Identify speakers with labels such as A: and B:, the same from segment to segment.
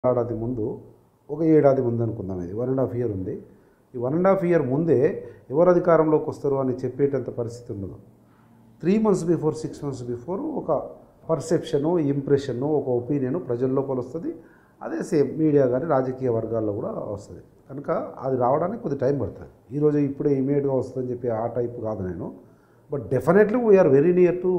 A: ఏడాది ముందు ఒక ఏడాది ముందు అనుకుందాం ఇది వన్ అండ్ హాఫ్ ఇయర్ ఉంది ఈ వన్ అండ్ హాఫ్ ఇయర్ ముందే ఎవరు అధికారంలోకి వస్తారు అని చెప్పేటంత పరిస్థితి ఉండదు three months before six months before ఒక పర్సెప్షను ఇంప్రెషను ఒక ఒపీనియన్ ప్రజల లోపల వస్తుంది అదే సేమ్ మీడియా కానీ రాజకీయ వర్గాల్లో కూడా వస్తుంది కనుక అది రావడానికి కొద్ది టైం పడుతుంది ఈరోజు ఇప్పుడే ఇమీడియట్గా వస్తుందని చెప్పి ఆ టైప్ కాదు నేను but definitely we're very near to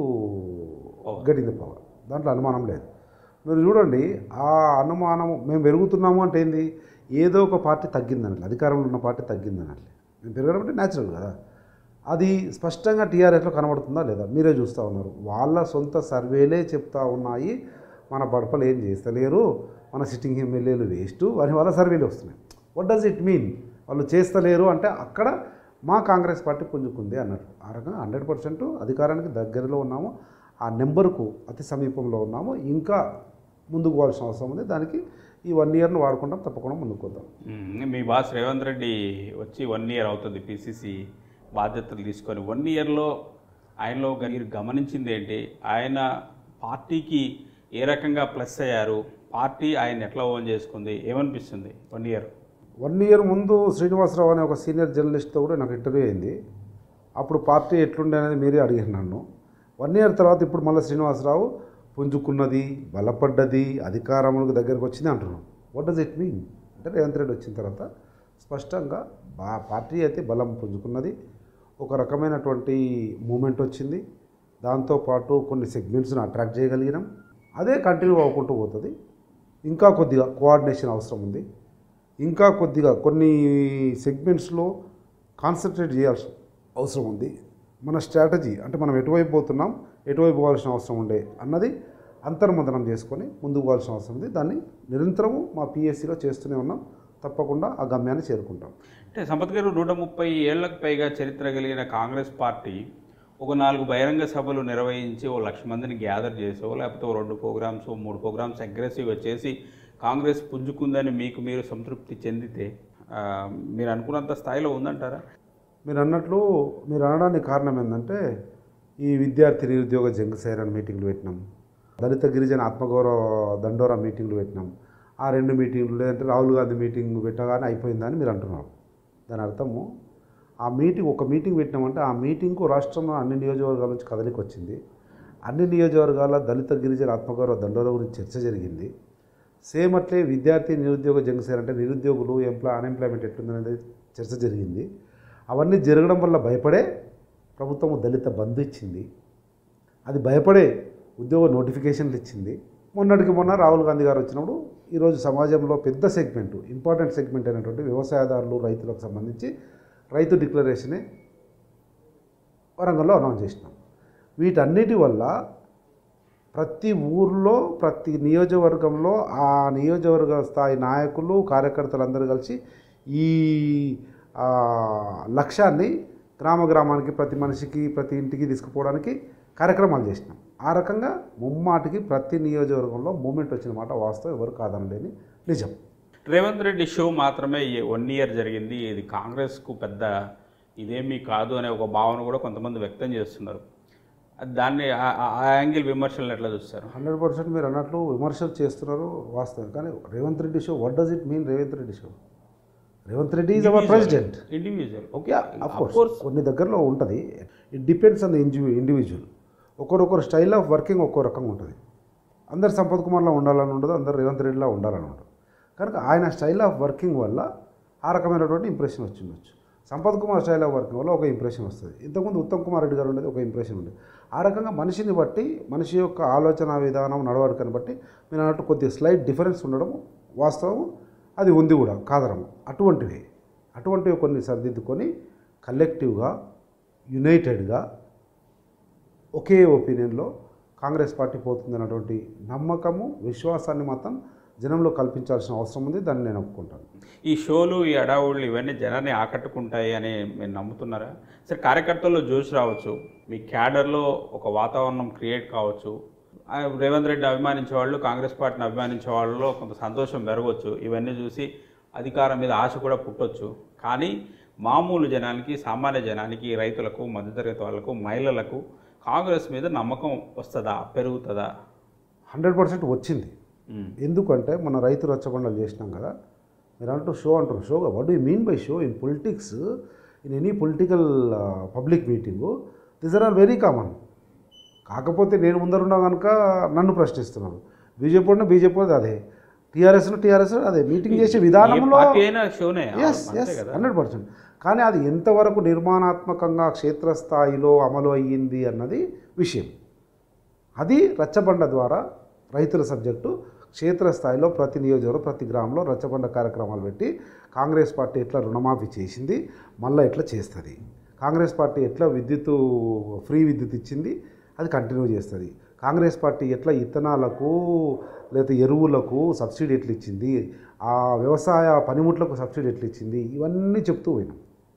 A: getting the power దాంట్లో అనుమానం లేదు మీరు చూడండి ఆ అనుమానం మేము పెరుగుతున్నాము అంటే ఏంది ఏదో ఒక పార్టీ తగ్గిందనట్లే అధికారంలో ఉన్న పార్టీ తగ్గిందనట్లే మేము పెరగడం అంటే న్యాచురల్ కదా అది స్పష్టంగా టీఆర్ఎస్లో కనబడుతుందా లేదా మీరే చూస్తూ ఉన్నారు వాళ్ళ సొంత సర్వేలే చెప్తా ఉన్నాయి మన బడపలు ఏం చేస్తలేరు మన సిట్టింగ్ ఎమ్మెల్యేలు వేస్ట్ అని వాళ్ళ సర్వేలు వస్తున్నాయి వాట్ డస్ ఇట్ మీన్ వాళ్ళు చేస్తలేరు అంటే అక్కడ మా కాంగ్రెస్ పార్టీ పుంజుకుంది అన్నట్టు ఆ రకంగా హండ్రెడ్ పర్సెంట్ అధికారానికి దగ్గరలో ఉన్నాము ఆ నెంబర్కు అతి సమీపంలో ఉన్నాము ఇంకా ముందుకు పోవాల్సిన అవసరం ఉంది దానికి ఈ వన్ ఇయర్ను వాడుకుంటాం తప్పకుండా ముందుకు వద్దాం
B: మ్మ్. మీ బాస్ రేవంత్ రెడ్డి వచ్చి వన్ ఇయర్ అవుతుంది పిసిసి బాధ్యతలు తీసుకొని వన్ ఇయర్లో ఆయనలో గ- మీరు గమనించింది ఏంటి ఆయన పార్టీకి ఏ రకంగా ప్లస్ అయ్యారు పార్టీ ఆయన ఎట్లా ఓన్ చేసుకుంది ఏమనిపిస్తుంది వన్ ఇయర్
A: వన్ ఇయర్ ముందు శ్రీనివాసరావు అనే ఒక సీనియర్ జర్నలిస్ట్తో కూడా నాకు ఇంటర్వ్యూ అయింది అప్పుడు పార్టీ ఎట్లుండే అనేది మీరే అడిగారు నన్ను వన్ ఇయర్ తర్వాత ఇప్పుడు మళ్ళీ శ్రీనివాసరావు పుంజుకున్నది బలపడ్డది అధికారంలోకి దగ్గరకు వచ్చింది అంటున్నాం వాట్ డస్ ఇట్ మీన్ అంటే రేవంత్ రెడ్డి వచ్చిన తర్వాత స్పష్టంగా బా పార్టీ అయితే బలం పుంజుకున్నది ఒక రకమైనటువంటి మూమెంట్ వచ్చింది దాంతోపాటు కొన్ని సెగ్మెంట్స్ని అట్రాక్ట్ చేయగలిగినాం అదే కంటిన్యూ అవ్వకుంటూ పోతుంది ఇంకా కొద్దిగా కోఆర్డినేషన్ అవసరం ఉంది ఇంకా కొద్దిగా కొన్ని సెగ్మెంట్స్లో కాన్సన్ట్రేట్ చేయాల్సిన అవసరం ఉంది మన స్ట్రాటజీ అంటే మనం ఎటువైపు పోతున్నాం ఎటువైపు పోవాల్సిన అవసరం ఉండే అన్నది అంతర్మదనం చేసుకొని ముందుకు పోవాల్సిన అవసరం ఉంది దాన్ని నిరంతరము మా పిఎస్సిలో చేస్తూనే ఉన్నాం తప్పకుండా ఆ గమ్యాన్ని చేరుకుంటాం
B: అంటే సంపత్ గారు నూట ముప్పై ఏళ్లకు పైగా చరిత్ర కలిగిన కాంగ్రెస్ పార్టీ ఒక నాలుగు బహిరంగ సభలు నిర్వహించి ఓ లక్ష మందిని గ్యాదర్ చేసో లేకపోతే ఓ రెండు ప్రోగ్రామ్స్ ఓ మూడు ప్రోగ్రామ్స్ అగ్రెసివ్గా చేసి కాంగ్రెస్ పుంజుకుందని మీకు మీరు సంతృప్తి చెందితే ఆ, మీరు అనుకున్నంత స్థాయిలో ఉందంటారా
A: మీరు అన్నట్లు మీరు అనడానికి కారణం ఏంటంటే ఈ విద్యార్థి నిరుద్యోగ జంగ్ సైరన్ మీటింగ్లు పెట్టినాం దళిత గిరిజన ఆత్మగౌరవ దండోరా మీటింగ్లు పెట్టినాం ఆ రెండు మీటింగ్లు లేదంటే రాహుల్ గాంధీ మీటింగ్ పెట్టగానే అయిపోయిందని మీరు అంటున్నారు దాని అర్థము ఆ మీటింగ్ ఒక మీటింగ్ పెట్టినామంటే ఆ మీటింగ్కు రాష్ట్రంలో అన్ని నియోజకవర్గాల నుంచి కదలికి వచ్చింది అన్ని నియోజకవర్గాల దళిత గిరిజన ఆత్మగౌరవ దండోరా గురించి చర్చ జరిగింది సేమ్ అట్లే విద్యార్థి నిరుద్యోగ జంగ్సేర్ అంటే నిరుద్యోగులు ఎంప్లాయ్ అన్ఎంప్లాయ్మెంట్ ఎట్లుందనేది చర్చ జరిగింది అవన్నీ జరగడం వల్ల భయపడే ప్రభుత్వం దళిత బంధు ఇచ్చింది అది భయపడే ఉద్యోగ నోటిఫికేషన్లు ఇచ్చింది మొన్నటికి మొన్న రాహుల్ గాంధీ గారు వచ్చినప్పుడు ఈరోజు సమాజంలో పెద్ద సెగ్మెంట్ ఇంపార్టెంట్ సెగ్మెంట్ అయినటువంటి వ్యవసాయదారులు రైతులకు సంబంధించి రైతు డిక్లరేషనే వరంగల్లో అనౌన్స్ చేసినాం వీటన్నిటి వల్ల ప్రతి ఊర్లో ప్రతి నియోజకవర్గంలో ఆ నియోజకవర్గ స్థాయి నాయకులు కార్యకర్తలు అందరూ కలిసి ఈ ఆ, లక్ష్యాన్ని గ్రామ గ్రామానికి ప్రతి మనిషికి ప్రతి ఇంటికి తీసుకుపోవడానికి కార్యక్రమాలు చేసినాం ఆ రకంగా ముమ్మాటికి ప్రతి నియోజకవర్గంలో మూమెంట్ వచ్చిన మాట వాస్తవం ఎవరు కాదనలేని నిజం
B: రేవంత్ రెడ్డి షో మాత్రమే వన్ ఇయర్ జరిగింది ఇది కాంగ్రెస్కు పెద్ద ఇదేమీ కాదు అనే ఒక భావన కూడా కొంతమంది వ్యక్తం చేస్తున్నారు అది దాన్ని ఆ- ఆ- ఆ యాంగిల్ విమర్శలను ఎట్లా చూస్తారు
A: హండ్రెడ్ పర్సెంట్ మీరు అన్నట్లు విమర్శలు చేస్తున్నారు వాస్తవం కానీ Revanth Reddy show what does it mean Revanth Reddy show Revanth Reddy is our president
B: individual
A: okay of course కొన్ని దగ్గరలో ఉంటుంది it depends on the indivi individual ఒకరొకరు స్టైల్ ఆఫ్ వర్కింగ్ ఒక్కో రకంగా ఉంటుంది అందరు సంపత్ కుమార్లా ఉండాలని ఉండదు అందరు రేవంత్ రెడ్డిలా ఉండాలని ఉండదు కనుక ఆయన స్టైల్ ఆఫ్ వర్కింగ్ వల్ల ఆ రకమైనటువంటి ఇంప్రెషన్ వచ్చి ఉండొచ్చు Sampath Kumar style of working వల్ల ఒక ఇంప్రెషన్ వస్తుంది ఇంతకుముందు ఉత్తమ్ కుమార్ రెడ్డి గారు ఉండేది ఒక ఇంప్రెషన్ ఉండేది ఆ రకంగా మనిషిని బట్టి మనిషి యొక్క ఆలోచన విధానం నడవడికని బట్టి మీరు అన్నట్టు కొద్దిగా స్లైట్ డిఫరెన్స్ ఉండడం వాస్తవం అది ఉంది కూడా కాదరము అటువంటివి అటువంటివి కొన్ని సరిదిద్దుకొని కలెక్టివ్గా యునైటెడ్గా ఒకే ఒపీనియన్లో కాంగ్రెస్ పార్టీ పోతుంది అన్నటువంటి నమ్మకము విశ్వాసాన్ని మాత్రం జనంలో కల్పించాల్సిన అవసరం ఉంది దాన్ని నేను ఒప్పుకుంటాను
B: ఈ షోలు ఈ అడావుళ్ళు ఇవన్నీ జనాన్ని ఆకట్టుకుంటాయి అని మీరు నమ్ముతున్నారా సరే కార్యకర్తల్లో జోష్ రావచ్చు మీ క్యాడర్లో ఒక వాతావరణం క్రియేట్ కావచ్చు ఆ రేవంత్ రెడ్డి అభిమానించే వాళ్ళు కాంగ్రెస్ పార్టీని అభిమానించే వాళ్ళలో కొంత సంతోషం పెరగవచ్చు ఇవన్నీ చూసి అధికారం మీద ఆశ కూడా పుట్టొచ్చు కానీ మామూలు జనానికి సామాన్య జనానికి రైతులకు మధ్యతరగతి వాళ్ళకు మహిళలకు కాంగ్రెస్ మీద నమ్మకం వస్తుందా పెరుగుతుందా
A: హండ్రెడ్ పర్సెంట్ వచ్చింది
B: ఉమ్.
A: ఎందుకంటే మన రైతు రచ్చబండలు చేసినాం కదా మీరు అంటూ షో అంటారు show what you mean by show in politics in any political public meeting this are are very common కాకపోతే నేను ముందరున్నా కనుక నన్ను ప్రశ్నిస్తున్నాను బీజేపీ ఉన్న బీజేపీ ఉన్నది అదే టీఆర్ఎస్ను టీఆర్ఎస్ అదే మీటింగ్ చేసే
B: ఏ
A: విధానంలో
B: పార్టీ అయినా షోనే
A: ఎస్
B: అంతే
A: ఎస్
B: కదా
A: హండ్రెడ్ పర్సెంట్ కానీ అది ఎంతవరకు నిర్మాణాత్మకంగా క్షేత్రస్థాయిలో అమలు అయ్యింది అన్నది విషయం అది రచ్చబండ ద్వారా రైతుల సబ్జెక్టు క్షేత్రస్థాయిలో ప్రతి నియోజకవర్గం ప్రతి గ్రామంలో రచ్చబండ కార్యక్రమాలు పెట్టి కాంగ్రెస్ పార్టీ ఎట్లా రుణమాఫీ చేసింది మళ్ళీ ఎట్లా చేస్తుంది కాంగ్రెస్ పార్టీ ఎట్లా విద్యుత్ ఫ్రీ విద్యుత్ ఇచ్చింది అది కంటిన్యూ చేస్తుంది కాంగ్రెస్ పార్టీ ఎట్లా ఇత్తనాలకు లేదా ఎరువులకు సబ్సిడీ ఎట్లా ఇచ్చింది ఆ వ్యవసాయ పనిముట్లకు సబ్సిడీ ఎట్లా ఇచ్చింది ఇవన్నీ చెప్తూ పోయినాం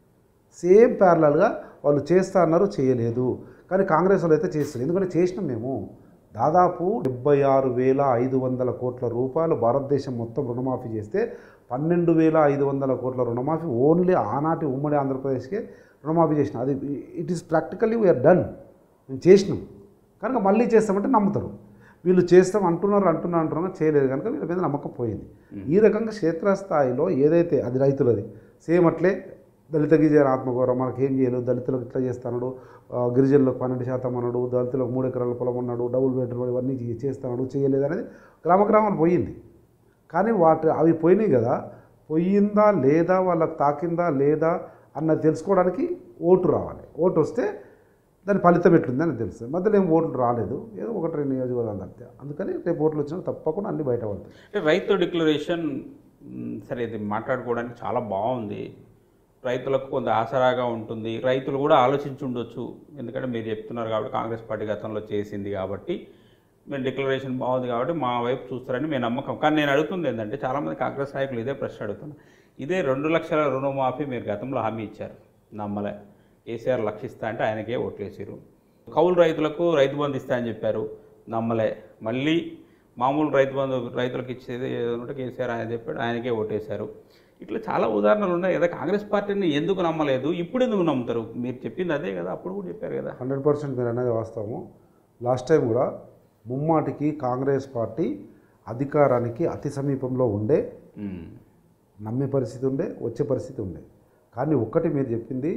A: సేమ్ ప్యారలల్గా వాళ్ళు చేస్తా అన్నారు చేయలేదు కానీ కాంగ్రెస్ వాళ్ళు అయితే చేస్తారు ఎందుకంటే చేసినాం మేము దాదాపు డెబ్బై ఆరు వేల ఐదు వందల కోట్ల రూపాయలు భారతదేశం మొత్తం రుణమాఫీ చేస్తే పన్నెండు వేల ఐదు వందల కోట్ల రుణమాఫీ ఓన్లీ ఆనాటి ఉమ్మడి ఆంధ్రప్రదేశ్కే రుణమాఫీ చేసినాం అది it is practically we're done మేము చేసినాం కనుక మళ్ళీ చేస్తామంటే నమ్ముతారు వీళ్ళు చేస్తాం అంటున్నారు అంటున్నారు అంటున్నారు చేయలేదు కనుక వీళ్ళ మీద నమ్మకం పోయింది ఈ రకంగా క్షేత్రస్థాయిలో ఏదైతే అది రైతులది సేమ్ అట్లే దళిత గిరిజన ఆత్మగౌరవం మనకి ఏం చేయలేదు దళితులకు ఇట్లా చేస్తాడు ఆ, గిరిజనులకు పన్నెండు శాతం అన్నాడు దళితులకు మూడు ఎకరాల పొలం అన్నాడు డబుల్ బెడ్రూమ్ ఇవన్నీ చే- చేస్తాడు చేయలేదు అనేది గ్రామ గ్రామాలు పోయింది కానీ వాటి అవి పోయినాయి కదా పోయిందా లేదా వాళ్ళకి తాకిందా లేదా అన్నది తెలుసుకోవడానికి ఓటు రావాలి ఓటు వస్తే దాని ఫలితం ఎట్లుందని తెలుస్తుంది మధ్యలో ఏం ఓట్లు రాలేదు ఏదో ఒకటి రెండు నియోజకవర్గాలు అంతే అందుకని రేపు ఓట్లు వచ్చినా తప్పకుండా అన్ని బయట పడతాయి
B: అంటే రైతు డిక్లరేషన్ మ్, సరే ఇది మాట్లాడుకోవడానికి చాలా బాగుంది రైతులకు కొంత ఆసరాగా ఉంటుంది రైతులు కూడా ఆలోచించి ఉండొచ్చు ఎందుకంటే మీరు చెప్తున్నారు కాబట్టి కాంగ్రెస్ పార్టీ గతంలో చేసింది కాబట్టి మేము డిక్లరేషన్ బాగుంది కాబట్టి మా వైపు చూస్తారని మేము నమ్మకం కానీ నేను అడుగుతుంది ఏంటంటే చాలామంది కాంగ్రెస్ నాయకులు ఇదే ప్రశ్న అడుగుతున్నారు ఇదే రెండు లక్షల రుణమాఫీ మీరు గతంలో హామీ ఇచ్చారు నమ్మలే కేసీఆర్ లక్షిస్తా అంటే ఆయనకే ఓట్లేసారు కౌలు రైతులకు రైతు బంధు ఇస్తా అని చెప్పారు నమ్మలే మళ్ళీ మామూలు రైతు బంధు రైతులకు ఇచ్చేది ఏదో ఉంటే కేసీఆర్ ఆయన చెప్పాడు ఆయనకే ఓటేశారు ఇట్లా చాలా ఉదాహరణలు ఉన్నాయి కదా కాంగ్రెస్ పార్టీని ఎందుకు నమ్మలేదు ఇప్పుడు ఎందుకు నమ్ముతారు మీరు చెప్పింది అదే కదా అప్పుడు కూడా చెప్పారు కదా
A: హండ్రెడ్ పర్సెంట్ మీరు అనేది వాస్తవము లాస్ట్ టైం కూడా ముమ్మాటికి కాంగ్రెస్ పార్టీ అధికారానికి అతి సమీపంలో ఉండే
B: ఉమ్.
A: నమ్మే పరిస్థితి ఉండే వచ్చే పరిస్థితి ఉండే కానీ ఒక్కటి మీరు చెప్పింది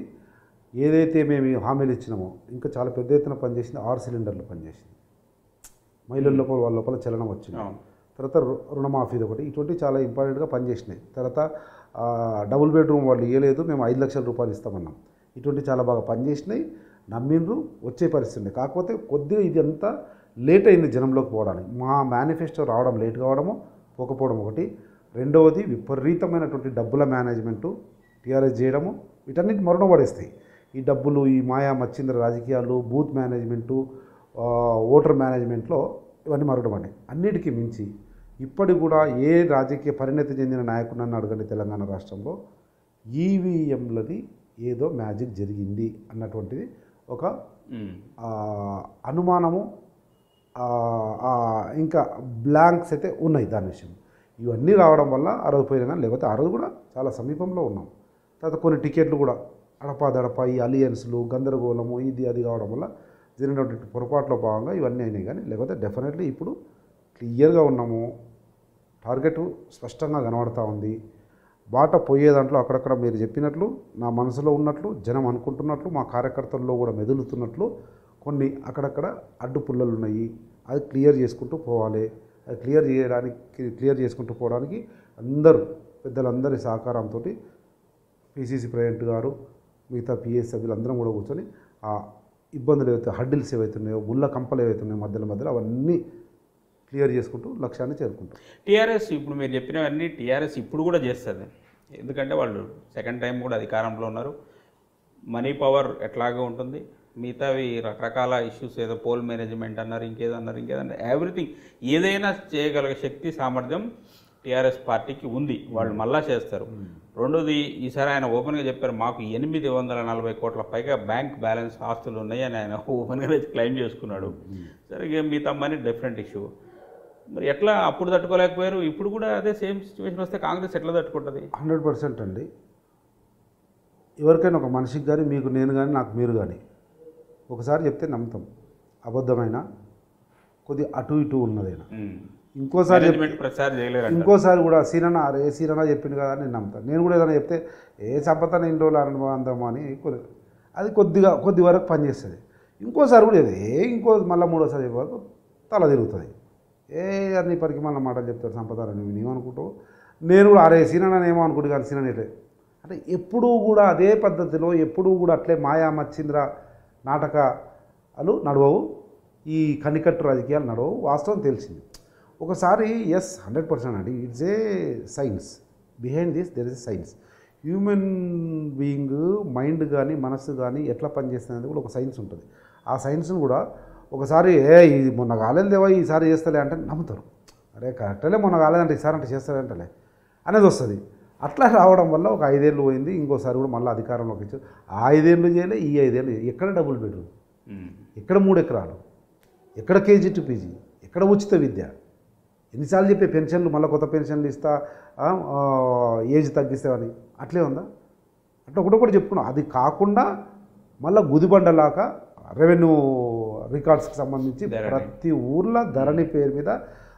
A: ఏదైతే మేము ఈ హామీలు ఇచ్చినామో ఇంకా చాలా పెద్ద ఎత్తున పనిచేసింది ఆరు సిలిండర్లు పనిచేసింది మహిళల లోపల వాళ్ళ లోపల చలనం వచ్చింది
B: అవును.
A: తర్వాత రు- రుణమాఫీది ఒకటి ఇటువంటి చాలా ఇంపార్టెంట్గా పనిచేసినాయి తర్వాత ఆ, డబుల్ బెడ్రూమ్ వాళ్ళు ఇవ్వలేదు మేము ఐదు లక్షల రూపాయలు ఇస్తామన్నాం ఇటువంటి చాలా బాగా పనిచేసినాయి నమ్మిండ్రు వచ్చే పరిస్థితి ఉంది కాకపోతే కొద్దిగా ఇది అంతా లేట్ అయింది జనంలోకి పోవడానికి మా మేనిఫెస్టో రావడం లేట్ కావడము పోకపోవడం ఒకటి రెండవది విపరీతమైనటువంటి డబ్బుల మేనేజ్మెంటు టీఆర్ఎస్ చేయడము వీటన్నిటి మరణ పడేస్తాయి ఈ డబ్బులు ఈ మాయా మచ్చింద్ర రాజకీయాలు బూత్ మేనేజ్మెంటు ఆ, ఓటర్ మేనేజ్మెంట్లో ఇవన్నీ మరొకటి పడ్డాయి అన్నిటికీ మించి ఇప్పటికి కూడా ఏ రాజకీయ పరిణతి చెందిన నాయకుడు నన్ను అడగండి తెలంగాణ రాష్ట్రంలో ఈవీఎంలది ఏదో మ్యాజిక్ జరిగింది అన్నటువంటిది ఒక
B: ఉమ్.
A: ఆ, అనుమానము ఆ, ఆ, ఇంకా బ్లాంక్స్ అయితే ఉన్నాయి దాని విషయం ఇవన్నీ రావడం వల్ల ఆ రోజు పోయినా కానీ లేకపోతే ఆ రోజు కూడా చాలా సమీపంలో ఉన్నాం తర్వాత కొన్ని టికెట్లు కూడా అడపాదడప ఈ అలియన్స్లు గందరగోళము ఇది అది కావడం వల్ల జరిగినటువంటి పొరపాట్లో భాగంగా ఇవన్నీ అయినాయి కానీ లేకపోతే డెఫినెట్లీ ఇప్పుడు క్లియర్గా ఉన్నాము టార్గెట్ స్పష్టంగా కనబడతా ఉంది బాట పోయే దాంట్లో అక్కడక్కడ మీరు చెప్పినట్లు నా మనసులో ఉన్నట్లు జనం అనుకుంటున్నట్లు మా కార్యకర్తల్లో కూడా మెదులుతున్నట్లు కొన్ని అక్కడక్కడ అడ్డు పుల్లలు ఉన్నాయి అది క్లియర్ చేసుకుంటూ పోవాలి అది క్లియర్ చేయడానికి క్లియర్ చేసుకుంటూ పోవడానికి అందరూ పెద్దలందరి సహకారంతో పిసిసి ప్రెసిడెంట్ గారు మిగతా పిఎస్ సభ్యులందరం కూడా కూర్చొని ఆ ఇబ్బందులు ఏవైతే హడ్డిల్స్ ఏవైతున్నాయో ముళ్ళ కంపలు ఏవైతున్నాయో మధ్యలో మధ్యలో అవన్నీ క్లియర్ చేసుకుంటూ లక్ష్యాన్ని చేరుకుంటాం
B: టీఆర్ఎస్ ఇప్పుడు మీరు చెప్పినవన్నీ టీఆర్ఎస్ ఇప్పుడు కూడా చేస్తుంది ఎందుకంటే వాళ్ళు సెకండ్ టైం కూడా అధికారంలో ఉన్నారు మనీ పవర్ ఎట్లాగో ఉంటుంది మిగతావి రకరకాల ఇష్యూస్ ఏదో పోల్ మేనేజ్మెంట్ అన్నారు ఇంకేదో అన్నారు ఇంకేదన్నారు ఎవ్రీథింగ్ ఏదైనా చేయగలిగే శక్తి సామర్థ్యం టీఆర్ఎస్ పార్టీకి ఉంది వాళ్ళు మళ్ళా చేస్తారు రెండోది ఈసారి ఆయన ఓపెన్గా చెప్పారు మాకు ఎనిమిది వందల నలభై కోట్ల పైగా బ్యాంక్ బ్యాలెన్స్ ఆస్తులు ఉన్నాయని ఆయన ఓపెన్గా క్లెయిమ్ చేసుకున్నాడు సరే ఇక మిగతా మనీ డిఫరెంట్ ఇష్యూ మరి ఎట్లా అప్పుడు తట్టుకోలేకపోయారు ఇప్పుడు కూడా అదే సేమ్ సిచ్యువేషన్ వస్తే కాంగ్రెస్ ఎట్లా తట్టుకుంటుంది
A: హండ్రెడ్ పర్సెంట్ అండి ఎవరికైనా ఒక మనిషికి కానీ మీకు నేను కానీ నాకు మీరు కానీ ఒకసారి చెప్తే నమ్ముతాం అబద్ధమైన కొద్ది అటు ఇటు ఉన్నదైనా
B: ఉమ్.
A: ఇంకోసారి చెప్-
B: మేనేజ్మెంట్ ప్రచారం చేయలేరు
A: ఇంకోసారి కూడా సీనన్న అరే సీనన్న చెప్పింది కదా అని నేను నమ్ముతాను నేను కూడా ఏదైనా చెప్తే ఏ సంపద ఇన్ని రోజులు అనుభవం అని కొద్ది- అది కొద్దిగా కొద్ది వరకు పనిచేస్తుంది ఇంకోసారి కూడా ఏదో, ఏ ఇంకో మళ్ళీ మూడోసారి చెప్పే వరకు తల తిరుగుతుంది ఏ అన్ని పరికి మళ్ళీ మాటలు చెప్తారు సంపద అని నువ్వు ఏమనుకుంటావు నేను కూడా అరే సీనన్న ఏమో అనుకుంటు కానీ సీనన్న ఇట్లే అంటే ఎప్పుడూ కూడా అదే పద్ధతిలో ఎప్పుడూ కూడా అట్లే మాయా మచ్చింద్ర నాటకాలు నడవవు ఈ కనికట్టు రాజకీయాలు నడవవు వాస్తవం తెలిసింది ఒకసారి ఎస్ హండ్రెడ్ పర్సెంట్ అండి it's a science behind this there is science human being mind కానీ మనస్సు కానీ ఎట్లా పనిచేస్తుంది అనేది కూడా ఒక సైన్స్ ఉంటుంది ఆ సైన్స్ను కూడా ఒకసారి ఏ ఇది మొన్న కాలేదేవా ఈసారి చేస్తలే అంటే నమ్ముతారు అరే కరెక్టలే మొన్న కాలేదంటే ఈసారి అంటే చేస్తారంటలే అనేది వస్తుంది అట్లా రావడం వల్ల ఒక ఐదేళ్ళు పోయింది ఇంకోసారి కూడా మళ్ళీ అధికారంలోకి వచ్చారు ఆ ఐదేళ్ళు చేయలే ఈ ఐదేళ్ళు చేయలే. ఎక్కడ డబుల్ బెడ్రూమ్ ఎక్కడ మూడు ఎకరాలు ఎక్కడ కేజీ టు పీజీ ఎక్కడ ఉచిత విద్య ఎన్నిసార్లు చెప్పే పెన్షన్లు మళ్ళీ కొత్త పెన్షన్లు ఇస్తా ఆ, ఆ, ఏజ్ తగ్గిస్తామని అట్లే ఉందా అట్లా ఒకటి ఒకటి చెప్పుకున్నాం అది కాకుండా మళ్ళీ గుదిబండలాగా రెవెన్యూ రికార్డ్స్కి సంబంధించి
B: ధరణి.
A: ప్రతి ఊర్లో ధరణి పేరు మీద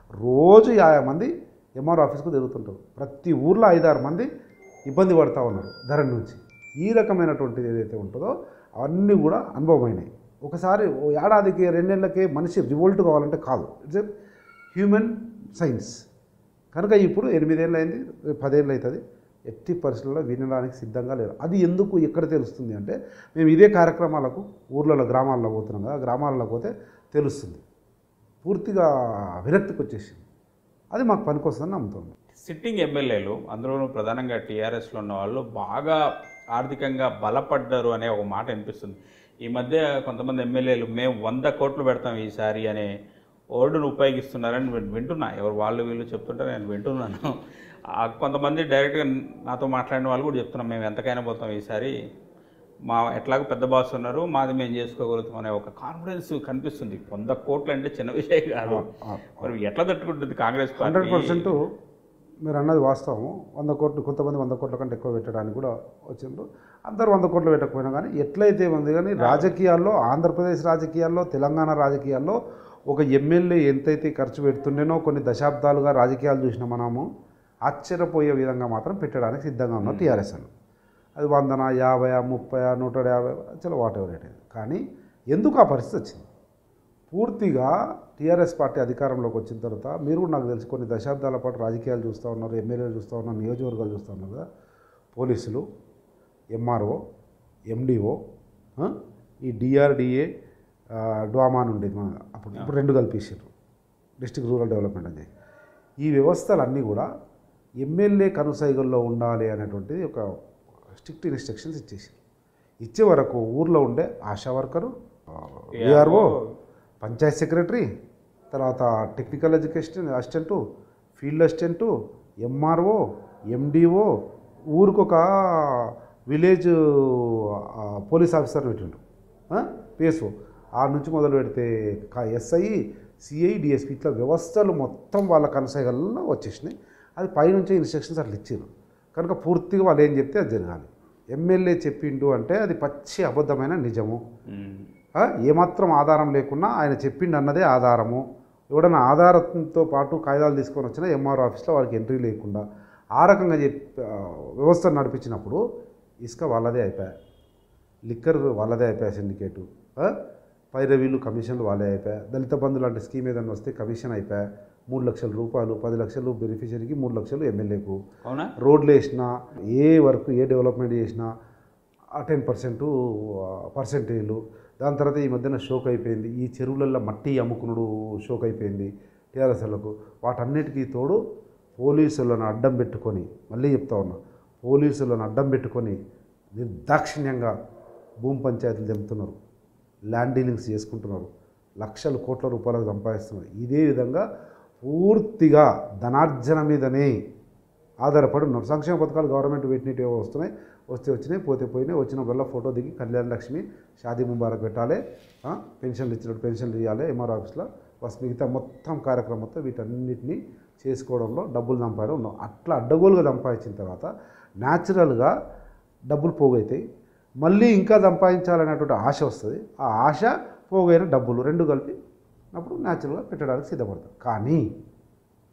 A: రోజు యాభై మంది ఎంఆర్ ఆఫీస్కు తిరుగుతుంటారు ప్రతి ఊర్లో ఐదారు మంది ఇబ్బంది పడుతూ ఉన్నారు ధరణి నుంచి ఈ రకమైనటువంటిది ఏదైతే ఉంటుందో అవన్నీ కూడా అనుభవమైనాయి ఒకసారి ఓ ఏడాదికి రెండేళ్లకే మనిషి రివోల్ట్ కావాలంటే కాదు ఇట్స్ ఎ హ్యూమన్ సైన్స్ కనుక ఇప్పుడు ఎనిమిదేళ్ళు అయింది రేపు పదేళ్ళు అవుతుంది ఎట్టి పరిస్థితుల్లో వినడానికి సిద్ధంగా లేరు అది ఎందుకు ఎక్కడ తెలుస్తుంది అంటే మేము ఇదే కార్యక్రమాలకు ఊర్లలో గ్రామాల్లో పోతున్నాం కదా గ్రామాలలో పోతే తెలుస్తుంది పూర్తిగా విరక్తికి వచ్చేసింది అది మాకు పనికొస్తుందని నమ్ముతుంది
B: సిట్టింగ్ ఎమ్మెల్యేలు అందులోనూ ప్రధానంగా టీఆర్ఎస్లో ఉన్న వాళ్ళు బాగా ఆర్థికంగా బలపడ్డారు అనే ఒక మాట వినిపిస్తుంది ఈ మధ్య కొంతమంది ఎమ్మెల్యేలు మేము వంద కోట్లు పెడతాం ఈసారి అనే ఓర్డును ఉపయోగిస్తున్నారని విన్- వింటున్నా ఎవరు వాళ్ళు వీళ్ళు చెప్తుంటే నేను వింటున్నాను ఆ కొంతమంది డైరెక్ట్గా నాతో మాట్లాడిన వాళ్ళు కూడా చెప్తున్నాం మేము ఎంతకైనా పోతాం ఈసారి మా ఎట్లాగో పెద్ద బాస్ ఉన్నారు మాది మేము చేసుకోగలుగుతాం అనే ఒక కాన్ఫిడెన్స్ కనిపిస్తుంది వంద కోట్లు అంటే చిన్న విషయం కాదు మరి ఎట్లా తట్టుకుంటుంది కాంగ్రెస్
A: హండ్రెడ్
B: పార్టీ
A: పర్సెంట్ మీరు అన్నది వాస్తవం వంద కోట్లు కొంతమంది వంద కోట్ల కంటే ఎక్కువ పెట్టడానికి కూడా వచ్చిండ్రు అందరూ వంద కోట్లు పెట్టకపోయినా కానీ ఎట్లయితే ఉంది కానీ రాజకీయాల్లో ఆంధ్రప్రదేశ్ రాజకీయాల్లో తెలంగాణ రాజకీయాల్లో ఒక ఎమ్మెల్యే ఎంతైతే ఖర్చు పెడుతుండేనో కొన్ని దశాబ్దాలుగా రాజకీయాలు చూసిన మనము ఆశ్చర్యపోయే విధంగా మాత్రం పెట్టడానికి సిద్ధంగా ఉన్నారు టీఆర్ఎస్ అని అది వందన యాభై ముప్పై నూట యాభై చలో వాట్ ఎవర్ ఇట్ is. కానీ ఎందుకు ఆ పరిస్థితి వచ్చింది పూర్తిగా టీఆర్ఎస్ పార్టీ అధికారంలోకి వచ్చిన తర్వాత మీరు కూడా నాకు తెలిసి కొన్ని దశాబ్దాల పాటు రాజకీయాలు చూస్తూ ఉన్నారు ఎమ్మెల్యేలు చూస్తూ ఉన్నారు నియోజకవర్గాలు చూస్తూ ఉన్నారు కదా పోలీసులు ఎంఆర్ఓ ఎండిఓ ఈ డిఆర్డిఏ డ్వామా అని ఉండేది మన అప్పుడు ఇప్పుడు రెండు కలిపేసారు డిస్ట్రిక్ట్ రూరల్ డెవలప్మెంట్ అని చెప్పి. ఈ వ్యవస్థలన్నీ కూడా ఎమ్మెల్యే కనుసైగల్లో ఉండాలి అనేటువంటిది ఒక స్ట్రిక్ట్ ఇన్స్ట్రక్షన్స్ ఇచ్చేసారు ఇచ్చే వరకు ఊర్లో ఉండే ASHA worker VRO panchayat secretary తర్వాత technical education assistant field assistant MRO MDO ఊరికొక విలేజ్ ఆ, పోలీస్ ఆఫీసర్ పెట్టిండు పిఎస్ఓ ఆ నుంచి మొదలు పెడితే ఎస్ఐ సిఐ డిఎస్పి ఇట్లా వ్యవస్థలు మొత్తం వాళ్ళ కనసాగల్లో వచ్చేసినాయి అది పైనుంచే ఇన్స్ట్రక్షన్స్ అట్లా ఇచ్చారు కనుక పూర్తిగా వాళ్ళు ఏం చెప్తే అది జరగాలి ఎమ్మెల్యే చెప్పిండు అంటే అది పచ్చి అబద్ధమైన నిజము
B: ఉమ్.
A: ఆ, ఏమాత్రం ఆధారం లేకున్నా ఆయన చెప్పిండు అన్నదే ఆధారము ఎవడన్నా ఆధారంతో పాటు కాగితాలు తీసుకొని వచ్చినా ఎంఆర్ ఆఫీస్లో వాళ్ళకి ఎంట్రీ లేకుండా ఆ రకంగా చెప్పి ఆ, వ్యవస్థను నడిపించినప్పుడు ఇసుక వాళ్ళదే అయిపోయా లిక్కర్ వాళ్ళదే అయిపోయా సిండికేటు ఆ, పైరవీలు కమిషన్లు వాళ్ళే అయిపోయా దళిత బంధు లాంటి స్కీమ్ ఏదైనా వస్తే కమిషన్ అయిపోయా మూడు లక్షల రూపాయలు పది లక్షలు బెనిఫిషరీకి మూడు లక్షలు ఎమ్మెల్యేకు
B: అవునా
A: రోడ్లు వేసినా ఏ వర్క్ ఏ డెవలప్మెంట్ చేసినా ఆ టెన్ పర్సెంట్ పర్సెంటేజ్లు దాని తర్వాత ఈ మధ్యన షోక్ అయిపోయింది ఈ చెరువులలో మట్టి అమ్ముకునుడు షోక్ అయిపోయింది టీఆర్ఎస్లకు వాటన్నిటికీ తోడు పోలీసులను అడ్డం పెట్టుకొని మళ్ళీ చెప్తా ఉన్నా పోలీసులను అడ్డం పెట్టుకొని నిర్దాక్షిణ్యంగా భూమి పంచాయతీలు తెంపుతున్నారు ల్యాండ్ డీలింగ్స్ చేసుకుంటున్నారు లక్షల కోట్ల రూపాయలకు సంపాదిస్తున్నారు ఇదే విధంగా పూర్తిగా ధనార్జన మీదనే ఆధారపడి ఉన్నారు సంక్షేమ పథకాలు గవర్నమెంట్ పెట్టినట్టు ఏవో వస్తున్నాయి వస్తే వచ్చినాయి పోతే పోయినాయి వచ్చినప్పుడల్లా ఫోటో దిగి కళ్యాణ లక్ష్మి షాదీ ముబారక్ పెట్టాలి ఆ, పెన్షన్లు ఇచ్చినట్టు పెన్షన్లు ఇవ్వాలి ఎంఆర్ ఆఫీస్లో బస్ మిగతా మొత్తం కార్యక్రమం మొత్తం వీటన్నిటిని చేసుకోవడంలో డబ్బులు సంపాదడం ఉన్నాం అట్లా అడ్డగోలుగా సంపాదించిన తర్వాత న్యాచురల్గా డబ్బులు పోగైతాయి మళ్ళీ ఇంకా సంపాదించాలనేటువంటి ఆశ వస్తుంది ఆ ఆశ పోగైన డబ్బులు రెండు కలిపి అప్పుడు న్యాచురల్గా పెట్టడానికి సిద్ధపడతాం కానీ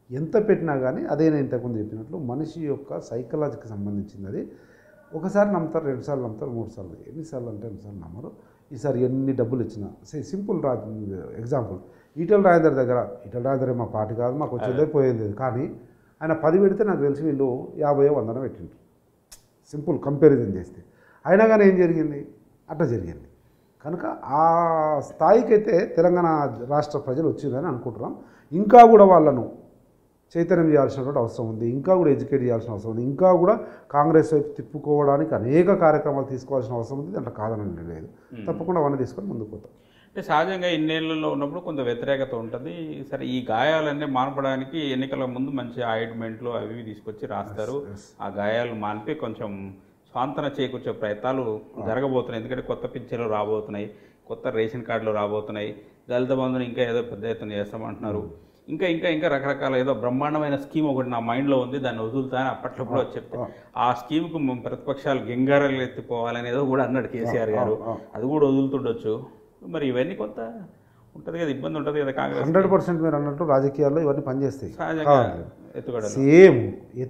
A: ఎంత పెట్టినా కానీ అదే నేను ఇంతకుముందు చెప్పినట్లు మనిషి యొక్క సైకలాజీకి సంబంధించింది అది ఒకసారి నమ్ముతారు రెండుసార్లు నమ్ముతారు మూడు సార్లు ఎన్నిసార్లు అంటే ఎన్నిసార్లు నమ్మరు ఈసారి ఎన్ని డబ్బులు ఇచ్చినా సే సింపుల్ రా ఎగ్జాంపుల్ ఈటల రాజేందర్ దగ్గర ఈటల రాజేందర్ మా పార్టీ కాదు మాకు వచ్చేదే పోయేది లేదు. కానీ ఆయన పది పెడితే నాకు తెలిసి వీళ్ళు యాభై వందన పెట్టిండ్రు సింపుల్ కంపారిజన్ చేస్తే అయినా కానీ ఏం జరిగింది అట్లా జరిగింది కనుక ఆ స్థాయికి అయితే తెలంగాణ రాష్ట్ర ప్రజలు వచ్చిందని అనుకుంటున్నాం ఇంకా కూడా వాళ్ళను చైతన్యం చేయాల్సినటువంటి అవసరం ఉంది ఇంకా కూడా ఎడ్యుకేట్ చేయాల్సిన అవసరం ఉంది ఇంకా కూడా కాంగ్రెస్ వైపు తిప్పుకోవడానికి అనేక కార్యక్రమాలు తీసుకోవాల్సిన అవసరం ఉంది దాంట్లో కాదని లేదు తప్పకుండా అవన్నీ తీసుకొని ముందుకు పోతాం
B: అంటే సహజంగా ఇన్నేళ్లలో ఉన్నప్పుడు కొంత వ్యతిరేకత ఉంటుంది సరే ఈ గాయాలన్నీ మాన్పడానికి ఎన్నికల ముందు మంచి ఆయింట్మెంట్లు అవి ఇవి తీసుకొచ్చి రాస్తారు ఆ గాయాలు మాన్పి కొంచెం స్వాంతన చేకూర్చే ప్రయత్నాలు జరగబోతున్నాయి ఎందుకంటే కొత్త పింఛన్లు రాబోతున్నాయి కొత్త రేషన్ కార్డులు రాబోతున్నాయి దళిత బంధుని ఇంకా ఏదో పెద్ద ఎత్తున చేస్తామంటున్నారు ఇంకా ఇంకా ఇంకా రకరకాల ఏదో బ్రహ్మాండమైన స్కీమ్ ఒకటి నా మైండ్లో ఉంది దాన్ని వదులుతాను అప్పట్లో కూడా చెప్తే ఆ స్కీమ్కు మేము ప్రతిపక్షాలు గెంగారలు ఎత్తిపోవాలని ఏదో కూడా అన్నాడు కేసీఆర్ గారు అది కూడా వదులుతుండొచ్చు మరి ఇవన్నీ కొంత ఉంటుంది కదా ఇబ్బంది ఉంటుంది కదా కాంగ్రెస్
A: హండ్రెడ్ పర్సెంట్ మీరు అన్నట్టు రాజకీయాల్లో ఇవన్నీ పనిచేస్తాయి
B: సహజంగా ఎత్తుగడ
A: సేమ్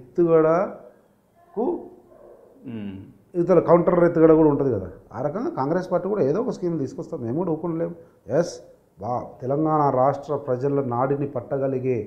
A: ఎత్తుగడకు ఇతర కౌంటర్ ఎత్తుగడ కూడా ఉంటుంది కదా ఆ రకంగా కాంగ్రెస్ పార్టీ కూడా ఏదో ఒక స్కీమ్ తీసుకొస్తాం మేము కూడా ఊపుకోలేము ఎస్ బా తెలంగాణ రాష్ట్ర ప్రజల నాడిని పట్టగలిగే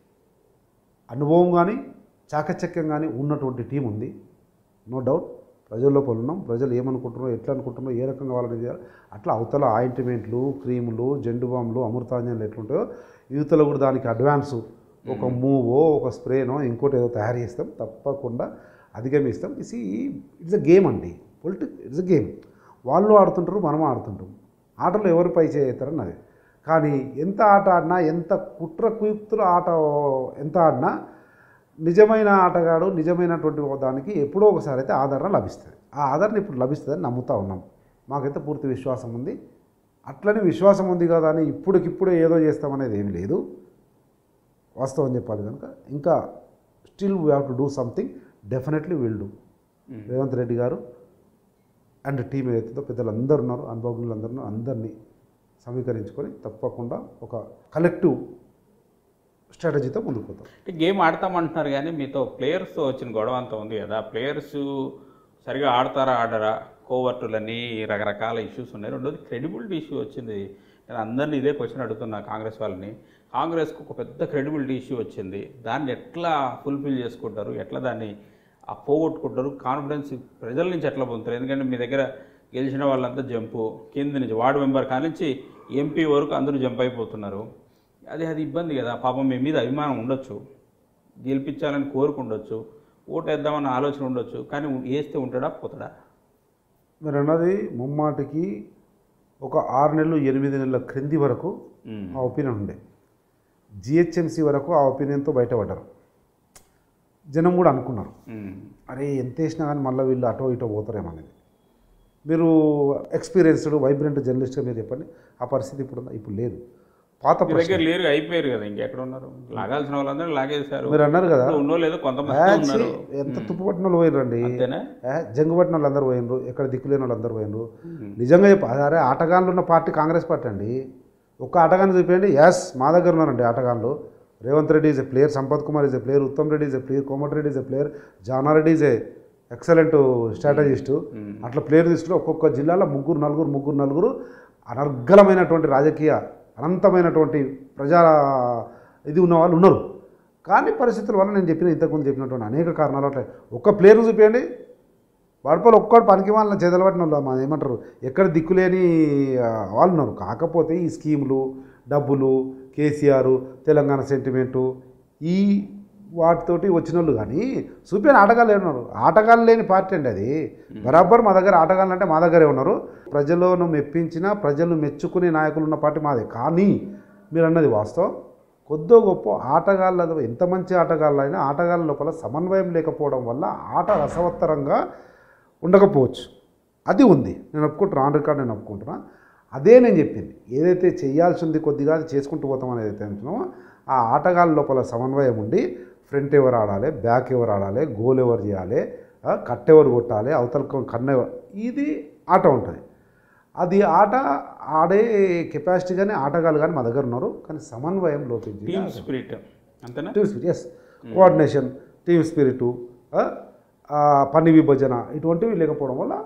A: అనుభవం కానీ చాకచక్యం కానీ ఉన్నటువంటి టీం ఉంది నో డౌట్ ప్రజల్లో ఉన్నాం ప్రజలు ఏమనుకుంటున్నారో ఎట్లా అనుకుంటున్నారో ఏ రకంగా వాళ్ళని చేయాలి అట్లా అవతల ఆయింట్మెంట్లు క్రీములు జెండు బాంబులు అమృతాంజన్లు ఎట్లుంటాయో యువతలో కూడా దానికి అడ్వాన్సు ఒక మూవో ఒక స్ప్రేనో ఇంకోటి ఏదో తయారు చేస్తాం తప్పకుండా అధిగమిస్తాం ఇస్ ఇట్స్ అ గేమ్ అండి పొలిటిక్ ఇట్స్ అ గేమ్ వాళ్ళు ఆడుతుంటారు మనం ఆడుతుంటాం ఆటలో ఎవరు పై చేస్తారని అది కానీ ఎంత ఆట ఆడినా ఎంత కుట్ర కుయుక్తుల ఆట ఎంత ఆడినా నిజమైన ఆటగాడు నిజమైనటువంటి దానికి ఎప్పుడో ఒకసారి అయితే ఆదరణ లభిస్తుంది ఆ ఆదరణ ఇప్పుడు లభిస్తుందని నమ్ముతా ఉన్నాం మాకైతే పూర్తి విశ్వాసం ఉంది అట్లనే విశ్వాసం ఉంది కదా అని ఇప్పటికిప్పుడే ఏదో చేస్తామనేది ఏమి లేదు వాస్తవం చెప్పాలి కనుక ఇంకా still we have to do something definitely will do Revanth Reddy గారు అండ్ టీం ఏదైతుందో పెద్దలు అందరు ఉన్నారు అనుభవజ్ఞులు అందరూ ఉన్నారు. అందరినీ సమీకరించుకొని తప్పకుండా ఒక కలెక్టివ్ స్ట్రాటజీతో ముందుకు పోతాం
B: అంటే గేమ్ ఆడతామంటున్నారు కానీ మీతో ప్లేయర్స్తో వచ్చిన గొడవ అంతా ఉంది కదా ప్లేయర్స్ సరిగా ఆడతారా ఆడరా కోవర్టులని రకరకాల ఇష్యూస్ ఉన్నాయి రెండోది క్రెడిబిలిటీ ఇష్యూ వచ్చింది నేను అందరినీ ఇదే క్వశ్చన్ అడుగుతున్నా కాంగ్రెస్ వాళ్ళని కాంగ్రెస్కు ఒక పెద్ద క్రెడిబిలిటీ ఇష్యూ వచ్చింది దాన్ని ఎట్లా ఫుల్ఫిల్ చేసుకుంటారు ఎట్లా దాన్ని ఆ పోగొట్టుకుంటారు కాన్ఫిడెన్స్ ప్రజల నుంచి ఎట్లా పొందుతారు ఎందుకంటే మీ దగ్గర గెలిచిన వాళ్ళంతా జంపు కింద నుంచి వార్డు మెంబర్ కానించి ఎంపీ వరకు అందరూ జంప్ అయిపోతున్నారు అది అది ఇబ్బంది కదా పాపం మీ మీద అభిమానం ఉండొచ్చు గెలిపించాలని కోరుకుండొచ్చు ఓటు వేద్దామన్న ఆలోచన ఉండొచ్చు కానీ వేస్తే ఉంటాడా పోతాడా
A: మీరు అన్నది ముమ్మాటికి ఒక ఆరు నెలలు ఎనిమిది నెలల క్రింది వరకు
B: ఉమ్.
A: ఆ ఒపీనియన్ ఉండే జిహెచ్ఎంసీ వరకు ఆ ఒపీనియన్తో బయటపడ్డారు జనం కూడా అనుకున్నారు
B: ఉమ్.
A: అరే ఎంత వేసినా కానీ మళ్ళీ వీళ్ళు అటో ఇటో పోతారేమో అనేది మీరు ఎక్స్పీరియన్స్డ్ వైబ్రెంట్ జర్నలిస్ట్గా మీరు చెప్పండి ఆ పరిస్థితి ఇప్పుడు ఉందా ఇప్పుడు లేదు పాత
B: మీ
A: ప్రశ్న
B: దగ్గర లేరు అయిపోయారు కదా ఇంకెక్కడ ఉన్నారు లాగాల్సిన వాళ్ళందరూ లాగేశారు
A: మీరు అన్నారు కదా
B: ఇప్పుడు ఉన్నో లేదో కొంతమంది
A: ఏ,
B: ఉన్నారు
A: ఛీ, ఎంత తుప్పుపట్టిన వాళ్ళు పోయినరండి
B: అంతేనా
A: జంగుపట్టిన వాళ్ళు అందరూ పోయినరు ఎక్కడ దిక్కులేని వాళ్ళు అందరూ పోయినరు నిజంగా చెప్ప అరే ఆటగాళ్ళు ఉన్న పార్టీ కాంగ్రెస్ పార్టీ అండి ఒక్క ఆటగాన్ని చూపించండి ఎస్ మా దగ్గర ఉన్నారండి ఆటగాళ్ళు Revanth Reddy is a player Sampath Kumar is a player Uttam Reddy is a player Komatireddy is a player Janareddy is a excellent strategist అట్లా ప్లేయర్ తీసుకుంటే ఒక్కొక్క జిల్లాలో ముగ్గురు నలుగురు ముగ్గురు నలుగురు అనర్గళమైనటువంటి రాజకీయ అనంతమైనటువంటి ప్రజా ఇది ఉన్న వాళ్ళు ఉన్నారు కానీ పరిస్థితుల వల్ల నేను చెప్పిన ఇంతకుముందు చెప్పినటువంటి అనేక కారణాలు అట్లా ఒక్క ప్లేయర్ చూపించండి వాడిపోలు ఒక్కడు పనికి వాళ్ళని చేతులు పట్టిన వాళ్ళు మా ఏమంటారు ఎక్కడ దిక్కులేని ఆ, వాళ్ళు ఉన్నారు కాకపోతే ఈ స్కీములు డబ్బులు కేసీఆర్ తెలంగాణ సెంటిమెంటు ఈ వాటితోటి వచ్చిన వాళ్ళు కానీ చూపిన ఆటగాళ్ళు ఉన్నారు ఆటగాళ్ళు లేని పార్టీ అండి అది బరాబర్ మా దగ్గర ఆటగాళ్ళు అంటే మా దగ్గరే ఉన్నారు ప్రజలను మెప్పించిన ప్రజలు మెచ్చుకునే నాయకులు ఉన్న పార్టీ మాదే కానీ మీరు అన్నది వాస్తవం కొద్దో గొప్ప ఆటగాళ్ళ ఎంత మంచి ఆటగాళ్ళైనా ఆటగాళ్ళ లోపల సమన్వయం లేకపోవడం వల్ల ఆట రసవత్తరంగా ఉండకపోవచ్చు అది ఉంది నేను ఒప్పుకుంటున్నా ఆన్ రికార్డ్ నేను ఒప్పుకుంటున్నా అదే నేను చెప్పింది ఏదైతే చేయాల్సింది కొద్దిగా అది చేసుకుంటూ పోతాం అనేది అయితే అంటున్నామో ఆ ఆటగాళ్ళ లోపల సమన్వయం ఉండి ఫ్రంట్ ఎవరు ఆడాలి బ్యాక్ ఎవరు ఆడాలి గోల్ ఎవరు చేయాలి ఆ, కట్ ఎవరు కొట్టాలి అవతల కన్న ఎవరు ఇది ఆట ఉంటుంది అది ఆట ఆడే కెపాసిటీ కానీ ఆటగాళ్ళు కానీ మా దగ్గర ఉన్నారు కానీ సమన్వయం లోపించింది
B: టీమ్ స్పిరిట్ అంతేనా
A: team spirit yes coordination team spirit పని విభజన ఇటువంటివి లేకపోవడం వల్ల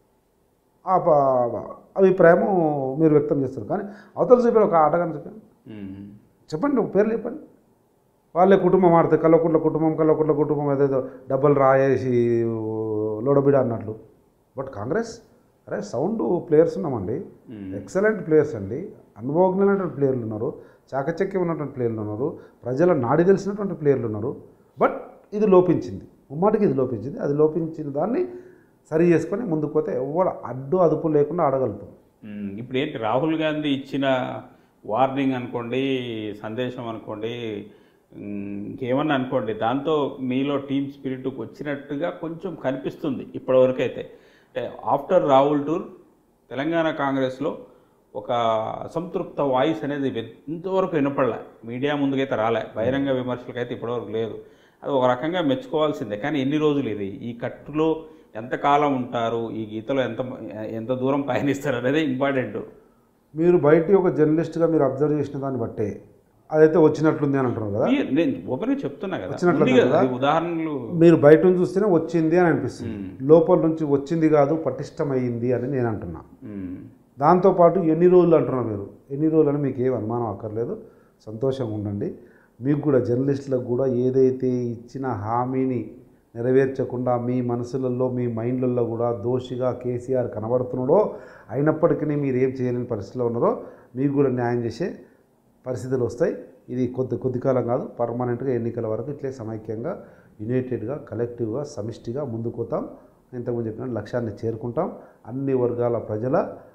A: ఆ ప- అభిప్రాయం మీరు వ్యక్తం చేస్తారు కానీ అవతల చెప్పారు ఒక ఆటగాని చెప్పాను
B: ఉమ్.
A: చెప్పండి ఒక పేర్లు చెప్పండి వాళ్ళే కుటుంబం ఆడితే కల్లకుంట్ల కుటుంబం కల్లకుంట్ల కుటుంబం ఏదేదో డబ్బులు రాయేసి లోడబిడ అన్నట్లు బట్ కాంగ్రెస్ అరే సౌండ్ ప్లేయర్స్ ఉన్నామండి
B: ఉమ్.
A: ఎక్సలెంట్ ప్లేయర్స్ అండి అనుభవజ్ఞమైనటువంటి ప్లేయర్లు ఉన్నారు చాకచక్యం ఉన్నటువంటి ప్లేయర్లు ఉన్నారు ప్రజల నాడి తెలిసినటువంటి ప్లేయర్లు ఉన్నారు బట్ ఇది లోపించింది ముమ్మాటికి ఇది లోపించింది అది లోపించిన దాన్ని సరి చేసుకొని ముందుకు పోతే ఎవరు అడ్డు అదుపు లేకుండా ఆడగలుగుతాం
B: ఉమ్, ఇప్పుడు ఏంటి రాహుల్ గాంధీ ఇచ్చిన వార్నింగ్ అనుకోండి సందేశం అనుకోండి ఉమ్, ఇంకేమన్నా అనుకోండి దాంతో మీలో టీమ్ స్పిరిట్ వచ్చినట్టుగా కొంచెం కనిపిస్తుంది ఇప్పటివరకు అయితే అంటే ఆఫ్టర్ రాహుల్ టూర్ తెలంగాణ కాంగ్రెస్లో ఒక అసంతృప్త వాయిస్ అనేది వె- ఇంతవరకు వినపడలే మీడియా ముందుకైతే రాలే బహిరంగ విమర్శలకైతే ఇప్పటివరకు లేదు అది ఒక రకంగా మెచ్చుకోవాల్సిందే కానీ ఎన్ని రోజులు ఇది ఈ కట్టులో ఎంతకాలం ఉంటారు ఈ గీతలో ఎంత ఎంత దూరం పయనిస్తారు అనేది ఇంపార్టెంట్
A: మీరు బయట ఒక జర్నలిస్ట్గా మీరు అబ్జర్వ్ చేసిన దాన్ని బట్టే అదైతే వచ్చినట్లుంది అని అంటున్నారు కదా
B: నేను ఓపెన్ చెప్తున్నా కదా
A: వచ్చినట్లు
B: ఉంది కదా,
A: కదా?
B: అది ఉదాహరణలు
A: మీరు బయట నుంచి చూస్తేనే వచ్చింది అని అనిపిస్తుంది లోపల నుంచి వచ్చింది కాదు పటిష్టమైంది అని నేను అంటున్నా
B: ఉమ్,
A: దాంతోపాటు ఎన్ని రోజులు అంటున్నారు మీరు ఎన్ని రోజులు అని మీకు ఏం అనుమానం అక్కర్లేదు సంతోషంగా ఉండండి మీకు కూడా జర్నలిస్టులకు కూడా ఏదైతే ఇచ్చిన హామీని నెరవేర్చకుండా మీ మనసులలో మీ మైండ్లలో కూడా దోషిగా కేసీఆర్ కనబడుతున్నాడో అయినప్పటికీ మీరు ఏం చేయలేని పరిస్థితిలో ఉన్నారో మీకు కూడా న్యాయం చేసే పరిస్థితులు వస్తాయి ఇది కొద్ది కొద్ది కాలం కాదు పర్మనెంట్గా ఎన్నికల వరకు ఇట్లే సమైక్యంగా యునైటెడ్గా కలెక్టివ్గా సమిష్టిగా ముందుకు పోతాం ఇంతకుముందు చెప్పిన లక్ష్యాన్ని చేరుకుంటాం అన్ని వర్గాల ప్రజల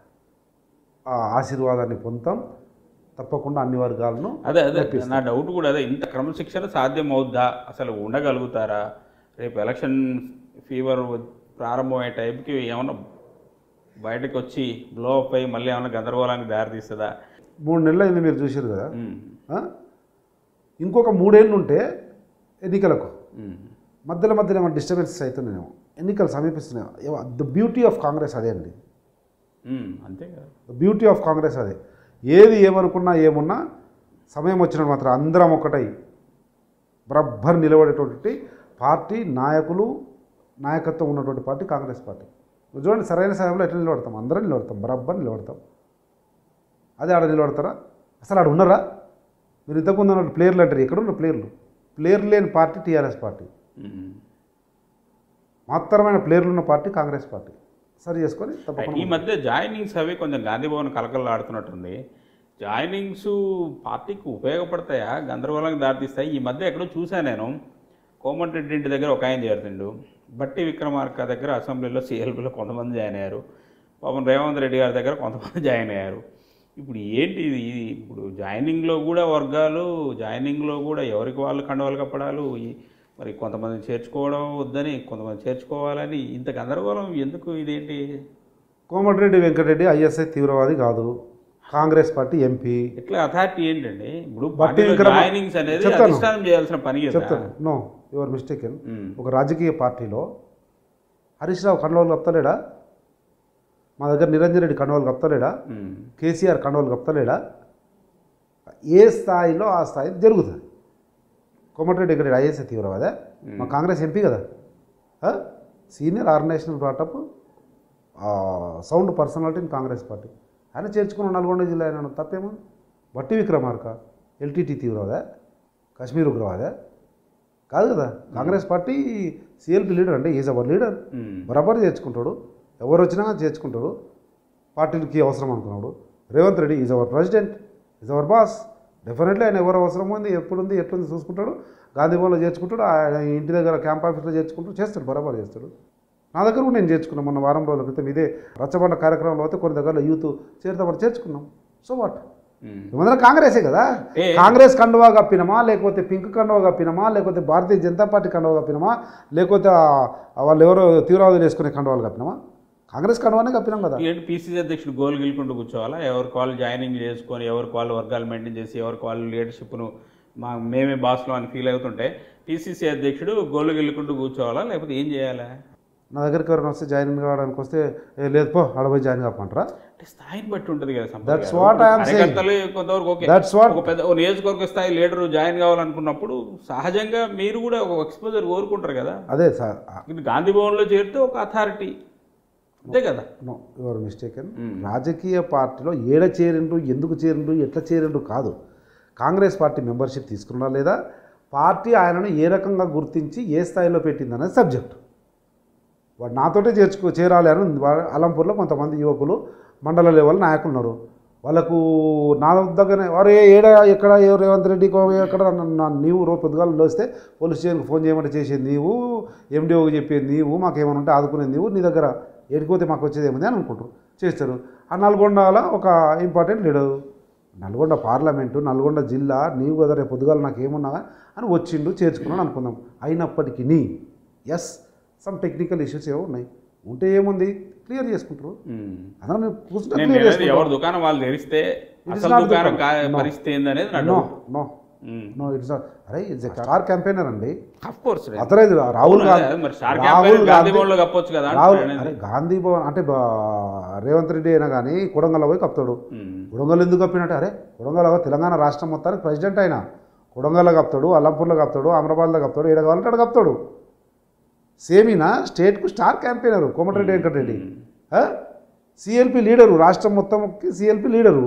A: ఆ ఆశీర్వాదాన్ని పొందుతాం తప్పకుండా అన్ని వర్గాలను
B: అదే అదే నా డౌట్ కూడా అదే ఇంత క్రమశిక్షణ సాధ్యం అవుద్దా అసలు ఉండగలుగుతారా రేపు ఎలక్షన్ ఫీవర్ ప్రారంభమయ్యే టైంకి ఏమన్నా బయటకు వచ్చి బ్లో అప్ అయ్యి మళ్ళీ ఏమన్నా గందరగోళానికి దారితీస్తుందా
A: మూడు నెలలు అయింది మీరు చూసారు కదా
B: ఉమ్,
A: ఆ? ఇంకొక మూడేళ్ళు ఉంటే ఎన్నికలకు
B: ఉమ్,
A: మధ్యలో మధ్యలో ఏమైనా డిస్టర్బెన్సెస్ అవుతున్నాయేమో ఎన్నికలు సమీపిస్తున్నాయి ద బ్యూటీ ఆఫ్ కాంగ్రెస్ అదే అండి
B: ఉమ్, అంతే కదా
A: ద బ్యూటీ ఆఫ్ కాంగ్రెస్ అదే ఏది ఏమనుకున్నా ఏమున్నా సమయం వచ్చినప్పుడు మాత్రం అందరం ఒకటై బరబ్బర్ నిలబడేటువంటి పార్టీ నాయకులు నాయకత్వం ఉన్నటువంటి పార్టీ కాంగ్రెస్ పార్టీ మీరు చూడండి సరైన సమయంలో ఎట్లా నిలబడతాం అందరం నిలబడతాం బరబ్బర్ నిలబడతాం అదే ఆడ నిలబడతారా అసలు ఆడ ఉన్నారా మీరు ఇంతకుముందు అన్నట్టు ప్లేయర్లు అంటారు ఎక్కడ ఉన్న ప్లేయర్లు ప్లేయర్ లేని పార్టీ టీఆర్ఎస్ పార్టీ
B: ఉమ్.
A: మాత్రమైన ప్లేయర్లు ఉన్న పార్టీ కాంగ్రెస్ పార్టీ సరి చేసుకొని తప్పకుండా
B: ఈ మధ్య జాయినింగ్స్ అవి కొంచెం గాంధీ భవన్ కలకలలాడుతున్నట్టుంది జాయినింగ్స్ పార్టీకి ఉపయోగపడతాయా గందరగోళానికి దారితీస్తాయి ఈ మధ్య ఎక్కడో చూశాను నేను కోమటిరెడ్డి ఇంటి దగ్గర ఒక ఆయన చేరుతుండు బట్టి విక్రమార్క దగ్గర అసెంబ్లీలో సిఎల్పిలో కొంతమంది జాయిన్ అయ్యారు పాపం రేవంత్ రెడ్డి గారి దగ్గర కొంతమంది జాయిన్ అయ్యారు ఇప్పుడు ఏంటి ఇది ఇది ఇప్పుడు జాయినింగ్లో కూడా వర్గాలు జాయినింగ్లో కూడా ఎవరికి వాళ్ళు కండవాలు కప్పడాలు ఈ- మరి కొంతమంది చేర్చుకోవడం వద్దని కొంతమంది చేర్చుకోవాలని ఇంత గందరగోళం ఎందుకు ఇదేంటి
A: కోమటిరెడ్డి వెంకటరెడ్డి ఐఎస్ఐ తీవ్రవాది కాదు కాంగ్రెస్ పార్టీ ఎంపీ
B: ఇట్లా అథారిటీ ఏంటండి ఇప్పుడు
A: బట్టి
B: పార్టీలో
A: విక్రమ-
B: జాయినింగ్స్ అనేది
A: చెప్తాను.
B: అధిష్టానం చేయాల్సిన పని కదా
A: చెప్తాను నో యువర్ మిస్టేకెన్
B: ఉమ్.
A: ఒక రాజకీయ పార్టీలో హరీష్ రావు కండవాలు కప్తలేడా మా దగ్గర నిరంజన్ రెడ్డి కండవాలు కప్తలేడా
B: ఉమ్.
A: కేసీఆర్ కండవాలు కప్తలేడా ఏ స్థాయిలో ఆ స్థాయి జరుగుతుంది కోమటిరెడ్డి వెంకటరెడ్డి ఐఎస్ఐ తీవ్రవాదా మా కాంగ్రెస్ ఎంపీ కదా senior organisation brought up sound personality in Congress party ఆయన చేర్చుకున్న నల్గొండ జిల్లా ఆయన తప్పేమో బట్టి విక్రమార్క ఎల్టీటీ తీవ్రవాదా కాశ్మీర్ ఉగ్రవాదా కాదు కదా కాంగ్రెస్ పార్టీ సిఎల్పి లీడర్ అంటే ఈజ్ అవర్ లీడర్
B: ఉమ్.
A: బరాబర్ చేర్చుకుంటాడు ఎవరు వచ్చినా చేర్చుకుంటాడు పార్టీలకి అవసరం అనుకున్నాడు Revanth Reddy is our president is our boss definitely ఆయన ఎవరు అవసరం ఉంది ఎప్పుడుంది ఎట్లుంది చూసుకుంటాడు గాంధీ భవన్లో చేర్చుకుంటాడు ఆయన ఇంటి దగ్గర క్యాంప్ ఆఫీస్లో చేర్చుకుంటాడు చేస్తాడు బరాబర్ చేస్తాడు నా దగ్గర కూడా నేను చేర్చుకున్నాను మొన్న వారం రోజుల క్రితం ఇదే రచ్చబండ కార్యక్రమంలో అయితే కొన్ని దగ్గర యూత్ చేరుతామని చేర్చుకున్నాం సో వాట్
B: ఉమ్.
A: మేమందరం కాంగ్రెసే కదా
B: ఏ.
A: కాంగ్రెస్ కండువా కప్పినమా లేకపోతే పింక్ కండువా కప్పినమా లేకపోతే భారతీయ జనతా పార్టీ కండువా కప్పినమా లేకపోతే ఆ- ఆ వాళ్ళు ఎవరో తీవ్రవాదులు వేసుకునే కండువాలు కప్పినమా కాంగ్రెస్ కండువానే కప్పినాం కదా
B: ఏంటి పీసీసీ అధ్యక్షుడు గోల్ గెలుకుంటూ కూర్చోవాలా ఎవరికి వాళ్ళు జాయినింగ్ చేసుకొని ఎవరికి వాళ్ళు వర్గాలు మెయింటైన్ చేసి ఎవరికి వాళ్ళు లీడర్షిప్ను మా మేమే బాస్లో అని ఫీల్ అవుతుంటే పీసీసీ అధ్యక్షుడు గోల్ గెలుకుంటూ కూర్చోవాలా లేకపోతే ఏం చేయాలా
A: నా దగ్గరికి ఎవరైనా వస్తే జాయిన్ కావడానికి వస్తే "ఏ, లేదు పో ఆడపోయి జాయిన్ కాపంటారా
B: అంటే స్థాయిని బట్టి ఉంటుంది కదా సంపత్
A: That's
B: గారు.
A: what I am saying.
B: కార్యకర్తలు కొంతవరకు ఓకే
A: That's what-
B: ఒక పెద్ద ఓ నియోజకవర్గ స్థాయి లీడర్ జాయిన్ కావాలనుకున్నప్పుడు సహజంగా మీరు కూడా ఒక ఎక్స్పోజర్ కోరుకుంటారు కదా
A: అదే సార్
B: ఇది గాంధీ భవన్లో చేరితే ఒక అథారిటీ అంతే కదా
A: నో యువర్ మిస్టేకెన్ రాజకీయ పార్టీలో ఏడ చేరిండ్రు ఎందుకు చేరిండ్రు ఎట్లా చేరిండ్రు కాదు కాంగ్రెస్ పార్టీ మెంబర్షిప్ తీసుకున్నా లేదా పార్టీ ఆయనను ఏ రకంగా గుర్తించి ఏ స్థాయిలో పెట్టింది అనేది సబ్జెక్ట్ వాడు నాతోటే చేర్చుకో చేరాలి అని ఉంది. వా- అలంపూర్లో కొంతమంది యువకులు మండల లెవెల్ నాయకులు ఉన్నారు వాళ్ళకు నా దగ్గరనే వారు ఏడ ఎక్కడ ఏ రేవంత్ రెడ్డి కో- ఎక్కడ నన్ను- నా- నీవు రో పొద్దుగాలు వస్తే పోలీస్ స్టేషన్కి ఫోన్ చేయమంటే చేసేది నీవు ఎండిఓకి చెప్పేది నీవు మాకేమైనా ఉంటే ఆదుకునేది నీవు నీ దగ్గర ఎడిపోతే మాకు వచ్చేది ఏముంది అని అనుకుంటారు చేస్తారు ఆ నల్గొండలో ఒక important leader Nalgonda parliament Nalgonda జిల్లా నీవు కదా రేపు పొద్దుగాల నాకు ఏమున్నా అని వచ్చిండు చేర్చుకున్నాను అనుకుందాం అయినప్పటికీ నీ ఎస్ సమ్ టెక్నికల్ ఇష్యూస్ ఏవో ఉన్నాయి ఉంటే ఏముంది క్లియర్ చేసుకుంటారు
B: ఉమ్.
A: అదే నేను కూర్చుంటే
B: నేను
A: క్లియర్
B: అనేది
A: చేసుకుంటారు
B: ఎవరి దుకాణం వాళ్ళు తెరిస్తే
A: is
B: అసలు
A: not
B: దుకాణం
A: దుకాణం.
B: కా-
A: No.
B: పరిస్థితి ఏందనేది నా
A: no
B: doubt
A: no no it's not అరే ఇట్స్ స్టార్ క్యాంపెయినర్ అండి
B: ఆఫ్ కోర్స్
A: అతరైజ్ రాహుల్ గాంధీ
B: మరి స్టార్
A: రాహుల్
B: క్యాంపెయిన్ గాంధీ
A: గాంధీ
B: భవన్లో కప్పొచ్చు కదా
A: రాహుల్
B: అంటున్నాను
A: అరే
B: అనేది.
A: గాంధీ భవన్ అంటే బా- రేవంత్ రెడ్డి అయినా కానీ కొడంగల్ పోయి కప్తాడు
B: ఉమ్.
A: కొడంగల్ ఎందుకు కప్పినట్టు అరే కొడంగల్ తెలంగాణ రాష్ట్రం మొత్తానికి ప్రెసిడెంట్ అయినా కొడంగల్లో కప్తాడు అల్లంపూర్లో కప్తాడు అమరాబాద్లో కప్తాడు ఏడ కావాలంటే అక్కడ కప్తాడు సేమ్ ఈయన స్టేట్కు star campaigner Komatireddy Venkatareddy CLP leader రాష్ట్రం మొత్తంకి సిఎల్పి లీడరు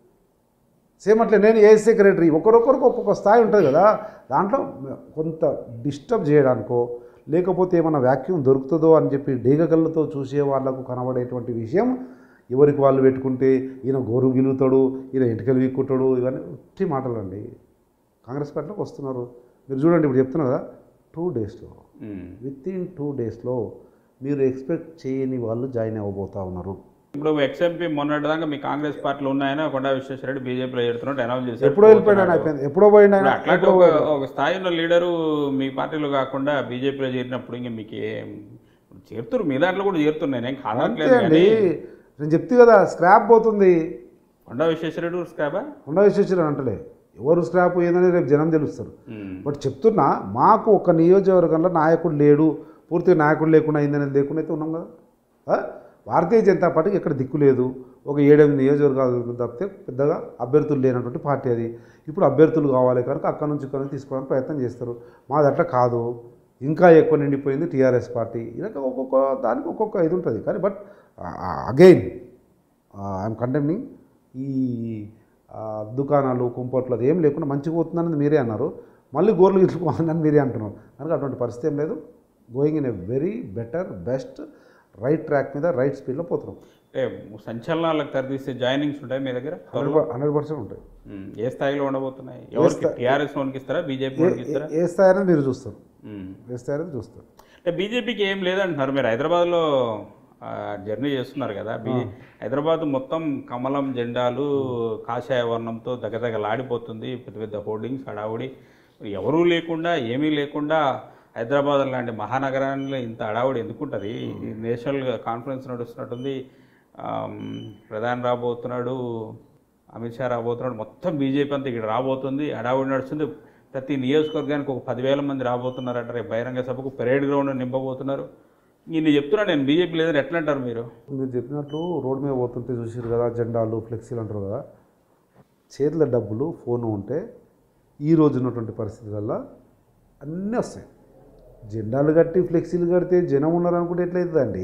A: సేమ్ అట్లే నేను ఏ సెక్రటరీ ఒకరొకరికి ఒక్కొక్క స్థాయి ఉంటుంది కదా దాంట్లో కొంత డిస్టర్బ్ చేయడానికో లేకపోతే ఏమైనా వ్యాక్యూమ్ దొరుకుతుందో అని చెప్పి డేగగళ్ళతో చూసే వాళ్ళకు కనబడేటువంటి విషయం ఎవరికి వాళ్ళు పెట్టుకుంటే ఈయన గోరు గిలుతాడు ఈయన ఎంటికలు వీక్కుంటాడు ఇవన్నీ ఉట్టి మాటలు అండి కాంగ్రెస్ పార్టీలోకి వస్తున్నారు మీరు చూడండి ఇప్పుడు చెప్తున్నా కదా టూ డేస్లో
B: ఉమ్.
A: విత్ ఇన్ టూ డేస్లో మీరు ఎక్స్పెక్ట్ చేయని వాళ్ళు జాయిన్ అవ్వబోతా ఉన్నారు
B: ఇప్పుడు ఎక్స్ఎంపీ మొన్నటిదాకా మీ కాంగ్రెస్ పార్టీలో ఉన్నాయని కొండా విశ్వేశ్వరరెడ్డి బీజేపీలో చేరుతున్నట్టు అనౌన్స్ చేశారు
A: ఎప్పుడో వెళ్ళిపోయాడు ఆయన అయిపోయింది ఎప్పుడో పోయిండు ఆయన
B: ఇప్పుడు అట్లాంటి ఒక ఒక స్థాయి ఉన్న లీడరు మీ పార్టీలో కాకుండా బీజేపీలో చేరినప్పుడు ఇంకా మీకు ఏం చేరుతురు మీ దాంట్లో కూడా చేరుతున్నాయి నేను
A: అంతే
B: కాదట్లేదు
A: అండి
B: కానీ
A: నేను చెప్తే కదా స్క్రాప్ పోతుంది
B: కొండా విశ్వేశ్వరరెడ్డి స్క్రాబా
A: ఉండ విశ్వేశ్వర అంటలే ఎవరు స్క్రాప్ ఏందని రేపు జనం తెలుస్తారు బట్ చెప్తున్నా మాకు ఒక నియోజకవర్గంలో నాయకుడు లేడు పూర్తిగా నాయకుడు లేకుండా అయిందనేది లేకుండా అయితే ఉన్నాం కదా ఆ? భారతీయ జనతా పార్టీకి ఎక్కడ దిక్కు లేదు ఒక ఏడెనిమిది నియోజకవర్గాలు తప్పితే పెద్దగా అభ్యర్థులు లేనటువంటి పార్టీ అది ఇప్పుడు అభ్యర్థులు కావాలి కనుక అక్కడ నుంచి ఇక్కడ నుంచి తీసుకోవడానికి ప్రయత్నం చేస్తారు మాది అట్లా కాదు ఇంకా ఎక్కువ నిండిపోయింది టీఆర్ఎస్ పార్టీ ఇలా ఒక్కొక్క దానికి ఒక్కొక్క ఇది ఉంటుంది కానీ బట్ అగైన్ ఐఎమ్ కంటెమ్నింగ్ ఈ ఆ, దుకాణాలు కుంపట్లు అది ఏం లేకుండా మంచిగా పోతుందని మీరే అన్నారు మళ్ళీ గోర్లు గిట్టుకోవాలని మీరే అంటున్నారు కనుక అటువంటి పరిస్థితి ఏం లేదు going in a very better best right track మీద రైట్ స్పీడ్లో పోతున్నాం
B: అంటే సంచలనాలకు తెరదీసే జాయినింగ్స్ ఉంటాయి మీ దగ్గర
A: హండ్రెడ్ హండ్రెడ్ పర్సెంట్ ఉంటాయి
B: ఉమ్. ఏ స్థాయిలో ఉండబోతున్నాయి ఎవరికి టీఆర్ఎస్ లోనికి ఇస్తారా బీజేపీ లోనికి ఇస్తారా
A: ఏ స్థాయి అనేది మీరు చూస్తారు
B: ఉమ్.
A: ఏ స్థాయి అనేది చూస్తారు
B: అంటే బీజేపీకి ఏం లేదంటున్నారు మీరు హైదరాబాద్లో ఆ, జర్నీ చేస్తున్నారు కదా బీ హైదరాబాద్ మొత్తం కమలం జెండాలు కాషాయ వర్ణంతో దగదగలాడిపోతుంది పెద్ద పెద్ద హోర్డింగ్స్ హడావుడి ఎవరూ లేకుండా ఏమీ లేకుండా హైదరాబాద్ లాంటి మహానగరాల్లో ఇంత హడావుడి ఎందుకుంటుంది ఈ నేషనల్ కాన్ఫరెన్స్ నడుస్తున్నట్టుంది ఆమ్, ప్రధాని రాబోతున్నాడు అమిత్ షా రాబోతున్నాడు మొత్తం బీజేపీ అంతా ఇక్కడ రాబోతుంది హడావుడి నడుస్తుంది ప్రతి నియోజకవర్గానికి ఒక పదివేల మంది రాబోతున్నారట రేపు బహిరంగ సభకు పెరేడ్ గ్రౌండ్ నింపబోతున్నారు ఇన్ని చెప్తున్నా నేను బీజేపీ లేదని ఎట్లా అంటారు మీరు
A: మీరు చెప్పినట్లు రోడ్డు మీద పోతుంటే చూసారు కదా జెండాలు ఫ్లెక్సీలు అంటారు కదా చేతుల డబ్బులు ఫోన్ ఉంటే ఈ రోజు ఉన్నటువంటి పరిస్థితులలో అన్నీ వస్తాయి జెండాలు కట్టి ఫ్లెక్సీలు కడితే జనం ఉన్నారు అనుకుంటే ఎట్లయితుందండి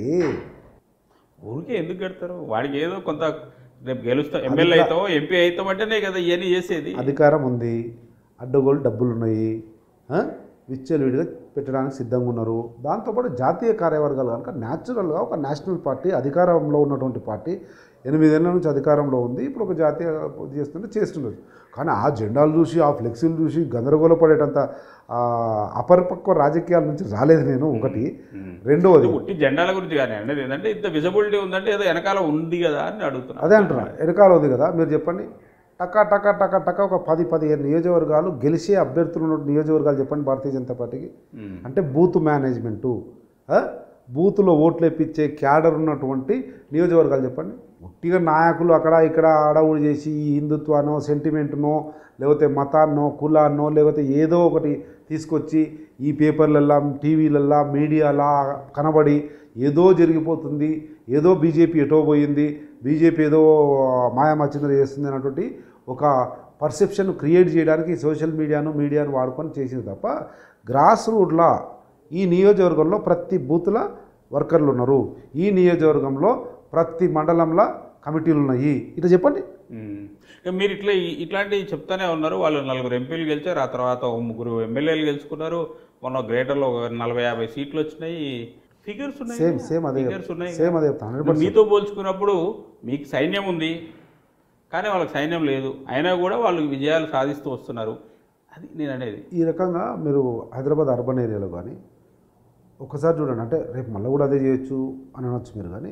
B: ఊరికే ఎందుకు కడతారు వాడికి ఏదో కొంత రేపు గెలుస్తాం ఎమ్మెల్యే అవుతావు ఎంపీ అవుతాం అంటేనే కదా ఇవన్నీ చేసేది
A: అధికారం ఉంది అడ్డగోలు డబ్బులు ఉన్నాయి ఆ? విచ్చలవిడిగా పెట్టడానికి సిద్ధంగా ఉన్నారు దాంతోపాటు జాతీయ కార్యవర్గాలు కనుక న్యాచురల్గా ఒక నేషనల్ పార్టీ అధికారంలో ఉన్నటువంటి పార్టీ ఎనిమిదేళ్ల నుంచి అధికారంలో ఉంది ఇప్పుడు ఒక జాతీయ ఇది చేస్తుంటే చేస్తుండదు కానీ ఆ జెండాలు చూసి ఆ ఫ్లెక్సీలు చూసి గందరగోళపడేటంత ఆ, అపరిపక్వ రాజకీయాల నుంచి రాలేదు నేను ఒకటి రెండవది
B: ఉట్టి జెండాల గురించి కానీ అనేది ఏంటంటే ఇంత విజిబిలిటీ ఉందంటే ఏదో వెనకాల ఉంది కదా అని అడుగుతున్నా
A: అదే అంటున్నా వెనకాల ఉంది కదా మీరు చెప్పండి టకా టకా టకా టకా ఒక పది పదిహేను నియోజకవర్గాలు గెలిచే అభ్యర్థులు ఉన్న నియోజకవర్గాలు చెప్పండి భారతీయ జనతా పార్టీకి
B: ఉమ్.
A: అంటే బూత్ మేనేజ్మెంటు ఆ? బూత్లో ఓట్లు ఎప్పించే క్యాడర్ ఉన్నటువంటి నియోజకవర్గాలు చెప్పండి ఒట్టిగా నాయకులు అక్కడ ఇక్కడ అడవులు చేసి ఈ హిందుత్వానో సెంటిమెంట్నో లేకపోతే మతాన్నో కులాన్నో లేకపోతే ఏదో ఒకటి తీసుకొచ్చి ఈ పేపర్లల్లా టీవీలల్లా మీడియాలా కనబడి ఏదో జరిగిపోతుంది ఏదో బీజేపీ ఎటో పోయింది బీజేపీ ఏదో మాయామచ్చిందర చేస్తుంది అన్నటువంటి ఒక పర్సెప్షన్ క్రియేట్ చేయడానికి సోషల్ మీడియాను మీడియాను వాడుకొని చేసింది తప్ప గ్రాస్ రూట్లా ఈ నియోజకవర్గంలో ప్రతి బూత్ల వర్కర్లు ఉన్నారు ఈ నియోజకవర్గంలో ప్రతి మండలంలో కమిటీలు ఉన్నాయి ఇట్లా చెప్పండి
B: ఉమ్. ఇక మీరు ఇట్లా ఈ- ఇట్లాంటివి చెప్తానే ఉన్నారు వాళ్ళు నలుగురు ఎంపీలు గెలిచారు ఆ తర్వాత ఓ ముగ్గురు ఎమ్మెల్యేలు గెలుచుకున్నారు మొన్న గ్రేటర్లో ఒక నలభై యాభై సీట్లు వచ్చినాయి ఫిగర్స్ ఉన్నాయి
A: సేమ్ సేమ్ అదే
B: ఫిగర్స్ ఉన్నాయి
A: సేమ్ అదే చెప్తాను హండ్రెడ్
B: మీతో పోల్చుకున్నప్పుడు మీకు సైన్యం ఉంది కానీ వాళ్ళకి సైన్యం లేదు అయినా కూడా వాళ్ళు విజయాలు సాధిస్తూ వస్తున్నారు అది నేను అనేది
A: ఈ రకంగా మీరు హైదరాబాద్ అర్బన్ ఏరియాలో కానీ ఒకసారి చూడండి అంటే రేపు మళ్ళీ కూడా అదే చేయొచ్చు అని అనొచ్చు మీరు కానీ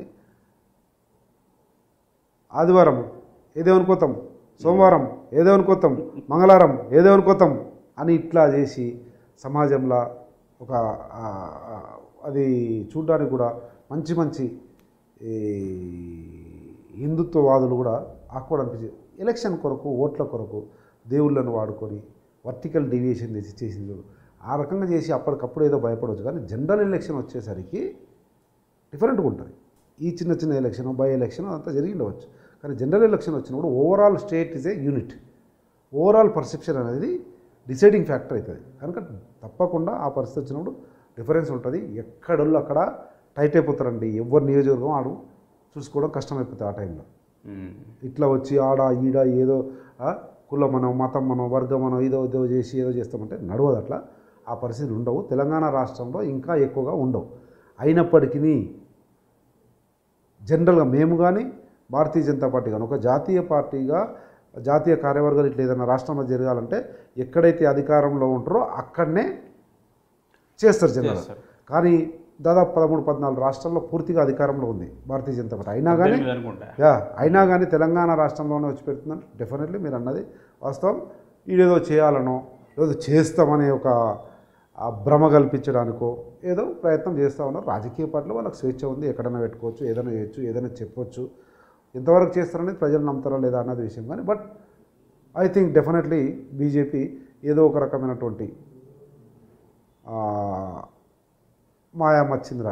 A: ఆదివారం ఏదో అనుకోతాం సోమవారం ఏదో అనుకోతాం మంగళవారం ఏదో అనుకోతాం అని ఇట్లా చేసి సమాజంలో ఒక ఆ, ఆ, అది చూడడానికి కూడా మంచి మంచి ఈ హిందుత్వవాదులు కూడా ఆకుడు అనిపించింది ఎలక్షన్ కొరకు ఓట్ల కొరకు దేవుళ్ళను వాడుకొని వర్టికల్ డీవియేషన్ చేసి చేసింది చూడు. ఆ రకంగా చేసి అప్పటికప్పుడు ఏదో భయపడవచ్చు కానీ జనరల్ ఎలక్షన్ వచ్చేసరికి డిఫరెంట్గా ఉంటుంది ఈ చిన్న చిన్న ఎలక్షన్ బై ఎలక్షన్ అంతా జరిగి ఉండవచ్చు కానీ జనరల్ ఎలక్షన్ వచ్చినప్పుడు overall state is a unit overall perception అనేది డిసైడింగ్ ఫ్యాక్టర్ అవుతుంది కనుక తప్పకుండా ఆ పరిస్థితి వచ్చినప్పుడు డిఫరెన్స్ ఉంటుంది ఎక్కడోళ్ళు అక్కడ టైట్ అయిపోతారండి ఎవరు నియోజకవర్గం ఆడు చూసుకోవడం కష్టమైపోతుంది ఆ టైంలో
B: ఉమ్.
A: ఇట్లా వచ్చి ఆడ ఈడ ఏదో ఆ, కులం మనం మతం మనం వర్గం మనం ఏదో ఏదో చేసి ఏదో చేస్తామంటే నడవదు అట్లా ఆ పరిస్థితులు ఉండవు తెలంగాణ రాష్ట్రంలో ఇంకా ఎక్కువగా ఉండవు అయినప్పటికీ జనరల్గా మేము కానీ భారతీయ జనతా పార్టీ కానీ ఒక జాతీయ పార్టీగా జాతీయ కార్యవర్గాలు ఇట్లా ఏదైనా రాష్ట్రంలో జరగాలంటే ఎక్కడైతే అధికారంలో ఉంటారో అక్కడనే చేస్తారు జనరల్
B: చేస్తారు.
A: కానీ దాదాపు పదమూడు పద్నాలుగు రాష్ట్రాల్లో పూర్తిగా అధికారంలో ఉంది భారతీయ జనతా పార్టీ అయినా కానీ
B: పద్దెనిమిది అనుకుంటా
A: యా అయినా కానీ తెలంగాణ రాష్ట్రంలోనే వచ్చి పెడుతుందని డెఫినెట్లీ మీరు అన్నది వాస్తవం ఈడేదో చేయాలనో ఏదో చేస్తామనే ఒక ఆ భ్రమ కల్పించడానికో ఏదో ప్రయత్నం చేస్తూ ఉన్నారు రాజకీయ పార్టీలో వాళ్ళకి స్వేచ్ఛ ఉంది ఎక్కడైనా పెట్టుకోవచ్చు ఏదైనా చేయొచ్చు ఏదైనా చెప్పొచ్చు ఎంతవరకు చేస్తారనేది ప్రజలు నమ్ముతారా లేదా అన్నది విషయం కానీ but I think definitely BJP ఏదో ఒక రకమైనటువంటి ఆ, మాయా మచ్చింద్ర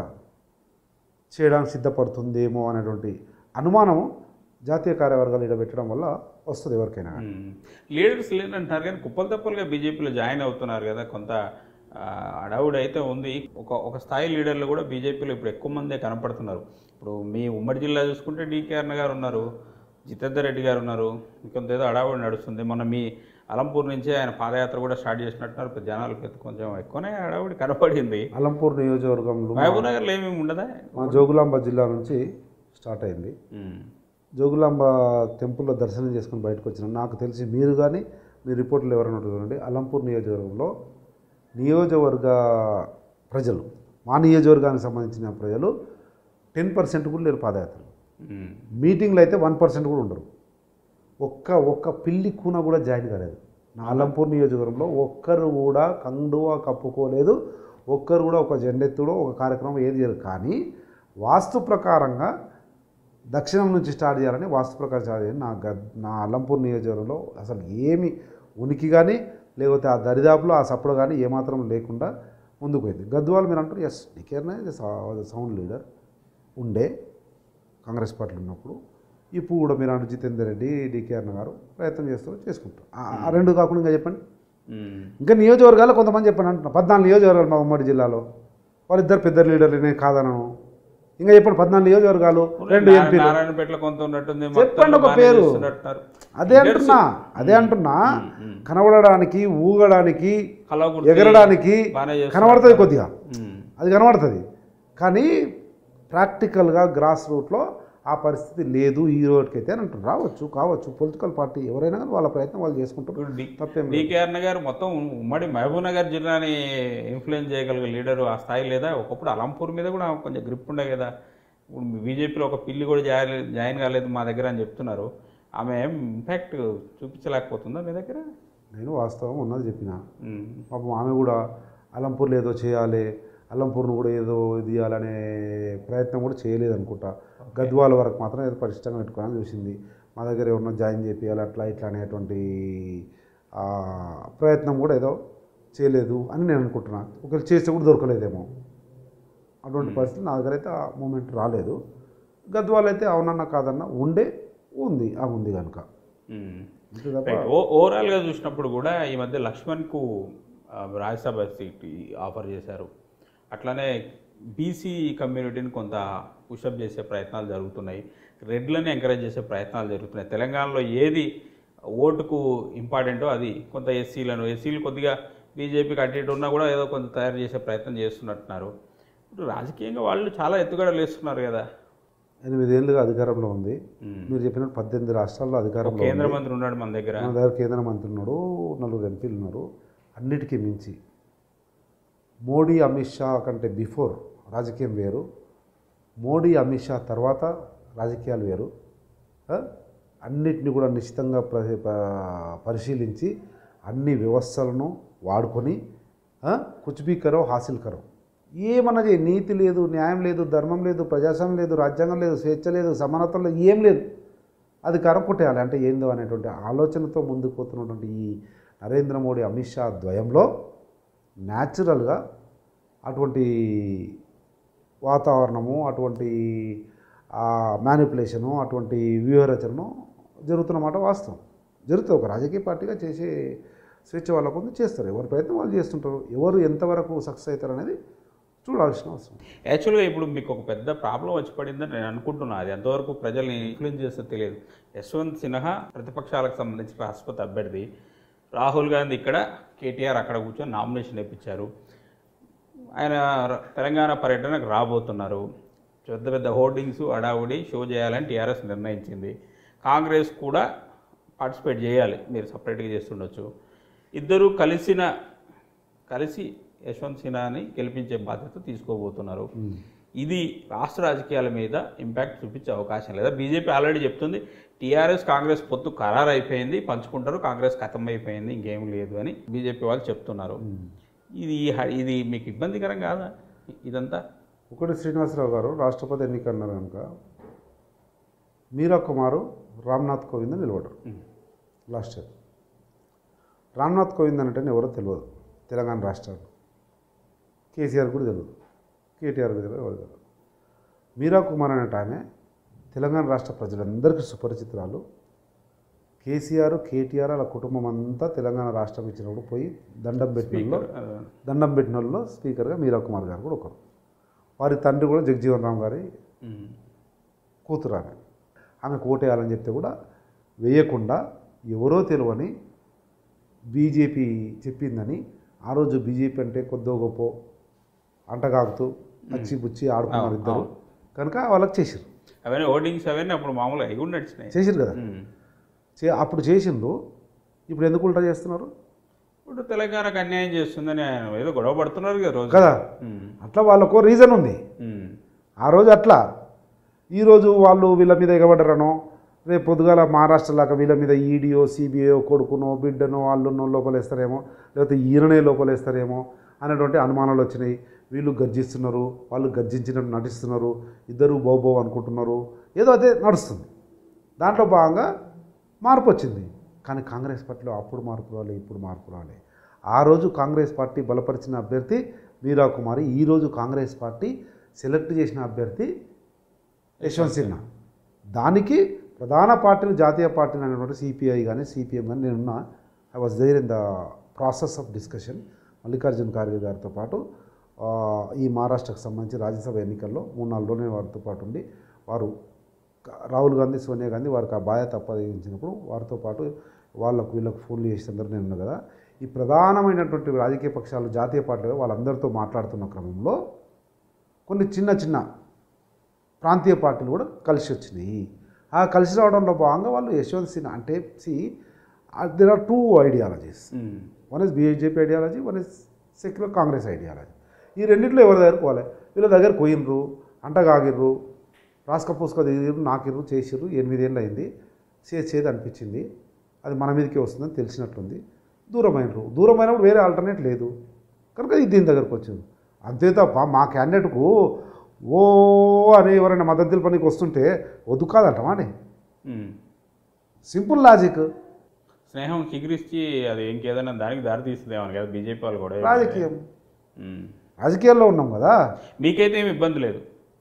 A: చేయడానికి సిద్ధపడుతుందేమో అనేటువంటి అనుమానం జాతీయ కార్యవర్గాలు ఇక్కడ పెట్టడం వల్ల వస్తుంది ఎవరికైనా కానీ.
B: లీడర్స్ లేదంటున్నారు కానీ కుప్పలు తప్పలుగా బీజేపీలో జాయిన్ అవుతున్నారు కదా కొంత ఆ, అడావుడి అయితే ఉంది ఒక ఒక స్థాయి లీడర్లు కూడా బీజేపీలో ఇప్పుడు ఎక్కువ మందే కనపడుతున్నారు ఇప్పుడు మీ ఉమ్మడి జిల్లా చూసుకుంటే డీకే అన్న గారు ఉన్నారు జితేందర్ రెడ్డి గారు ఉన్నారు కొంత ఏదో అడావుడి నడుస్తుంది మొన్న మీ అలంపూర్ నుంచి ఆయన పాదయాత్ర కూడా స్టార్ట్ చేసినట్టున్నారు ఇప్పుడు జనాలకి కొంచెం ఎక్కువనే అడావుడి కనపడింది
A: అలంపూర్ నియోజకవర్గంలో
B: మహబూబ్ నగర్లో ఏమేమి ఉండదా
A: మా జోగులాంబ జిల్లా నుంచి స్టార్ట్ అయింది
B: ఉమ్.
A: జోగులాంబ టెంపుల్లో దర్శనం చేసుకుని బయటకు వచ్చిన నాకు తెలిసి మీరు కానీ మీ రిపోర్టులు ఎవరైనా ఉంటే చూడండి అలంపూర్ నియోజకవర్గంలో నియోజకవర్గ ప్రజలు మా నియోజకవర్గానికి సంబంధించిన ప్రజలు టెన్ పర్సెంట్ కూడా లేరు పాదయాత్రలు
B: ఉమ్.
A: మీటింగ్లు అయితే వన్ పర్సెంట్ కూడా ఉండరు ఒక్క ఒక్క పిల్లి కూన కూడా జాయిన్ కాలేదు నా అలంపూర్ నియోజకవర్గంలో ఒక్కరు కూడా కండువా కప్పుకోలేదు ఒక్కరు కూడా ఒక జెండెత్తుడో ఒక కార్యక్రమం ఏది చేయరు కానీ వాస్తు ప్రకారంగా దక్షిణం నుంచి స్టార్ట్ చేయాలని వాస్తు ప్రకారం స్టార్ట్ చేయాలని నా గద్ నా అల్లంపూర్ నియోజకవర్గంలో అసలు ఏమి ఉనికి కానీ లేకపోతే ఆ దరిదాపులో ఆ సప్పుడు కానీ ఏమాత్రం లేకుండా ముందుకు పోయింది గద్వాల్ మీరు అంటారు ఎస్ డికేర్నే సౌండ్ లీడర్ ఉండే కాంగ్రెస్ పార్టీలో ఉన్నప్పుడు ఇప్పుడు కూడా మీరు అంటే జితేందర్ రెడ్డి డికే అన్న గారు ప్రయత్నం చేస్తారు చేసుకుంటారు ఆ- ఆ రెండు కాకుండా ఇంకా చెప్పండి
B: ఉమ్.
A: ఇంకా నియోజకవర్గాలు కొంతమంది చెప్పండి అంటున్నా పద్నాలుగు నియోజకవర్గాలు మా ఉమ్మడి జిల్లాలో వాళ్ళిద్దరు పెద్ద లీడర్లనే కాదనను ఇంకా చెప్పండి పద్నాలుగు నియోజకవర్గాలు రెండు
B: నా-
A: ఎంపీలు
B: నారాయణపేటలో కొంత ఉన్నట్టుంది
A: చెప్పండి ఒక
B: మొత్తం బాగానే
A: పేరు.
B: చేస్తున్నట్టున్నారు.
A: అదే అంటున్నా అదే అంటున్నా కనబడడానికి ఊగడానికి
B: కలవకుర్తి
A: ఎగరడానికి
B: బాగానే చేస్తున్నారు.
A: కనబడుతుంది కొద్దిగా
B: ఉమ్.
A: అది కనబడుతుంది కానీ ప్రాక్టికల్గా గ్రాస్ రూట్లో ఆ పరిస్థితి లేదు ఈ రోడ్కైతే అని అంటారు రావచ్చు కావచ్చు పొలిటికల్ పార్టీ ఎవరైనా కానీ వాళ్ళ ప్రయత్నం వాళ్ళు చేసుకుంటారు
B: ఇప్పుడు డి-
A: తప్పేం లేదు.
B: డికే అన్న గారు మొత్తం ఉమ్మడి మహబూబ్ నగర్ జిల్లాని ఇన్ఫ్లుయెన్స్ చేయగలిగే లీడర్ ఆ స్థాయి లేదా ఒకప్పుడు అలంపూర్ మీద కూడా కొంచెం గ్రిప్ ఉండే కదా ఇప్పుడు బీజేపీలో ఒక పిల్లి కూడా జాయిన్ జాయిన్ కాలేదు మా దగ్గర అని చెప్తున్నారు ఆమె ఇంపాక్ట్ చూపించలేకపోతుందా మీ దగ్గర
A: నేను వాస్తవం ఉన్నది చెప్పిన
B: ఉమ్.
A: పాపం ఆమె కూడా అలంపూర్లో ఏదో చేయాలి అల్లంపూర్ను కూడా ఏదో ఇది చేయాలనే ప్రయత్నం కూడా చేయలేదు అనుకుంటా గద్వాల వరకు మాత్రం ఏదో పరిష్టంగా పెట్టుకోవాలని చూసింది మా దగ్గర ఎవరన్నా జాయిన్ చేపియాలి అట్లా ఇట్లా అనేటువంటి ఆ, ప్రయత్నం కూడా ఏదో చేయలేదు అని నేను అనుకుంటున్నా ఒకవేళ చేస్తే కూడా దొరకలేదేమో అటువంటి పరిస్థితి నా దగ్గర అయితే ఆ మూమెంట్ రాలేదు గద్వాల్ అయితే అవునన్నా కాదన్నా ఉండే ఉంది ఆ ఉంది కనుక
B: మ్మ్.
A: అంతే తప్ప
B: రైట్. ఓ ఓవరాల్గా చూసినప్పుడు కూడా ఈ మధ్య లక్ష్మణ్కు ఆ, రాజ్యసభ సీట్ ఆఫర్ చేశారు అట్లానే బీసీ కమ్యూనిటీని కొంత పుషప్ చేసే ప్రయత్నాలు జరుగుతున్నాయి రెడ్లని ఎంకరేజ్ చేసే ప్రయత్నాలు జరుగుతున్నాయి తెలంగాణలో ఏది ఓటుకు ఇంపార్టెంటో అది కొంత ఎస్సీలను ఎస్సీలు కొద్దిగా బీజేపీకి అటు ఇటు ఉన్నా కూడా ఏదో కొంత తయారు చేసే ప్రయత్నం చేస్తున్నట్టున్నారు ఇప్పుడు రాజకీయంగా వాళ్ళు చాలా ఎత్తుగడలు వేస్తున్నారు కదా
A: ఎనిమిదేళ్ళుగా అధికారంలో ఉంది
B: మ్మ్.
A: మీరు చెప్పినట్టు పద్దెనిమిది రాష్ట్రాల్లో
B: ఒక
A: అధికారంలో
B: కేంద్ర
A: ఉంది.
B: మంత్రి ఉన్నాడు మన దగ్గర
A: మన దగ్గర కేంద్ర మంత్రి ఉన్నాడు నలుగురు ఎంపీలు ఉన్నారు అన్నిటికీ మించి మోడీ అమిత్ షా కంటే బిఫోర్ రాజకీయం వేరు మోడీ అమిత్ షా తర్వాత రాజకీయాలు వేరు ఆ? అన్నిటిని కూడా నిశ్చితంగా ప్ర- ప- పరిశీలించి అన్ని వ్యవస్థలను వాడుకొని ఆ? కుచ్ బీ కరో హాసిల్ కరో ఏమన్నా చేయి నీతి లేదు న్యాయం లేదు ధర్మం లేదు ప్రజాస్వామ్యం లేదు రాజ్యాంగం లేదు స్వేచ్ఛ లేదు సమానత్వం లేదు ఏం లేదు అది కరపుట్టేయాలి అంటే ఏందో అనేటువంటి ఆలోచనతో ముందుకు పోతున్నటువంటి ఈ నరేంద్ర మోడీ అమిత్ షా ద్వయంలో న్యాచురల్గా అటువంటి వాతావరణము అటువంటి మ్యానిపులేషను అటువంటి వ్యూహరచనను జరుగుతున్నమాట వాస్తవం జరుగుతుంది ఒక రాజకీయ పార్టీగా చేసే స్వేచ్ఛ వాళ్ళకు ఉంది చేస్తారు ఎవరి ప్రయత్నం వాళ్ళు చేస్తుంటారు ఎవరు ఎంతవరకు సక్సెస్ అవుతారు అనేది చూడాల్సిన అవసరం
B: యాక్చువల్గా ఇప్పుడు మీకు ఒక పెద్ద ప్రాబ్లం వచ్చి పడిందని నేను అనుకుంటున్నా అది ఎంతవరకు ప్రజల్ని ఇన్ఫ్లుయెన్స్ చేస్తే తెలియదు యశ్వంత్ సిన్హా ప్రతిపక్షాలకు సంబంధించి రాష్ట్రపతి అభ్యర్థి రాహుల్ గాంధీ ఇక్కడ కేటీఆర్ అక్కడ కూర్చొని నామినేషన్ వేయించారు ఆయన ర- తెలంగాణ పర్యటనకు రాబోతున్నారు పెద్ద పెద్ద హోర్డింగ్స్ అడావుడి షో చేయాలని టీఆర్ఎస్ నిర్ణయించింది కాంగ్రెస్ కూడా పార్టిసిపేట్ చేయాలి మీరు సపరేట్గా చేస్తుండొచ్చు ఇద్దరు కలిసిన కలిసి యశ్వంత్ సిన్హాని గెలిపించే బాధ్యత తీసుకోబోతున్నారు ఇది రాష్ట్ర రాజకీయాల మీద ఇంపాక్ట్ చూపించే అవకాశం లేదా బీజేపీ ఆల్రెడీ చెప్తుంది టీఆర్ఎస్ కాంగ్రెస్ పొత్తు ఖరారు అయిపోయింది పంచుకుంటారు కాంగ్రెస్ ఖతం అయిపోయింది ఇంకేం లేదు అని బీజేపీ వాళ్ళు చెప్తున్నారు ఇది హ- ఇది మీకు ఇబ్బందికరం కాదా ఇదంతా
A: ఒకటి శ్రీనివాసరావు గారు రాష్ట్రపతి ఎన్నిక అన్నారు కనుక మీరా కుమారు రామ్నాథ్ కోవింద్ నిలబడ్డారు లాస్ట్ ఇయర్ రామ్నాథ్ కోవింద్ అంటే ఎవరో తెలియదు తెలంగాణ రాష్ట్రాలు కేసీఆర్ కూడా తెలియదు కేటీఆర్ కూడా తెలియదు ఎవరు తెలియదు మీరా కుమార్ అనేట ఆమె తెలంగాణ రాష్ట్ర ప్రజలందరికీ సుపరిచితురాలు కేసీఆర్ కేటీఆర్ వాళ్ళ కుటుంబం అంతా తెలంగాణ రాష్ట్రం ఇచ్చినప్పుడు పోయి దండం పెట్టినలో దండం పెట్టిన వాళ్ళలో స్పీకర్గా మీరా కుమార్ గారు కూడా ఒకరు వారి తండ్రి కూడా జగజీవన్ రామ్ గారి
B: ఉమ్.
A: కూతురు ఆమె ఆమె కోటేయాలని చెప్తే కూడా వేయకుండా ఎవరో తెలియని బీజేపీ చెప్పిందని ఆ రోజు బీజేపీ అంటే కొద్దో గొప్ప అంటగాగుతూ అచ్చి బుచ్చి ఆడుకున్నారు ఇద్దరు కనుక వాళ్ళకి చేసిరు
B: అవన్నీ ఓటింగ్స్ అవన్నీ అప్పుడు మామూలుగా అవి కూడా నడిచినాయి
A: చేసిరు కదా
B: ఉమ్.
A: చే అప్పుడు చేసిండ్రు ఇప్పుడు ఎందుకు ఉల్టా చేస్తున్నారు
B: ఇప్పుడు తెలంగాణకు అన్యాయం చేస్తుందని ఆయన ఏదో గొడవ పడుతున్నారు కదా రోజు
A: కదా
B: ఉమ్.
A: అట్లా వాళ్ళకు రీజన్ ఉంది
B: ఉమ్.
A: ఆ రోజు అట్లా ఈరోజు వాళ్ళు వీళ్ళ మీద ఎగబడరనో రేపు పొద్దుగాల మహారాష్ట్ర లాగా వీళ్ళ మీద ఈడీఓ సిబిఐ కొడుకునో బిడ్డనో వాళ్ళునో లోపలేస్తారేమో లేకపోతే ఈయననే లోపలేస్తారేమో అనేటువంటి అనుమానాలు వచ్చినాయి వీళ్ళు గర్జిస్తున్నారు వాళ్ళు గర్జించినట్టు నటిస్తున్నారు ఇద్దరు బౌబో అనుకుంటున్నారు ఏదో అదే నడుస్తుంది దాంట్లో భాగంగా మార్పు వచ్చింది కానీ కాంగ్రెస్ పార్టీలో అప్పుడు మార్పు రాలే ఇప్పుడు మార్పు రాలే ఆ రోజు కాంగ్రెస్ పార్టీ బలపరిచిన అభ్యర్థి మీరా కుమారి ఈరోజు కాంగ్రెస్ పార్టీ సెలెక్ట్ చేసిన అభ్యర్థి యశ్వంత్ సిన్హా దానికి ప్రధాన పార్టీలు జాతీయ పార్టీలు అనేటువంటి సిపిఐ కానీ సిపిఎం కానీ నేనున్న I was there in the process of discussion Mallikarjuna Kharge గారితో పాటు ఆ, ఈ మహారాష్ట్రకు సంబంధించి రాజ్యసభ ఎన్నికల్లో మూడు నాలుగు రోజులు నేను వారితో పాటు ఉండి వారు క- రాహుల్ గాంధీ సోనియా గాంధీ వారికి ఆ బాధ్యత అప్పగించినప్పుడు వారితో పాటు వాళ్ళకు వీళ్ళకు ఫోన్లు చేసేందరూ నేను ఉన్నా కదా ఈ ప్రధానమైనటువంటి రాజకీయ పక్షాలు జాతీయ పార్టీలు వాళ్ళందరితో మాట్లాడుతున్న క్రమంలో కొన్ని చిన్న చిన్న ప్రాంతీయ పార్టీలు కూడా కలిసి వచ్చినాయి ఆ కలిసి రావడంలో భాగంగా వాళ్ళు యశ్వంత్ సిన్హా అంటే see there are two ideologies
B: um.
A: One is BJP ideology one is secular Congress ideology ఈ రెండిట్లో ఎవరి దగ్గర పోవాలి వీళ్ళ దగ్గర పోయినరు అంటగాగిర్రు రాసుక పూసుక దిగిర్రు నాకిర్రు చేసిర్రు ఎనిమిదేళ్ళు అయింది చేసి చేది అనిపించింది అది మన మీదకే వస్తుందని తెలిసినట్లుంది దూరమైనరు దూరమైనప్పుడు వేరే ఆల్టర్నేట్ లేదు కనుక ఇది దీని దగ్గరకు వచ్చింది అంతే తప్ప మా క్యాండిడేట్కు ఓ అని ఎవరైనా మద్దతు తెలపనికి వస్తుంటే వద్దు కాదంటామా అని
B: ఉమ్.
A: సింపుల్ లాజిక్
B: స్నేహం చిగురిచ్చి అది ఇంకేదైనా దానికి దారి తీస్తుందేమో కదా బీజేపీ వాళ్ళు కూడా
A: రాజకీయం
B: ఉమ్.
A: రాజకీయాల్లో ఉన్నాం కదా
B: మీకైతే ఏమి ఇబ్బంది లేదు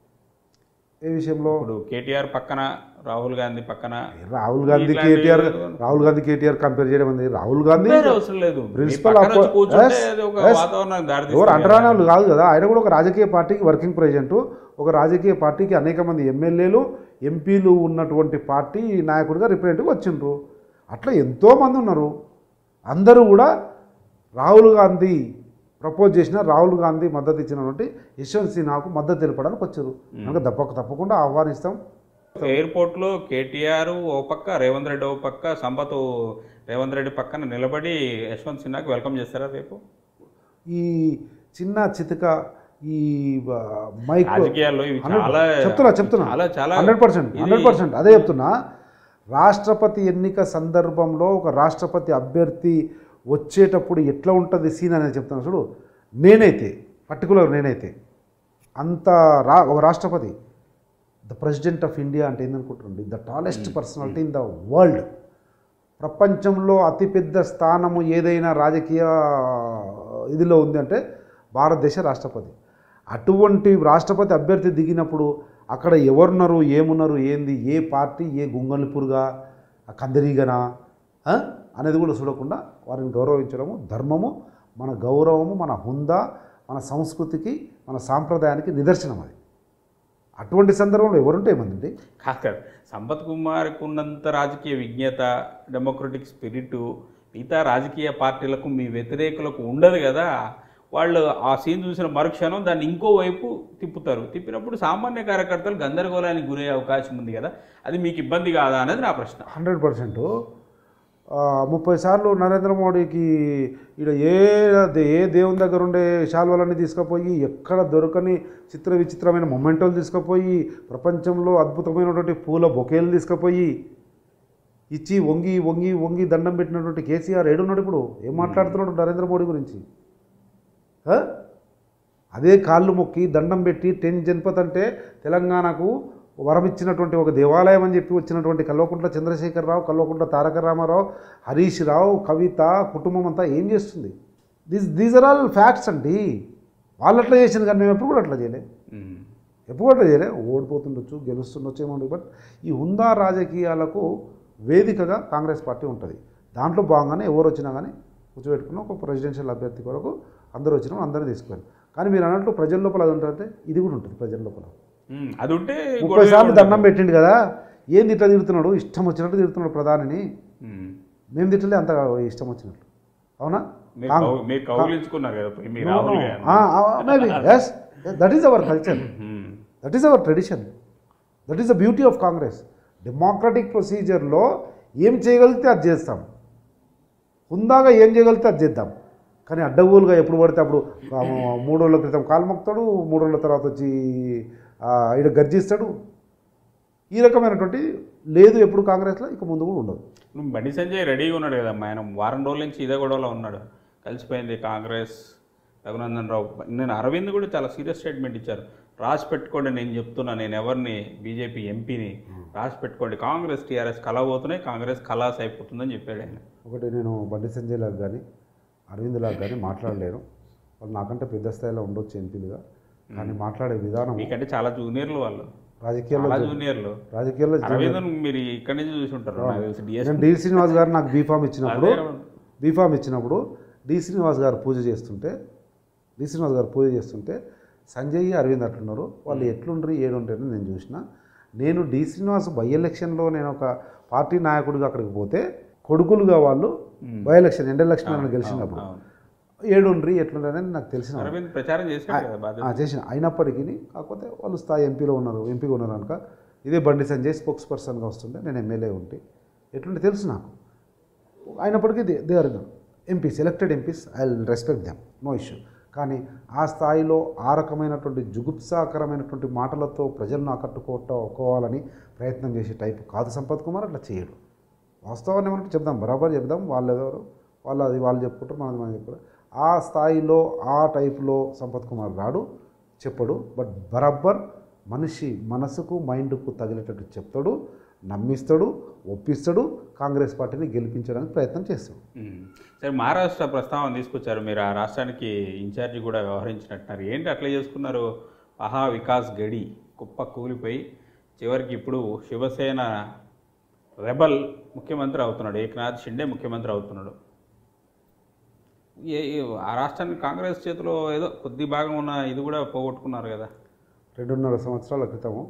A: ఏ విషయంలో
B: ఇప్పుడు కేటీఆర్ పక్కన రాహుల్ గాంధీ పక్కన
A: రాహుల్ గాంధీ
B: ఇట్లాంటి-
A: KTR Rahul Gandhi KTR compare చేయడం ఉంది రాహుల్ గాంధీ
B: వేరే అవసరం లేదు మీ
A: ప్రిన్సిపల్
B: పక్కన వచ్చి
A: అప్ప-
B: కూర్చుంటే
A: yes,
B: అది ఒక
A: yes.
B: వాతావరణానికి దారి
A: ఎవరు
B: తీస్తుంది
A: అంటరాని వాళ్ళు కాదు కదా ఆయన కూడా ఒక రాజకీయ పార్టీకి వర్కింగ్ ప్రెసిడెంట్ ఒక రాజకీయ పార్టీకి అనేక మంది ఎమ్మెల్యేలు ఎంపీలు ఉన్నటువంటి పార్టీ నాయకుడిగా రిప్రజెంట్గా వచ్చిండ్రు అట్లా ఎంతోమంది ఉన్నారు అందరూ కూడా రాహుల్ గాంధీ ప్రపోజ్ చేసిన రాహుల్ గాంధీ మద్దతు ఇచ్చినటువంటి యశ్వంత్ సిన్హాకు మద్దతు తెలపడానికి వచ్చారు కనుక తప్పక తప్పకుండా ఆహ్వానిస్తాం
B: ఎయిర్పోర్ట్ లో కేటీఆర్ ఓ పక్క రేవంత్ రెడ్డి ఓ పక్క సంపత్ రేవంత్ రెడ్డి పక్కన నిలబడి యశ్వంత్ సిన్హాకి వెల్కమ్ చేస్తారా రేపు
A: ఈ చిన్న చితక ఈ ఆ, మైక్
B: రాజకీయాల్లో ఇవి
A: హండ్రెడ్
B: చాలా
A: చెప్తున్నా చెప్తున్నా
B: చాలా చాలా
A: హండ్రెడ్ పర్సెంట్
B: ఇది-
A: హండ్రెడ్ పర్సెంట్ అదే చెప్తున్నా రాష్ట్రపతి ఎన్నిక సందర్భంలో ఒక రాష్ట్రపతి అభ్యర్థి వచ్చేటప్పుడు ఎట్లా ఉంటుంది సీన్ అనేది చెప్తాను చూడు నేనైతే పర్టికులర్ నేనైతే అంత రా ఒక రాష్ట్రపతి ద ప్రెసిడెంట్ ఆఫ్ ఇండియా అంటే ఏందనుకుంటుంది the tallest personality in the world ప్రపంచంలో అతిపెద్ద స్థానము ఏదైనా రాజకీయ ఇదిలో ఉంది అంటే భారతదేశ రాష్ట్రపతి అటువంటి రాష్ట్రపతి అభ్యర్థి దిగినప్పుడు అక్కడ ఎవరున్నారు ఏమున్నారు ఏంది ఏ పార్టీ ఏ గుంగల్పురుగా కందరీగనా ఆ? అనేది కూడా చూడకుండా వారిని గౌరవించడము ధర్మము మన గౌరవము మన హుందా మన సంస్కృతికి మన సాంప్రదాయానికి నిదర్శనం అది అటువంటి సందర్భంలో ఎవరుంటే ఏమందండి
B: కాదు కాదు సంపత్ కుమార్కి ఉన్నంత రాజకీయ విజ్ఞత డెమోక్రటిక్ స్పిరిట్ మిగతా రాజకీయ పార్టీలకు మీ వ్యతిరేకులకు ఉండదు కదా వాళ్ళు ఆ సీన్ చూసిన మరుక్షణం దాన్ని ఇంకో వైపు తిప్పుతారు తిప్పినప్పుడు సామాన్య కార్యకర్తలు గందరగోళానికి గురయ్యే అవకాశం ఉంది కదా అది మీకు ఇబ్బంది కాదా అనేది నా ప్రశ్న
A: హండ్రెడ్ పర్సెంట్ ముప్పై సార్లు నరేంద్ర మోడీకి ఇక్కడ ఏ దే- ఏ దేవుని దగ్గర ఉండే శాల్వలన్నీ తీసుకుపోయి ఎక్కడ దొరకని చిత్ర విచిత్రమైన మొమెంటోలు తీసుకుపోయి ప్రపంచంలో అద్భుతమైనటువంటి పూల బొకేలు తీసుకుపోయి ఇచ్చి వంగి వంగి వంగి దండం పెట్టినటువంటి కేసీఆర్ ఏడున్నాడు ఇప్పుడు ఏం మాట్లాడుతున్నాడు నరేంద్ర మోడీ గురించి ఆ? అదే కాళ్ళు మొక్కి దండం పెట్టి టెన్ జన్పత్ అంటే తెలంగాణకు వరం ఇచ్చినటువంటి ఒక దేవాలయం అని చెప్పి వచ్చినటువంటి కల్వకుంట్ల చంద్రశేఖరరావు కల్వకుంట్ల తారక రామారావు హరీష్ రావు కవిత కుటుంబం అంతా ఏం చేస్తుంది these these are all facts అండి వాళ్ళు అట్లా చేసింది కానీ మేము ఎప్పుడు కూడా అట్లా చేయలే
B: ఉమ్.
A: ఎప్పుడు అట్లా చేయలే ఓడిపోతుండొచ్చు గెలుస్తుండొచ్చు ఏమో బట్ ఈ హుందా రాజకీయాలకు వేదికగా కాంగ్రెస్ పార్టీ ఉంటుంది దాంట్లో భాగంగానే ఎవరు వచ్చినా కానీ కూర్చోబెట్టుకున్న ఒక ప్రెసిడెన్షియల్ అభ్యర్థి కొరకు అందరూ వచ్చినా అందరూ తీసుకుని కానీ మీరు అన్నట్టు ప్రజల లోపల అది ఉంటుందంటే ఇది కూడా ఉంటుంది ప్రజల లోపల
B: ఉమ్. అది ఉంటే
A: ముప్పై
B: గొడవ
A: సార్లు
B: ఉండదు.
A: దండం పెట్టిండు కదా ఏంది ఇట్లా తిడుతున్నాడు ఇష్టం వచ్చినట్టు తిడుతున్నాడు ప్రధానిని
B: ఉమ్.
A: మేము తిట్టలే అంత ఇష్టం వచ్చినట్లు అవునా
B: మీరు కౌ- మీరు కౌగిలించుకున్నారు కదా పోయి మీ Rahul Gandhi
A: maybe yes that is our culture
B: um.
A: That is our tradition that is the beauty of Congress democratic ప్రొసీజర్లో ఏం చేయగలిగితే అది చేస్తాం హుందాగా ఏం చేయగలిగితే అది చేద్దాం కానీ అడ్డగోలుగా ఎప్పుడు పడితే అప్పుడు ఆ, మూడు రోజుల క్రితం కాలు మొక్తాడు మూడు రోజుల తర్వాత వచ్చి ఈడ గర్జిస్తాడు ఈ రకమైనటువంటి లేదు ఎప్పుడు కాంగ్రెస్లో ఇక ముందు కూడా ఉండదు
B: నువ్వు బండి సంజయ్ రెడీగా ఉన్నాడు కదా ఆయన వారం రోజుల నుంచి ఇదే గొడవలో ఉన్నాడు కలిసిపోయింది కాంగ్రెస్ రఘునందన్ రావు నేను అరవింద్ కూడా చాలా సీరియస్ స్టేట్మెంట్ ఇచ్చారు రాసి పెట్టుకోండి నేను చెప్తున్నా నేను ఎవరిని బీజేపీ ఎంపీని రాసి పెట్టుకోండి కాంగ్రెస్ టీఆర్ఎస్ కలవబోతున్నాయి కాంగ్రెస్ కలాస్ అయిపోతుందని చెప్పాడు ఆయన
A: ఒకటి నేను బండి సంజయ్ లాగా కానీ అరవింద్ లాగా కానీ మాట్లాడలేను వాళ్ళు నాకంటే పెద్ద స్థాయిలో ఉండొచ్చు ఎంపీలుగా కానీ మాట్లాడే విధానం
B: మీకంటే చాలా జూనియర్లు వాళ్ళు
A: రాజకీయాల్లో
B: చాలా జూనియర్లు
A: రాజకీయాల్లో
B: అరవింద్ మీరు ఇక్కడి నుంచి చూసి ఉంటారు నాకు తెలిసి డిఎస్
A: నేను డి శ్రీనివాస్ గారు నాకు బీఫామ్ ఇచ్చినప్పుడు
B: అదే.
A: బీఫామ్ ఇచ్చినప్పుడు డి శ్రీనివాస్ గారు పూజ చేస్తుంటే డి శ్రీనివాస్ గారు పూజ చేస్తుంటే సంజయ్ అరవింద్ అట్లున్నారు వాళ్ళు ఎట్లుండ్రు ఏడుంటారని నేను చూసిన నేను డి శ్రీనివాస్ బై ఎలక్షన్లో నేను ఒక పార్టీ నాయకుడిగా అక్కడికి పోతే కొడుకులుగా వాళ్ళు బై ఎలక్షన్ ఎండ ఎలక్షన్ అని గెలిచినప్పుడు
B: అవును.
A: ఏడుండ్రి ఎట్లుంటారని నాకు తెలిసిన
B: అరవింద్ ప్రచారం చేశాడు కదా బాధ్యత
A: ఆ, చేసిన అయినప్పటికీ కాకపోతే వాళ్ళు స్థాయి ఎంపీలో ఉన్నారు ఎంపీగా ఉన్నారు కనుక ఇదే బండి సంజయ్ స్పోక్స్ పర్సన్గా వస్తుంటే నేను ఎమ్మెల్యే ఉంటే ఎట్లుంటే తెలుసు నాకు అయినప్పటికీ they they are MPs elected MPs I will respect them no issue కానీ ఆ స్థాయిలో ఆ రకమైనటువంటి జుగుప్సాకరమైనటువంటి మాటలతో ప్రజలను ఆకట్టుకోవాలని ప్రయత్నం చేసే టైపు కాదు సంపత్ కుమార్ అట్లా చేయడు వాస్తవాన్ని ఏమంటే చెప్దాం బరాబర్ చెప్దాం వాళ్ళు ఎవరు వాళ్ళు అది వాళ్ళు చెప్పుకుంటారు మనది మనం చెప్పుకుంటారు ఆ స్థాయిలో ఆ టైపులో సంపత్ కుమార్ రాడు చెప్పడు బట్ బరాబర్ మనిషి మనసుకు మైండ్కు తగిలేటట్టు చెప్తాడు నమ్మిస్తాడు ఒప్పిస్తాడు కాంగ్రెస్ పార్టీని గెలిపించడానికి ప్రయత్నం చేస్తాడు
B: ఉమ్. సరే మహారాష్ట్ర ప్రస్తావన తీసుకొచ్చారు మీరు ఆ రాష్ట్రానికి ఇన్ఛార్జి కూడా వ్యవహరించినట్టున్నారు ఏంటి అట్లా చేసుకున్నారు మహా వికాస్ గడి కుప్ప కూలిపోయి చివరికి ఇప్పుడు శివసేన రెబల్ ముఖ్యమంత్రి అవుతున్నాడు ఏకనాథ్ షిండే ముఖ్యమంత్రి అవుతున్నాడు ఏ ఏ- ఆ రాష్ట్రానికి కాంగ్రెస్ చేతిలో ఏదో కొద్ది భాగం ఉన్న ఇది కూడా పోగొట్టుకున్నారు కదా
A: రెండున్నర సంవత్సరాల క్రితము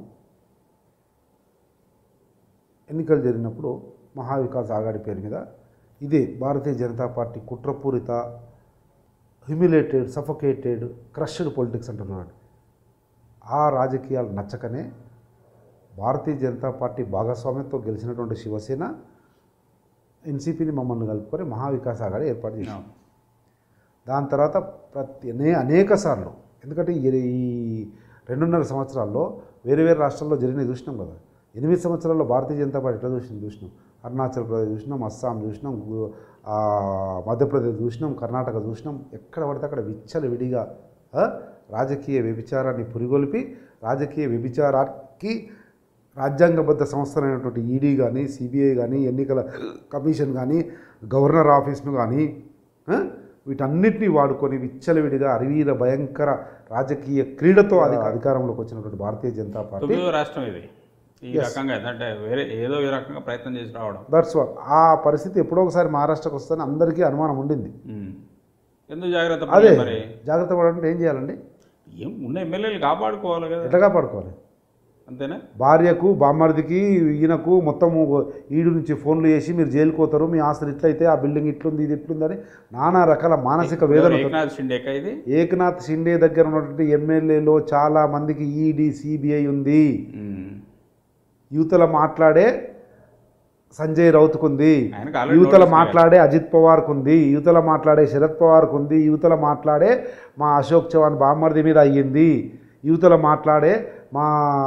A: ఎన్నికలు జరిగినప్పుడు మహావికాస్ ఆఘాడి పేరు మీద ఇదే భారతీయ జనతా పార్టీ కుట్రపూరిత హ్యూమిలేటెడ్ సఫోకేటెడ్ క్రష్డ్ పొలిటిక్స్ అంటున్నాడు ఆ రాజకీయాలు నచ్చకనే భారతీయ జనతా పార్టీ భాగస్వామ్యంతో గెలిచినటువంటి శివసేన ఎన్సీపీని మమ్మల్ని కలుపుకొని మహావికాస్ ఆఘాడి ఏర్పాటు చేసింది దాని తర్వాత ప్రతి అనే అనేక సార్లు ఎందుకంటే ఈ ఈ రెండున్నర సంవత్సరాల్లో వేరే వేరే రాష్ట్రాల్లో జరిగినవి చూసినాం కదా ఎనిమిది సంవత్సరాల్లో భారతీయ జనతా పార్టీ ఎట్లా చూసినాం చూసినాం అరుణాచల్ ప్రదేశ్ చూసినాం అస్సాం చూసినాం గు- ఆ, మధ్యప్రదేశ్ చూసినాం కర్ణాటక చూసినాం ఎక్కడ పడితే అక్కడ విచ్చల విడిగా ఆ, రాజకీయ వ్యభిచారాన్ని పురిగొల్పి రాజకీయ వ్యభిచారానికి రాజ్యాంగబద్ధ సంస్థలైనటువంటి ఈడీ కానీ సిబిఐ కానీ ఎన్నికల కమిషన్ కానీ గవర్నర్ ఆఫీస్ను కానీ ఆ, వీటన్నిటిని వాడుకొని విచ్చలవిడిగా అరివీర భయంకర రాజకీయ క్రీడతో అది అధికారంలోకి వచ్చినటువంటి భారతీయ జనతా పార్టీ
B: తొమ్మిదో రాష్ట్రం ఇది ఈ రకంగా ఏంటంటే వేరే ఏదో ఈ రకంగా ప్రయత్నం చేసి రావడం
A: దట్స్ వాట్ ఆ పరిస్థితి ఎప్పుడో ఒకసారి మహారాష్ట్రకు వస్తుందని అందరికీ అనుమానం ఉండింది
B: ఉమ్. ఎందుకు జాగ్రత్త
A: అదే
B: పడలేదు మరి
A: జాగ్రత్త పడాలంటే ఏం చేయాలండి
B: ఏం ఉన్న ఎమ్మెల్యేలు కాపాడుకోవాలి కదా
A: ఎట్లా కాపాడుకోవాలి
B: అంతేనా
A: భార్యకు బామ్మర్దికి ఈయనకు మొత్తము ఈడు నుంచి ఫోన్లు చేసి మీరు జైలుకు పోతారు మీ ఆస్తులు ఇట్లయితే ఆ బిల్డింగ్ ఇట్లుంది ఇది ఇట్లుందని నానా రకాల మానసిక వేదన
B: ఏకనాథ్ షిండేక ఇది
A: ఏకనాథ్ షిండే దగ్గర ఉన్నటువంటి ఎమ్మెల్యేలో చాలా మందికి ఈడీ సిబిఐ ఉంది
B: ఉమ్.
A: యువతల మాట్లాడే సంజయ్ రౌత్కుంది
B: ఆయనకు already
A: యువతల
B: notice
A: మాట్లాడే అజిత్ పవార్కు ఉంది యువతల మాట్లాడే శరద్ పవార్కు ఉంది యువతల మాట్లాడే మా అశోక్ చవాన్ బామ్మర్ది మీద అయ్యింది యువతల మాట్లాడే మా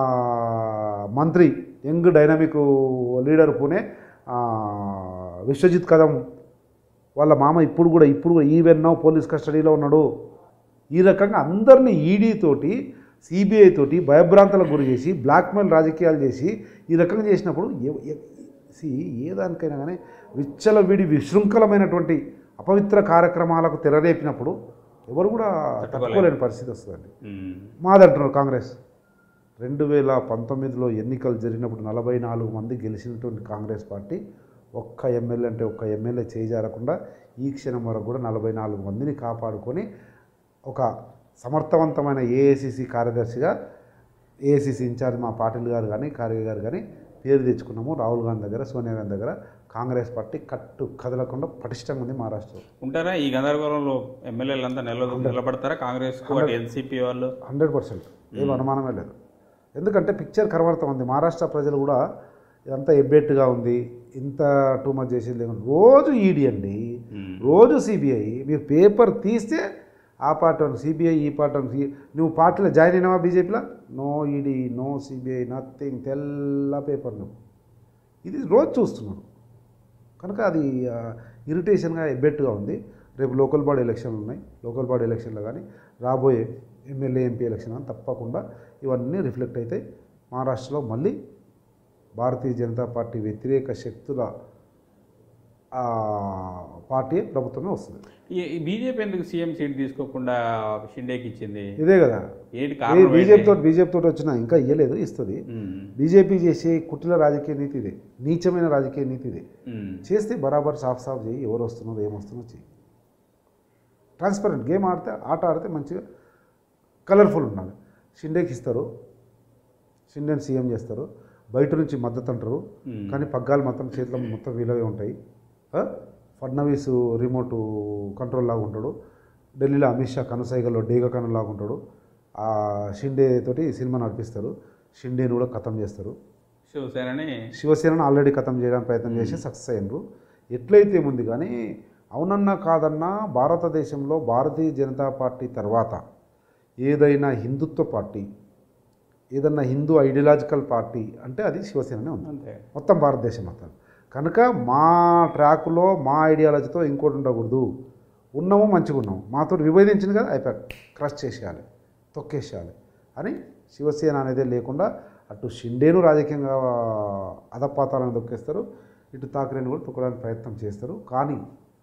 A: మంత్రి యంగ్ డైనమిక్ లీడర్ పూణే ఆ, విశ్వజిత్ కదం వాళ్ళ మామ ఇప్పుడు కూడా ఇప్పుడు కూడా ఈవెన్ నౌ పోలీస్ కస్టడీలో ఉన్నాడు ఈ రకంగా అందరినీ ఈడీ తోటి సిబిఐ తోటి భయభ్రాంతలకు గురి చేసి బ్లాక్మెయిల్ రాజకీయాలు చేసి ఈ రకంగా చేసినప్పుడు ఏ- ఏ- సి ఏ దానికైనా కానీ విచ్చలవిడి విశృంఖలమైనటువంటి అపవిత్ర కార్యక్రమాలకు తెరరేపినప్పుడు ఎవరు కూడా తట్టుకోలేని పరిస్థితి వస్తుందండి
B: ఉమ్.
A: మాదంటున్నారు కాంగ్రెస్ రెండు వేల పంతొమ్మిదిలో ఎన్నికలు జరిగినప్పుడు నలభై నాలుగు మంది గెలిచినటువంటి కాంగ్రెస్ పార్టీ ఒక్క ఎమ్మెల్యే అంటే ఒక్క ఎమ్మెల్యే చేయజారకుండా ఈ క్షణం వరకు కూడా నలభై నాలుగు మందిని కాపాడుకొని ఒక సమర్థవంతమైన ఏఐసిసి కార్యదర్శిగా ఏఐసిసి ఇన్ఛార్జ్ మా పాటిల్ గారు కానీ కార్య గారు కానీ పేరు తెచ్చుకున్నాము రాహుల్ గాంధీ దగ్గర సోనియా గాంధీ దగ్గర కాంగ్రెస్ పార్టీ కట్టు కదలకుండా పటిష్టంగా ఉంది మహారాష్ట్రలో
B: ఉంటారా ఈ గందరగోళంలో ఎమ్మెల్యేలు అంతా నిల నిలబడతారా కాంగ్రెస్ ఎన్సీపీ వాళ్ళు
A: హండ్రెడ్ పర్సెంట్ ఏం అనుమానమే లేదు ఎందుకంటే పిక్చర్ కనబడుతూ ఉంది మహారాష్ట్ర ప్రజలు కూడా ఇదంతా ఎబ్బెట్టుగా ఉంది ఇంత టూ మచ్ చేసేది లేదు రోజు ఈడీ అండి
B: ఉమ్.
A: రోజు సిబిఐ మీరు పేపర్ తీస్తే ఆ పార్టీ అని సిబిఐ ఈ పార్టీ అని సి- నువ్వు పార్టీలో జాయిన్ అయినావా బీజేపీలో no ED no CBI nothing తెల్ల పేపర్ నువ్వు ఇది రోజు చూస్తున్నారు కనుక అది ఆ, ఇరిటేషన్గా ఎబ్బెట్టుగా ఉంది రేపు లోకల్ బాడీ ఎలక్షన్లు ఉన్నాయి లోకల్ బాడీ ఎలక్షన్లో కానీ రాబోయే ఎమ్మెల్యే ఎంపీ ఎలక్షన్ కానీ తప్పకుండా ఇవన్నీ రిఫ్లెక్ట్ అయితే మహారాష్ట్రలో మళ్ళీ భారతీయ జనతా పార్టీ వ్యతిరేక శక్తుల ఆ, పార్టీ ప్రభుత్వమే వస్తుంది
B: ఈ- ఈ బీజేపీ ఎందుకు సీఎం సీట్ తీసుకోకుండా షిండేకి ఇచ్చింది
A: ఇదే కదా
B: ఏంటి కారణం
A: బీజేపీ
B: ఏంటి?
A: తోటి బీజేపీ తోటి వచ్చినా ఇంకా ఇయ్యలేదు ఇస్తుంది
B: ఉమ్.
A: బీజేపీ చేసే కుటిల రాజకీయ నీతి ఇదే నీచమైన రాజకీయ నీతి ఇదే
B: ఉమ్.
A: చేస్తే బరాబర్ సాఫ్ సాఫ్ చేయి ఎవరు వస్తున్నారు ఏమొస్తున్నో చెయ్యి ట్రాన్స్పరెంట్ గేమ్ ఆడితే ఆట ఆడితే మంచిగా కలర్ఫుల్ ఉండాలి షిండేకి ఇస్తారు షిండేని సీఎం చేస్తారు బయట నుంచి మద్దతు అంటారు
B: ఉమ్.
A: కానీ పగ్గాలు మాత్రం చేతిలో మొత్తం వీలవే ఉంటాయి ఆ? ఫడ్నవీస్ రిమోట్ కంట్రోల్ లాగా ఉంటాడు ఢిల్లీలో అమిత్ షా కనుసైగల్లో డేగ కను లాగా ఉంటాడు ఆ షిండే తోటి సినిమా నడిపిస్తారు షిండేని కూడా ఖతం చేస్తారు
B: శివసేనని
A: శివసేనను ఆల్రెడీ ఖతం చేయడానికి ప్రయత్నం చేసి సక్సెస్ అయ్యారు ఎట్లయితే ఉంది కానీ అవునన్నా కాదన్నా భారతదేశంలో భారతీయ జనతా పార్టీ తర్వాత ఏదైనా హిందుత్వ పార్టీ ఏదన్నా హిందూ ఐడియాలజికల్ పార్టీ అంటే అది శివసేననే ఉంది
B: అంతే
A: మొత్తం భారతదేశం మొత్తం కనుక మా ట్రాక్లో మా ఐడియాలజీతో ఇంకోటి ఉండకూడదు ఉన్నాము మంచిగా ఉన్నాము మాతో విభేదించింది కదా అయిపోయి క్రష్ చేసేయాలి తొక్కేసేయాలి అని శివసేన అనేది లేకుండా అటు షిండేను రాజకీయంగా అధపాతాలను దొక్కేస్తారు ఇటు తాకరేని కూడా తొక్కడానికి ప్రయత్నం చేస్తారు కానీ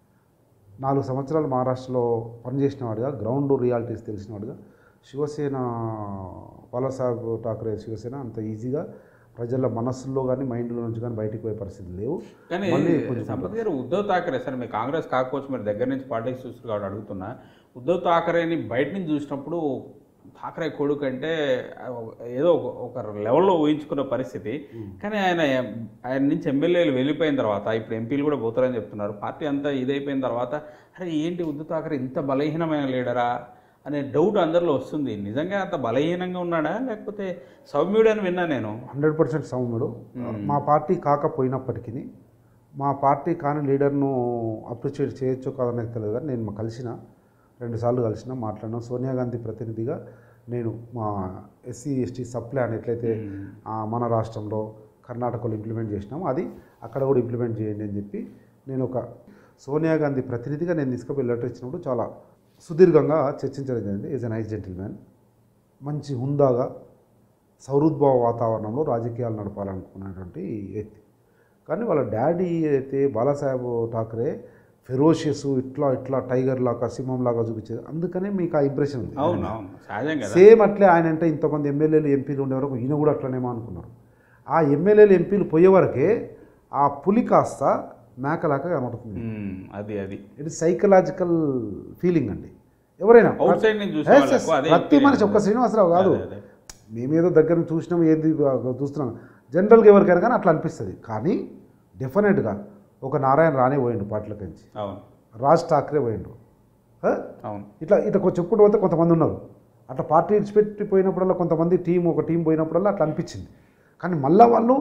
A: నాలుగు సంవత్సరాలు మహారాష్ట్రలో పనిచేసిన వాడిగా గ్రౌండ్ రియాలిటీస్ తెలిసిన వాడిగా శివసేన బాలాసాహెబ్ ఠాకరే శివసేన అంత ఈజీగా ప్రజల మనస్సుల్లో కానీ మైండ్లో నుంచి కానీ బయటికి పోయే పరిస్థితి లేవు
B: కానీ
A: మళ్ళీ కొంచెం
B: సంపత్ గారు ఉద్ధవ్ ఠాకరే సరే మీరు కాంగ్రెస్ కాకపోవచ్చు మీరు దగ్గర నుంచి పాలిటిక్స్ చూస్తారు కాబట్టి అడుగుతున్నా ఉద్ధవ్ ఠాకరేని బయట నుంచి చూసినప్పుడు ఠాకరే కొడుకు అంటే ఏదో ఒక- ఒక లెవెల్లో ఊహించుకున్న పరిస్థితి కానీ ఆయన ఆయన నుంచి ఎమ్మెల్యేలు వెళ్ళిపోయిన తర్వాత ఇప్పుడు ఎంపీలు కూడా పోతారని చెప్తున్నారు పార్టీ అంతా ఇదైపోయిన తర్వాత అరే ఏంటి ఉద్ధవ్ ఠాకరే ఇంత బలహీనమైన లీడరా అనే డౌట్ అందరిలో వస్తుంది నిజంగా అంత బలహీనంగా ఉన్నాడా లేకపోతే సౌమ్యుడు అని విన్నా నేను
A: హండ్రెడ్ పర్సెంట్ సౌమ్యుడు మా పార్టీ కాకపోయినప్పటికీ మా పార్టీ కాని లీడర్ను అప్రిషియేట్ చేయొచ్చో కాదనేది తెలియదు కానీ నేను కలిసిన రెండుసార్లు కలిసిన మాట్లాడినా సోనియా గాంధీ ప్రతినిధిగా నేను మా ఎస్సీ ఎస్టీ సబ్ ప్లాన్ ఎట్లయితే ఆ, మన రాష్ట్రంలో కర్ణాటకలో ఇంప్లిమెంట్ చేసినామో అది అక్కడ కూడా ఇంప్లిమెంట్ చేయండి అని చెప్పి నేను ఒక సోనియా గాంధీ ప్రతినిధిగా నేను తీసుకుపోయి లెటర్ ఇచ్చినప్పుడు చాలా సుదీర్ఘంగా చర్చించడం జరిగింది ఈజ్ ఎ నైస్ జెంటిల్మ్యాన్ మంచి హుందాగా సౌహృద్భావ వాతావరణంలో రాజకీయాలు నడపాలనుకున్నటువంటి వ్యక్తి కానీ వాళ్ళ డాడీ అయితే బాలాసాహెబ్ ఠాకరే ఫెరోషియస్ ఇట్లా ఇట్లా టైగర్ లాగా సింహం లాగా చూపించేది అందుకనే మీకు ఆ ఇంప్రెషన్ ఉంది
B: అవును అవును సహజం కదా
A: సేమ్ అట్లే ఆయన అంటే ఇంతమంది ఎమ్మెల్యేలు ఎంపీలు ఉండే వరకు ఈయన కూడా అట్లనేమో అనుకున్నారు ఆ ఎమ్మెల్యేలు ఎంపీలు పోయే వరకే ఆ పులి కాస్త మేకలాగా కనబడుతుంది
B: ఉమ్, అది అది
A: ఇది సైకలాజికల్ ఫీలింగ్ అండి ఎవరైనా
B: అవుట్ సైడ్ నుంచి చూసే
A: Yes,
B: వాళ్ళకు
A: yes.
B: అదే
A: ప్రతి మనిషి ఒక్క శ్రీనివాసరావు కాదు
B: అదే, అదే.
A: మేమేదో దగ్గర నుంచి చూసినాం ఏంది చూస్తున్నాం జనరల్గా ఎవరికైనా కానీ అట్లా అనిపిస్తుంది కానీ డెఫినెట్గా ఒక నారాయణ రానే పోయిండు పాటలకి నుంచి
B: అవును
A: రాజ్ ఠాక్రే పోయిండు హ?
B: అవును
A: ఇట్లా ఇట్లా కొంచెం చెప్పుకుంటూ పోతే కొంతమంది ఉన్నారు అట్లా పార్టీ ఇడిచిపెట్టి పోయినప్పుడల్లా కొంతమంది టీం ఒక టీం పోయినప్పుడల్లా అట్లా అనిపించింది కానీ మళ్ళా వాళ్ళు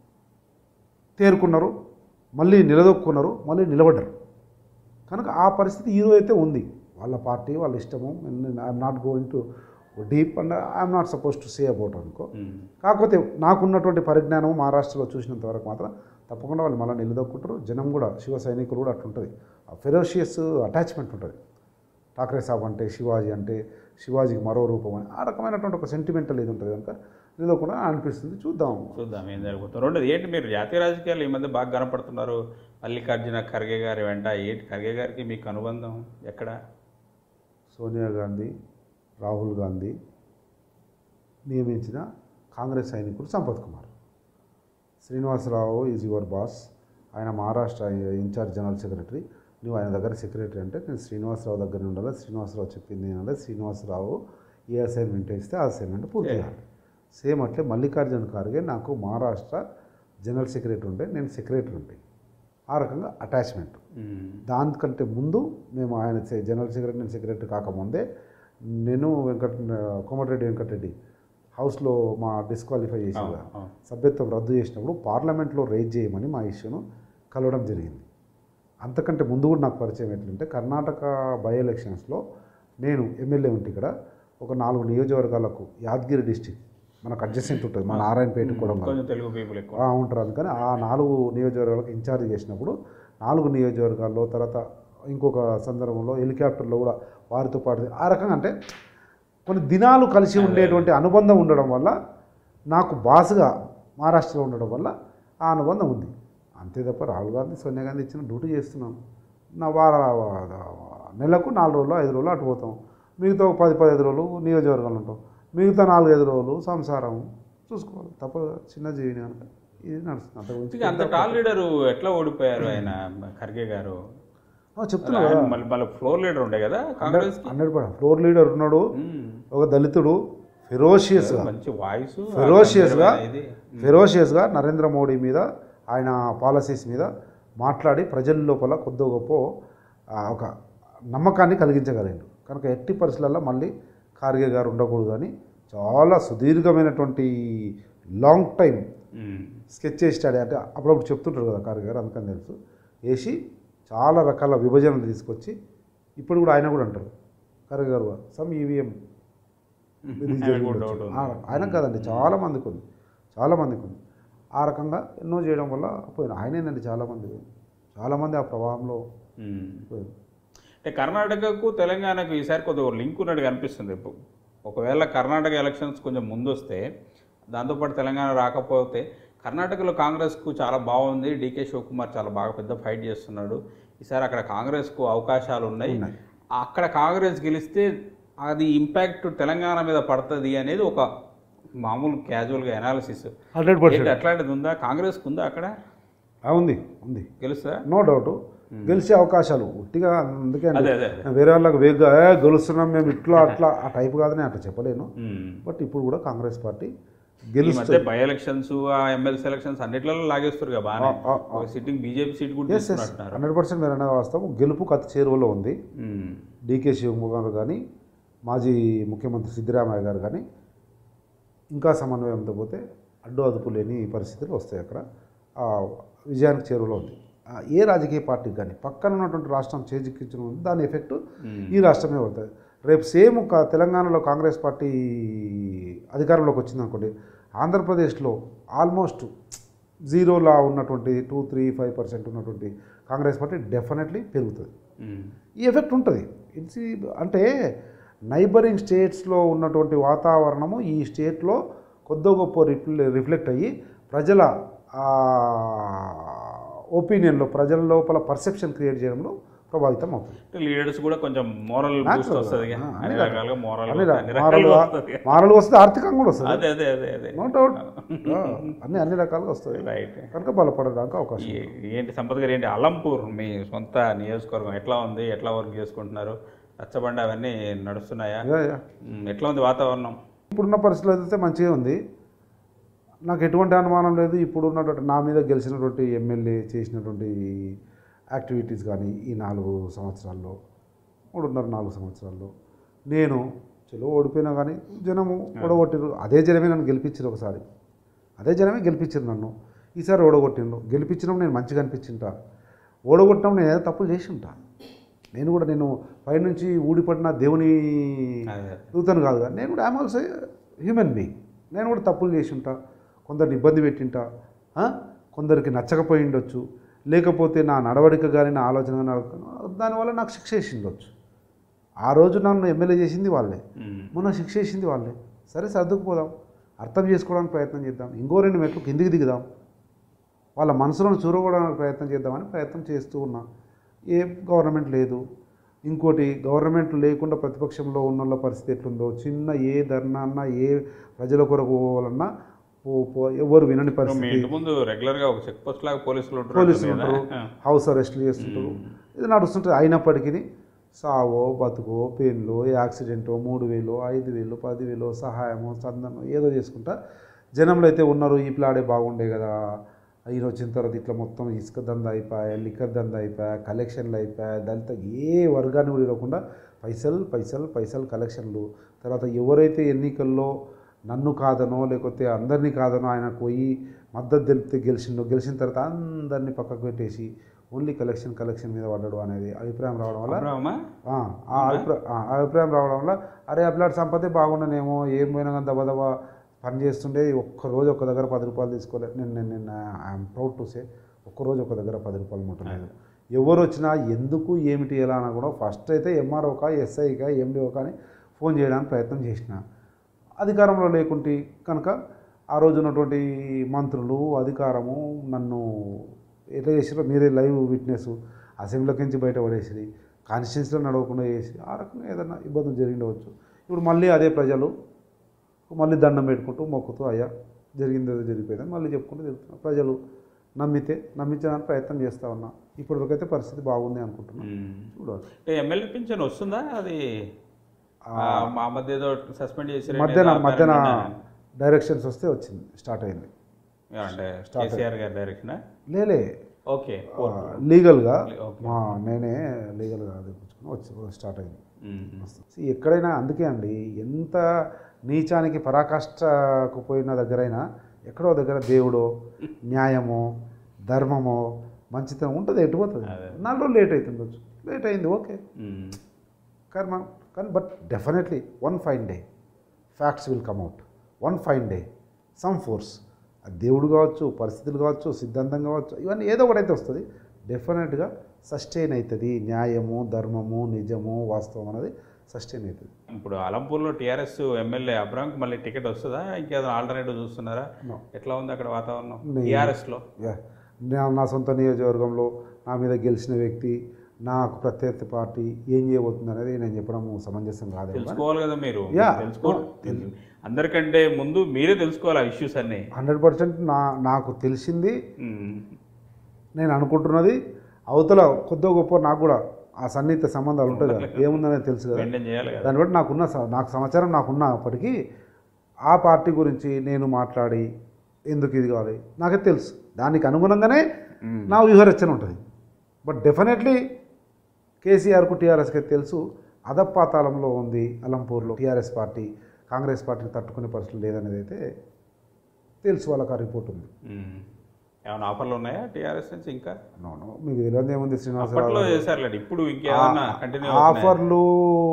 A: తేరుకున్నారు మళ్ళీ నిలదొక్కున్నారు మళ్ళీ నిలబడ్డారు కనుక ఆ పరిస్థితి ఈరోజు అయితే ఉంది వాళ్ళ పార్టీ వాళ్ళ ఇష్టము I'm not going to deep and I'm not suppose to say about అనుకో
B: ఉమ్.
A: కాకపోతే నాకున్నటువంటి పరిజ్ఞానం మహారాష్ట్రలో చూసినంత వరకు మాత్రం తప్పకుండా వాళ్ళు మళ్ళీ నిలదొక్కుంటారు జనం కూడా శివ సైనికులు కూడా అట్లుంటుంది ఆ ఫెరోషియస్ అటాచ్మెంట్ ఉంటుంది ఠాక్రే సాబ్ అంటే శివాజీ అంటే శివాజీకి మరో రూపం అని ఆ రకమైనటువంటి ఒక సెంటిమెంటల్ ఇది ఉంటుంది కనుక నిలదొక్కకుండా అనిపిస్తుంది చూద్దాం
B: చూద్దాం ఏం జరుగుతుంది రెండోది ఏంటి మీరు జాతీయ రాజకీయాలు ఈ మధ్య బాగా కనపడుతున్నారు మల్లికార్జున ఖర్గే గారి వెంట ఏంటి ఖర్గే గారికి మీకు అనుబంధం ఎక్కడ
A: సోనియా గాంధీ రాహుల్ గాంధీ నియమించిన కాంగ్రెస్ సైనికుడు Sampath Kumar Srinivasarao is your boss ఆయన మహారాష్ట్ర ఇన్ఛార్జ్ జనరల్ సెక్రటరీ నువ్వు ఆయన దగ్గర సెక్రటరీ అంటే నేను శ్రీనివాసరావు దగ్గర ఉండాలి శ్రీనివాసరావు చెప్పింది వినాలి శ్రీనివాసరావు ఏ అసైన్మెంట్ ఇస్తే ఆ అసైన్మెంట్ పూర్తి చేయాలి సేమ్ అట్లే మల్లికార్జున ఖార్గే నాకు మహారాష్ట్ర జనరల్ సెక్రటరీ ఉంటే నేను సెక్రటరీ ఉంటే ఆ రకంగా అటాచ్మెంట్
B: ఉమ్.
A: దానికంటే ముందు మేము ఆయన సె- జనరల్ సెక్రటరీ నేను సెక్రటరీ కాకముందే నేను వెంకట కోమటిరెడ్డి వెంకటరెడ్డి హౌస్లో మా డిస్క్వాలిఫై చేసి
B: అవును, అవును.
A: సభ్యత్వం రద్దు చేసినప్పుడు పార్లమెంట్లో రేజ్ చేయమని మా ఇష్యూను కలవడం జరిగింది అంతకంటే ముందు కూడా నాకు పరిచయం ఎట్లంటే కర్ణాటక బై ఎలక్షన్స్లో నేను ఎమ్మెల్యే ఉంటే ఇక్కడ ఒక నాలుగు నియోజకవర్గాలకు యాదగిరి డిస్టిక్ మనకు అడ్జసెంట్ ఉంటుంది మా నారాయణపేట కూడా ఉంది.
B: కొంచెం తెలుగు పీపుల్ ఎక్కువ
A: ఆ, ఉంటారు అందుకని ఆ నాలుగు నియోజకవర్గాలకు ఇన్ఛార్జ్ చేసినప్పుడు నాలుగు నియోజకవర్గాల్లో తర్వాత ఇంకొక సందర్భంలో హెలికాప్టర్లో కూడా వారితో పాటు ఆ రకంగా అంటే కొన్ని దినాలు కలిసి ఉండేటువంటి అనుబంధం ఉండడం వల్ల నాకు బాసుగా మహారాష్ట్రలో ఉండడం వల్ల ఆ అనుబంధం ఉంది అంతే తప్ప రాహుల్ గాంధీ సోనియా గాంధీ ఇచ్చిన డ్యూటీ చేస్తున్నాం నా వార నెలకు నాలుగు రోజులు ఐదు రోజులు అటు పోతాం మిగతా ఒక పది పదిహేను రోజులు నియోజకవర్గాలు ఉంటాం మిగతా నాలుగైదు రోజులు సంసారం చూసుకోవాలి తప్ప చిన్న జీవిని కనుక ఇది నడుస్తుంది అంత గురించి
B: ఇక అంత టాల్ లీడర్ ఎట్లా ఓడిపోయారు ఆయన ఖర్గే గారు
A: ఆ, చెప్తున్నా
B: ఆయన
A: కదా
B: మళ్ళీ మళ్ళీ ఫ్లోర్ లీడర్ ఉండే కదా Congress
A: hundred percent floor leader ఉన్నాడు ఒక దళితుడు ఫెరోషియస్గా
B: మంచి వాయిస్
A: ఫెరోషియస్గా
B: ఇది
A: ఫెరోషియస్గా నరేంద్ర మోడీ మీద ఆయన పాలసీస్ మీద మాట్లాడి ప్రజల లోపల కొద్ది గొప్ప ఆ, ఒక నమ్మకాన్ని కలిగించగలిగాడు కనుక ఎట్టి పరిస్థితులలో మళ్ళీ ఖార్గే గారు ఉండకూడదు అని చాలా సుదీర్ఘమైనటువంటి లాంగ్ టైం
B: ఉమ్.
A: స్కెచ్ చేసి స్టడీ అంటే అప్పుడప్పుడు చెప్తుంటారు కదా ఖార్గే గారు అందుకని తెలుసు వేసి చాలా రకాల విభజనలు తీసుకొచ్చి ఇప్పుడు కూడా ఆయన కూడా అంటారు ఖార్గే గారు సమ్ ఈవీఎం ఇది
B: ఆయన
A: జరిగి
B: కూడా
A: ఉండొచ్చు.
B: డౌట్ ఉంది.
A: ఆ- ఆయనకు కాదండి చాలా మందికి ఉంది చాలా మందికి ఉంది ఆ రకంగా ఎన్నో చేయడం వల్ల పోయిన ఆయనేనండి చాలామంది చాలామంది ఆ ప్రవాహంలో
B: ఉమ్.
A: పోయారు
B: అంటే కర్ణాటకకు తెలంగాణకు ఈసారి కొద్దిగా లింక్ ఉన్నట్టు కనిపిస్తుంది ఇప్పుడు ఒకవేళ కర్ణాటక ఎలక్షన్స్ కొంచెం ముందు వస్తే దాంతోపాటు తెలంగాణ రాకపోతే కర్ణాటకలో కాంగ్రెస్కు చాలా బాగుంది డీకే శివకుమార్ చాలా బాగా పెద్ద ఫైట్ చేస్తున్నాడు ఈసారి అక్కడ కాంగ్రెస్కు అవకాశాలు ఉన్నాయి
A: ఉన్నాయి.
B: అక్కడ కాంగ్రెస్ గెలిస్తే అది ఇంపాక్ట్ తెలంగాణ మీద పడుతుంది అనేది ఒక మామూలు క్యాజువల్గా అనాలిసిస్
A: హండ్రెడ్
B: ఏంటి అట్లాంటిది ఉందా కాంగ్రెస్కి ఉందా అక్కడ
A: ఉంది ఉంది
B: గెలుస్తా
A: నో డౌట్ గెలిచే అవకాశాలు ఉట్టిగా అందుకే అండి
B: అదే అదే అదే
A: వేరే వాళ్ళకి వేగంగా "ఏ, గెలుస్తున్నాం మేము ఇట్లా అట్లా ఆ టైప్ కాదని అట్లా చెప్పలేను
B: ఉమ్.
A: బట్ ఇప్పుడు కూడా కాంగ్రెస్ పార్టీ
B: ఈ
A: గెలుస్తుంది
B: మధ్య బై ఎలక్షన్స్ ఆ ఎమ్మెల్సీ ఎలక్షన్స్ అన్నిట్లలో లాగేస్తారు కదా బాగా
A: ఆ, ఆ,
B: ఒక సిట్టింగ్ బీజేపీ సీట్ కూడా
A: ఎస్ ఎస్
B: తీసుకున్నట్టున్నారు
A: హండ్రెడ్ పర్సెంట్ మీరు అనేది వాస్తవం గెలుపు కత్తి చేరువలో ఉంది
B: ఉమ్.
A: డీకే శివకుమార్ కానీ మాజీ ముఖ్యమంత్రి సిద్ధరామయ్య గారు కానీ ఇంకా సమన్వయంతో పోతే అడ్డు అదుపు లేని పరిస్థితులు వస్తాయి అక్కడ ఆ విజయానికి చేరువలో ఉంది ఆ, ఏ రాజకీయ పార్టీకి కానీ పక్కన ఉన్నటువంటి రాష్ట్రం చేజిక్కించడం ఉంది దాని ఎఫెక్ట్
B: ఉమ్.
A: ఈ రాష్ట్రమే పడుతుంది రేపు సేమ్ ఒక తెలంగాణలో కాంగ్రెస్ పార్టీ అధికారంలోకి వచ్చింది అనుకోండి ఆంధ్రప్రదేశ్లో ఆల్మోస్ట్ జీరోలా ఉన్నటువంటి టూ త్రీ ఫైవ్ పర్సెంట్ ఉన్నటువంటి కాంగ్రెస్ పార్టీ డెఫినెట్లీ పెరుగుతుంది
B: ఉమ్.
A: ఈ ఎఫెక్ట్ ఉంటుంది ఇట్స్ అంటే నైబరింగ్ స్టేట్స్లో ఉన్నటువంటి వాతావరణము ఈ స్టేట్లో కొద్ది గొప్ప రిఫ్లె రిఫ్లెక్ట్ అయ్యి ప్రజల ఒపీనియన్లో ప్రజల లోపల పర్సెప్షన్ క్రియేట్ చేయడంలో ప్రభావితం అవుతుంది
B: అంటే లీడర్స్ కూడా కొంచెం మోరల్ బూస్ట్
A: Natural.
B: వస్తుంది
A: ఆ,
B: అన్ని
A: అన్ని
B: రకాలుగా మోరల్
A: అన్ని
B: అన్ని రకాలుగా వస్తుంది
A: మారలు వస్తే ఆర్థికంగా కూడా వస్తుంది
B: అదే అదే అదే అదే
A: నో డౌట్ అన్ని అన్ని రకాలుగా వస్తుంది
B: రైట్
A: కనుక బలపడడానికి అవకాశం ఉంది.
B: ఏంటి సంపత్ గారు ఏంటి అలంపూర్ మీ సొంత నియోజకవర్గం ఎట్లా ఉంది ఎట్లా వర్క్ చేసుకుంటున్నారు రచ్చబండ అవన్నీ నడుస్తున్నాయా
A: యా, యా.
B: ఉమ్, ఎట్లా ఉంది వాతావరణం
A: ఇప్పుడున్న పరిస్థితులు అయితే మంచిగా ఉంది నాకు ఎటువంటి అనుమానం లేదు ఇప్పుడు ఉన్నటువంటి నా మీద గెలిచినటువంటి ఎమ్మెల్యే చేసినటువంటి యాక్టివిటీస్ కానీ ఈ నాలుగు సంవత్సరాల్లో మూడున్నర నాలుగు సంవత్సరాల్లో నేను చలో ఓడిపోయినా కానీ జనము ఓడగొట్టిరు అదే జనమే నన్ను గెలిపించారు ఒకసారి అదే జనమే గెలిపించారు నన్ను ఈసారి ఓడగొట్టిండు గెలిపించినప్పుడు నేను మంచిగా అనిపించింటా ఓడగొట్టినప్పుడు నేను ఏదో తప్పులు చేసి ఉంటా నేను కూడా నేను పైనుంచి ఊడిపడిన దేవుని
B: అదే
A: దూతను కాదు కానీ నేను కూడా ఐమ్ ఆల్సో హ్యూమన్ బీయింగ్ నేను కూడా తప్పులు చేసి ఉంటా కొందరిని ఇబ్బంది పెట్టింటా ఆ? కొందరికి నచ్చకపోయి ఉండొచ్చు లేకపోతే నా నడవడిక కానీ నా ఆలోచన కానీ నడవక- దానివల్ల నాకు శిక్ష వేసి ఉండొచ్చు ఆ రోజు నన్ను ఎమ్మెల్యే చేసింది వాళ్ళే
B: ఉమ్,
A: మొన్న శిక్ష వేసింది వాళ్ళే సరే సర్దుకుపోదాం అర్థం చేసుకోవడానికి ప్రయత్నం చేద్దాం ఇంకో రెండు మెట్లు కిందికి దిగుదాం వాళ్ళ మనసులను చూరగొనడానికి ప్రయత్నం చేద్దామని ప్రయత్నం చేస్తూ ఉన్నా ఏ గవర్నమెంట్ లేదు ఇంకోటి గవర్నమెంట్ లేకుండా ప్రతిపక్షంలో ఉన్న వాళ్ళ పరిస్థితి ఎట్లుందో చిన్న ఏ ధర్నా అన్నా ఏ ప్రజల కొరకు పోవాలన్నా పో పో ఎవరు వినని
B: మీ
A: పరిస్థితి
B: ఇంటి ముందు రెగ్యులర్ గా ఒక చెక్ పోస్ట్ లాగా పోలీసులు ఉంటారు
A: పోలీసులు
B: అంటుంది
A: ఉంటారు
B: కదా?
A: హౌస్ అరెస్టులు చేస్తుంటారు ఇది నడుస్తుంటుంది అయినప్పటికీ సావో బతుకో పెయిన్లో యాక్సిడెంటో మూడు వేలు ఐదు వేలు పదివేలు సహాయమో చందనో ఏదో చేసుకుంటా జనంలో అయితే ఉన్నారు ఈ ప్లాడే బాగుండే కదా ఈయన వచ్చిన తర్వాత ఇట్లా మొత్తం ఇసుక దంద అయిపోయా లిక్కర్ దంద అయిపోయా కలెక్షన్లు అయిపోయా దళిత ఏ వర్గాన్ని కూడా ఇవ్వకుండా పైసలు పైసలు పైసలు కలెక్షన్లు తర్వాత ఎవరైతే ఎన్నికల్లో నన్ను కాదనో లేకపోతే అందరినీ కాదనో ఆయన పోయి మద్దతు తెలిపితే గెలిచిండో గెలిచిన తర్వాత అందరినీ పక్కకు పెట్టేసి ఓన్లీ కలెక్షన్ కలెక్షన్ మీద పడ్డాడు అనేది అభిప్రాయం రావడం వల్ల
B: అబ్రాహ్మా?
A: ఆ, ఆ అభిప్రాయం ఆ అభిప్రాయం రావడం వల్ల అరే అప్లాట్ సంపదే బాగుండనేమో ఏం పోయినా కానీ దబ దబ పని చేస్తుండే ఒక్క రోజు ఒక్క దగ్గర పది రూపాయలు తీసుకోలేదు నేను నేను నేను ఐఎమ్ ప్రౌడ్ టు సే ఒక్కరోజు ఒక దగ్గర పది రూపాయలు ముట్టలేదు ఎవరు వచ్చినా ఎందుకు ఏమిటి ఎలా అన్నా కూడా ఫస్ట్ అయితే ఎంఆర్ఓకా ఎస్ఐకా ఎండిఓకా అని ఫోన్ చేయడానికి ప్రయత్నం చేసిన అధికారంలో లేకుంటే కనుక ఆ రోజు ఉన్నటువంటి మంత్రులు అధికారము నన్ను ఎట్లా చేసిరో మీరే లైవ్ విట్నెస్ అసెంబ్లీకి నుంచి బయట పడేసి కాన్స్టిట్యున్సీలో నడవకుండా చేసి ఆ రకంగా ఏదైనా ఇబ్బందులు జరిగిండవచ్చు ఇప్పుడు మళ్ళీ అదే ప్రజలు మళ్ళీ దండం పెట్టుకుంటూ మొక్కుతూ అయ్యా జరిగింది ఏదో జరిగిపోయిందని మళ్ళీ చెప్పుకుంటూ తిరుగుతున్నారు ప్రజలు నమ్మితే నమ్మించడానికి ప్రయత్నం చేస్తా ఉన్నా ఇప్పటివరకైతే పరిస్థితి బాగుంది అనుకుంటున్నాను
B: ఉమ్.
A: చూడాలి
B: అంటే ఎమ్మెల్యే పింఛన్ వస్తుందా అది ఆ, మా మధ్య ఏదో సస్పెండ్ చేసి
A: మధ్యాహ్నం మధ్యాహ్నం డైరెక్షన్స్ వస్తే వచ్చింది స్టార్ట్ అయింది
B: అంటే కేసీఆర్ గారి డైరెక్షన్
A: లేలే
B: ఓకే
A: లీగల్గా
B: ఓకే.
A: మా నేనే లీగల్గా తెప్పించుకుని వచ్చి స్టార్ట్ అయింది
B: ఉమ్.
A: See, ఎక్కడైనా అందుకే అండి ఎంత నీచానికి పరాకాష్ఠకు పోయిన దగ్గరైనా ఎక్కడో దగ్గర దేవుడో న్యాయమో ధర్మమో మంచితనం ఉంటుంది ఎటుపోతుంది నాలుగు రోజులు లేట్ అవుతుండొచ్చు లేట్ అయింది ఓకే
B: ఉమ్.
A: కానీ మనం కానీ but definitely one fine day facts will come out one fine day some force అది దేవుడు కావచ్చు పరిస్థితులు కావచ్చు సిద్ధాంతం కావచ్చు ఇవన్నీ ఏదో ఒకటి అయితే వస్తుంది డెఫినెట్గా సస్టైన్ అవుతుంది న్యాయము ధర్మము నిజము వాస్తవం అనేది సస్టైన్ అవుతుంది
B: ఇప్పుడు అలంపూర్లో టీఆర్ఎస్ ఎమ్మెల్యే అబ్రాంకి మళ్ళీ టికెట్ వస్తుందా ఇంకేదైనా ఆల్టర్నేటివ్ చూస్తున్నారా
A: No.
B: ఎట్లా ఉంది అక్కడ వాతావరణం
A: నే-
B: టీఆర్ఎస్లో
A: యా నా నా సొంత నియోజకవర్గంలో నా మీద గెలిచిన వ్యక్తి నాకు ప్రత్యర్థి పార్టీ ఏం చేయబోతుంది అనేది నేను చెప్పడం సమంజసం కాదు
B: తెలుసుకోవాలి కదా మీరు
A: Yeah.
B: తెలుసుకో అందరికంటే ముందు మీరే తెలుసుకోవాలి ఆ ఇష్యూస్ అన్ని
A: హండ్రెడ్ పర్సెంట్ నా నాకు తెలిసింది
B: ఉమ్.
A: నేను అనుకుంటున్నది అవతల కొద్దో గొప్ప నాకు కూడా ఆ సన్నిహిత సంబంధాలు ఉంటుంది కదా ఏముందనేది తెలుసు కదా
B: మెయింటైన్ చేయాలి కదా
A: దాన్ని బట్టి నాకున్న స- నాకు సమాచారం నాకున్నప్పటికీ ఆ పార్టీ గురించి నేను మాట్లాడి ఎందుకు ఇది కావాలి నాకే తెలుసు దానికి అనుగుణంగానే
B: ఉమ్.
A: నా వ్యూహరచన ఉంటుంది బట్ డెఫినెట్లీ కేసీఆర్కు టీఆర్ఎస్కి తెలుసు అధపాతాళంలో ఉంది అలంపూర్లో టీఆర్ఎస్ పార్టీ కాంగ్రెస్ పార్టీని తట్టుకునే పరిస్థితి లేదనేది అయితే తెలుసు వాళ్ళకి ఆ రిపోర్ట్ ఉంది
B: ఉమ్. ఏమైనా ఆఫర్లు ఉన్నాయా టీఆర్ఎస్ నుంచి ఇంకా
A: నో మీకు తెలియదు ఏముంది శ్రీనివాసరావు
B: అప్పట్లో చేశారులేండి ఇప్పుడు ఇంకేమన్నా కంటిన్యూ
A: ఆఫర్లు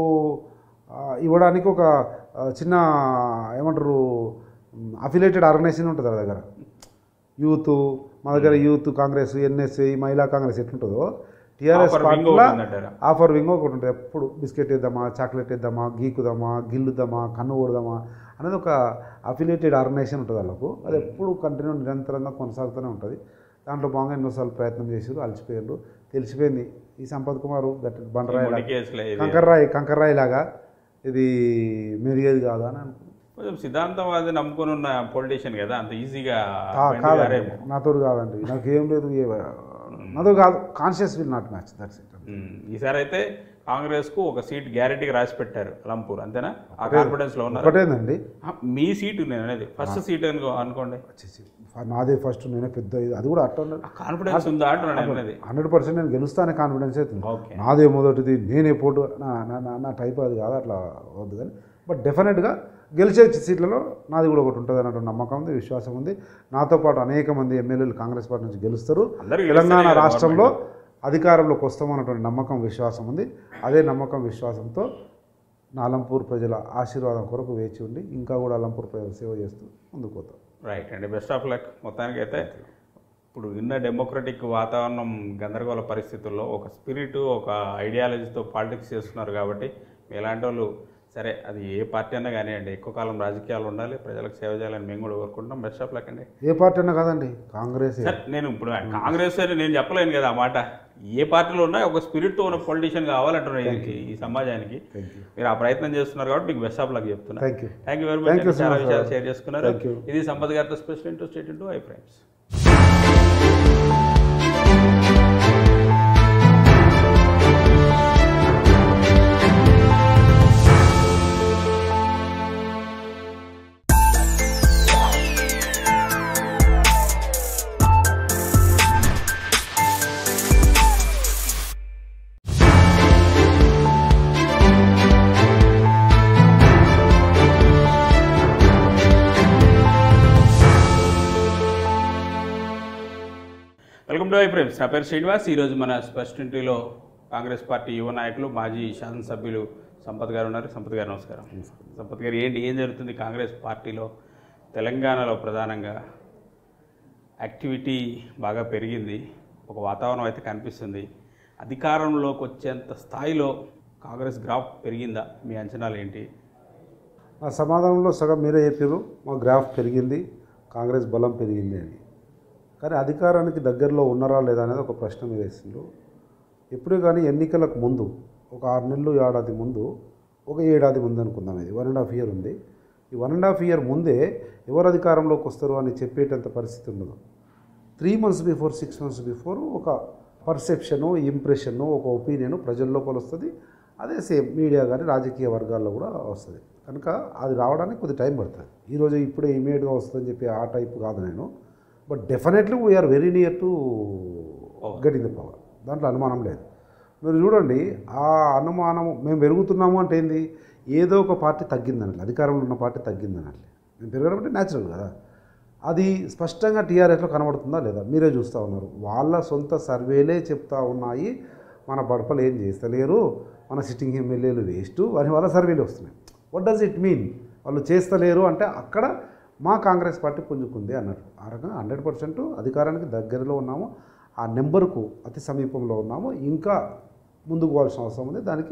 A: ఆ, ఇవ్వడానికి ఒక ఆ, చిన్న ఏమంటారు అఫిలేటెడ్ ఆర్గనైజేషన్ ఉంటుంది వాళ్ళ దగ్గర యూత్ మా దగ్గర యూత్ కాంగ్రెస్ ఎన్ఎస్ఐ మహిళా కాంగ్రెస్ ఎట్లుంటుందో టీఆర్ఎస్
B: Offer wing
A: పార్టీలో
B: ఒకటి ఉందంటారా?
A: ఆఫర్ వింగ్ ఒకటి ఉంటుంది ఎప్పుడు బిస్కెట్ ఇద్దామా చాక్లెట్ ఇద్దామా గీకుదామా గిల్లుదామా కన్ను కొడదామా అనేది ఒక అఫిలియేటెడ్ ఆర్గనైజేషన్ ఉంటుంది వాళ్ళకు అది ఎప్పుడు కంటిన్యూ నిరంతరంగా కొనసాగుతూనే ఉంటుంది దాంట్లో భాగంగా ఎన్నోసార్లు ప్రయత్నం చేసారు అలసిపోయారు తెలిసిపోయింది ఈ సంపత్ కుమార్ గట్టి బండరాయి లాగా,
B: కేసులే ఇది
A: కంకర్రాయి కంకర్రాయి లాగా ఇది మెరిగేది కాదు అని అనుకున్నాను
B: కొంచెం సిద్ధాంతవాది నమ్ముకొని ఉన్న పొలిటీషియన్ కదా అంత ఈజీగా బయటకు
A: కాదండి
B: రారేమో.
A: నాతో కాదండి నాకు ఏం లేదు ఏ- నాతో కాదు conscious will not match that's it
B: um. ఈసారి అయితే కాంగ్రెస్ కు ఒక సీట్ గ్యారెంటీగా రాసి పెట్టారు అలంపూర్ అంతేనా ఆ కాన్ఫిడెన్స్ లో ఉన్నారు
A: ఒకటేనండి
B: మీ సీటు నేను అనేది ఫస్ట్ సీట్ అనుకో అనుకోండి
A: వచ్చేసి నాదే ఫస్ట్ నేనే పెద్ద ఇది అది కూడా అట్ట
B: ఆ కాన్ఫిడెన్స్ ఉందా అంటున్నాను నేను అనేది
A: హండ్రెడ్ పర్సెంట్ నేను గెలుస్తానే కాన్ఫిడెన్స్ అవుతుంది
B: ఓకే
A: నాదే మొదటిది నేనే పోటు నా నా- నా నా టైప్ అది కాదు అట్లా వద్దు కానీ బట్ డెఫినెట్గా గెలిచే సీట్లలో నాది కూడా ఒకటి ఉంటుంది అన్నట్టు నమ్మకం ఉంది విశ్వాసం ఉంది నాతో పాటు అనేక మంది ఎమ్మెల్యేలు కాంగ్రెస్ పార్టీ నుంచి గెలుస్తారు
B: అందరూ
A: తెలంగాణ
B: గెలుస్తేనే కదా
A: రాష్ట్రంలో అధికారంలోకి వస్తామన్నటువంటి నమ్మకం విశ్వాసం ఉంది అదే నమ్మకం విశ్వాసంతో నా అలంపూర్ ప్రజల ఆశీర్వాదం కొరకు వేచి ఉండి ఇంకా కూడా అలంపూర్ ప్రజల సేవ చేస్తూ ముందుకు పోతాం
B: రైట్ అండి బెస్ట్ ఆఫ్ లక్ మొత్తానికి అయితే ఇప్పుడు ఉన్న డెమోక్రటిక్ వాతావరణం గందరగోళ పరిస్థితుల్లో ఒక స్పిరిట్ ఒక ఐడియాలజీతో పాలిటిక్స్ చేస్తున్నారు కాబట్టి మీలాంటి వాళ్ళు సరే అది ఏ పార్టీ అన్నా కానివ్వండి ఎక్కువ కాలం రాజకీయాలు ఉండాలి ప్రజలకు సేవ చేయాలని మేము కూడా కోరుకుంటున్నాం బెస్ట్ ఆఫ్ లక్ అండి
A: ఏ పార్టీ అన్నా కాదండి కాంగ్రెస్
B: సరే నేను ఇప్పుడు కాంగ్రెస్ అని నేను చెప్పలేను కదా ఆ మాట ఏ పార్టీలో ఉన్నా ఒక స్పిరిట్తో ఉన్న పొలిటీషియన్ కావాలంటున్నారు ఈ- ఈ సమాజానికి
A: థ్యాంక్ యూ
B: మీరు ఆ ప్రయత్నం చేస్తున్నారు కాబట్టి మీకు బెస్ట్ ఆఫ్ లక్ చెప్తున్నా
A: thank you
B: thank you very
A: Thank you
B: much
A: so
B: చాలా
A: much,
B: విషయాలు
A: sir.
B: షేర్ చేసుకున్నారు
A: Thank you.
B: ఇది సంపత్ గారితో special into state into I friends welcome to I friends నా పేరు శ్రీనివాస్ ఈరోజు మన స్పెషల్ ఇంటిలో కాంగ్రెస్ పార్టీ యువ నాయకులు మాజీ శాసనసభ్యులు సంపత్ గారు ఉన్నారు సంపత్ గారు నమస్కారం సంపత్ గారు ఏంటి ఏం జరుగుతుంది కాంగ్రెస్ పార్టీలో తెలంగాణలో ప్రధానంగా యాక్టివిటీ బాగా పెరిగింది ఒక వాతావరణం అయితే కనిపిస్తుంది అధికారంలోకి వచ్చేంత స్థాయిలో కాంగ్రెస్ గ్రాఫ్ పెరిగిందా మీ అంచనాలు ఏంటి
A: ఆ సమాధానంలో సగం మీరే చెప్పారు మా గ్రాఫ్ పెరిగింది కాంగ్రెస్ బలం పెరిగింది అని కానీ అధికారానికి దగ్గరలో ఉన్నారా లేదా అనేది ఒక ప్రశ్న మీద వేసిండ్రు ఎప్పుడే కానీ ఎన్నికలకు ముందు ఒక ఆరు నెలలు ఏడాది ముందు ఒక ఏడాది ముందు అనుకుందాం ఇది వన్ అండ్ హాఫ్ ఇయర్ ఉంది ఈ వన్ అండ్ హాఫ్ ఇయర్ ముందే ఎవరు అధికారంలోకి వస్తారు అని చెప్పేటంత పరిస్థితి ఉండదు three months before six months before ఒక పర్సెప్షను ఇంప్రెషను ఒక ఒపీనియన్ ప్రజల లోపల వస్తుంది అదే సేమ్ మీడియా కానీ రాజకీయ వర్గాల్లో కూడా వస్తుంది కనుక అది రావడానికి కొద్ది టైం పడుతుంది ఈరోజు ఇప్పుడే ఇమీడియట్గా వస్తుందని చెప్పి ఆ టైప్ కాదు నేను but definitely we're very near to getting the power దాంట్లో అనుమానం లేదు మీరు చూడండి ఆ అనుమానం మేము పెరుగుతున్నాము అంటే ఏంది ఏదో ఒక పార్టీ తగ్గిందనట్లే అధికారంలో ఉన్న పార్టీ తగ్గిందనట్లే మేము పెరగడం అంటే న్యాచురల్ కదా అది స్పష్టంగా టీఆర్ఎస్లో కనబడుతుందా లేదా మీరే చూస్తూ ఉన్నారు వాళ్ళ సొంత సర్వేలే చెప్తా ఉన్నాయి మన బడపలు ఏం చేస్తలేరు మన సిట్టింగ్ ఎమ్మెల్యేలు వేస్ట్ అని వాళ్ళ సర్వేలు వస్తున్నాయి వాట్ డస్ ఇట్ మీన్ వాళ్ళు చేస్తలేరు అంటే అక్కడ మా కాంగ్రెస్ పార్టీ పుంజుకుంది అన్నారు ఆ రకంగా హండ్రెడ్ పర్సెంట్ అధికారానికి దగ్గరలో ఉన్నాము ఆ నెంబర్కు అతి సమీపంలో ఉన్నాము ఇంకా ముందుకు పోవాల్సిన అవసరం ఉంది దానికి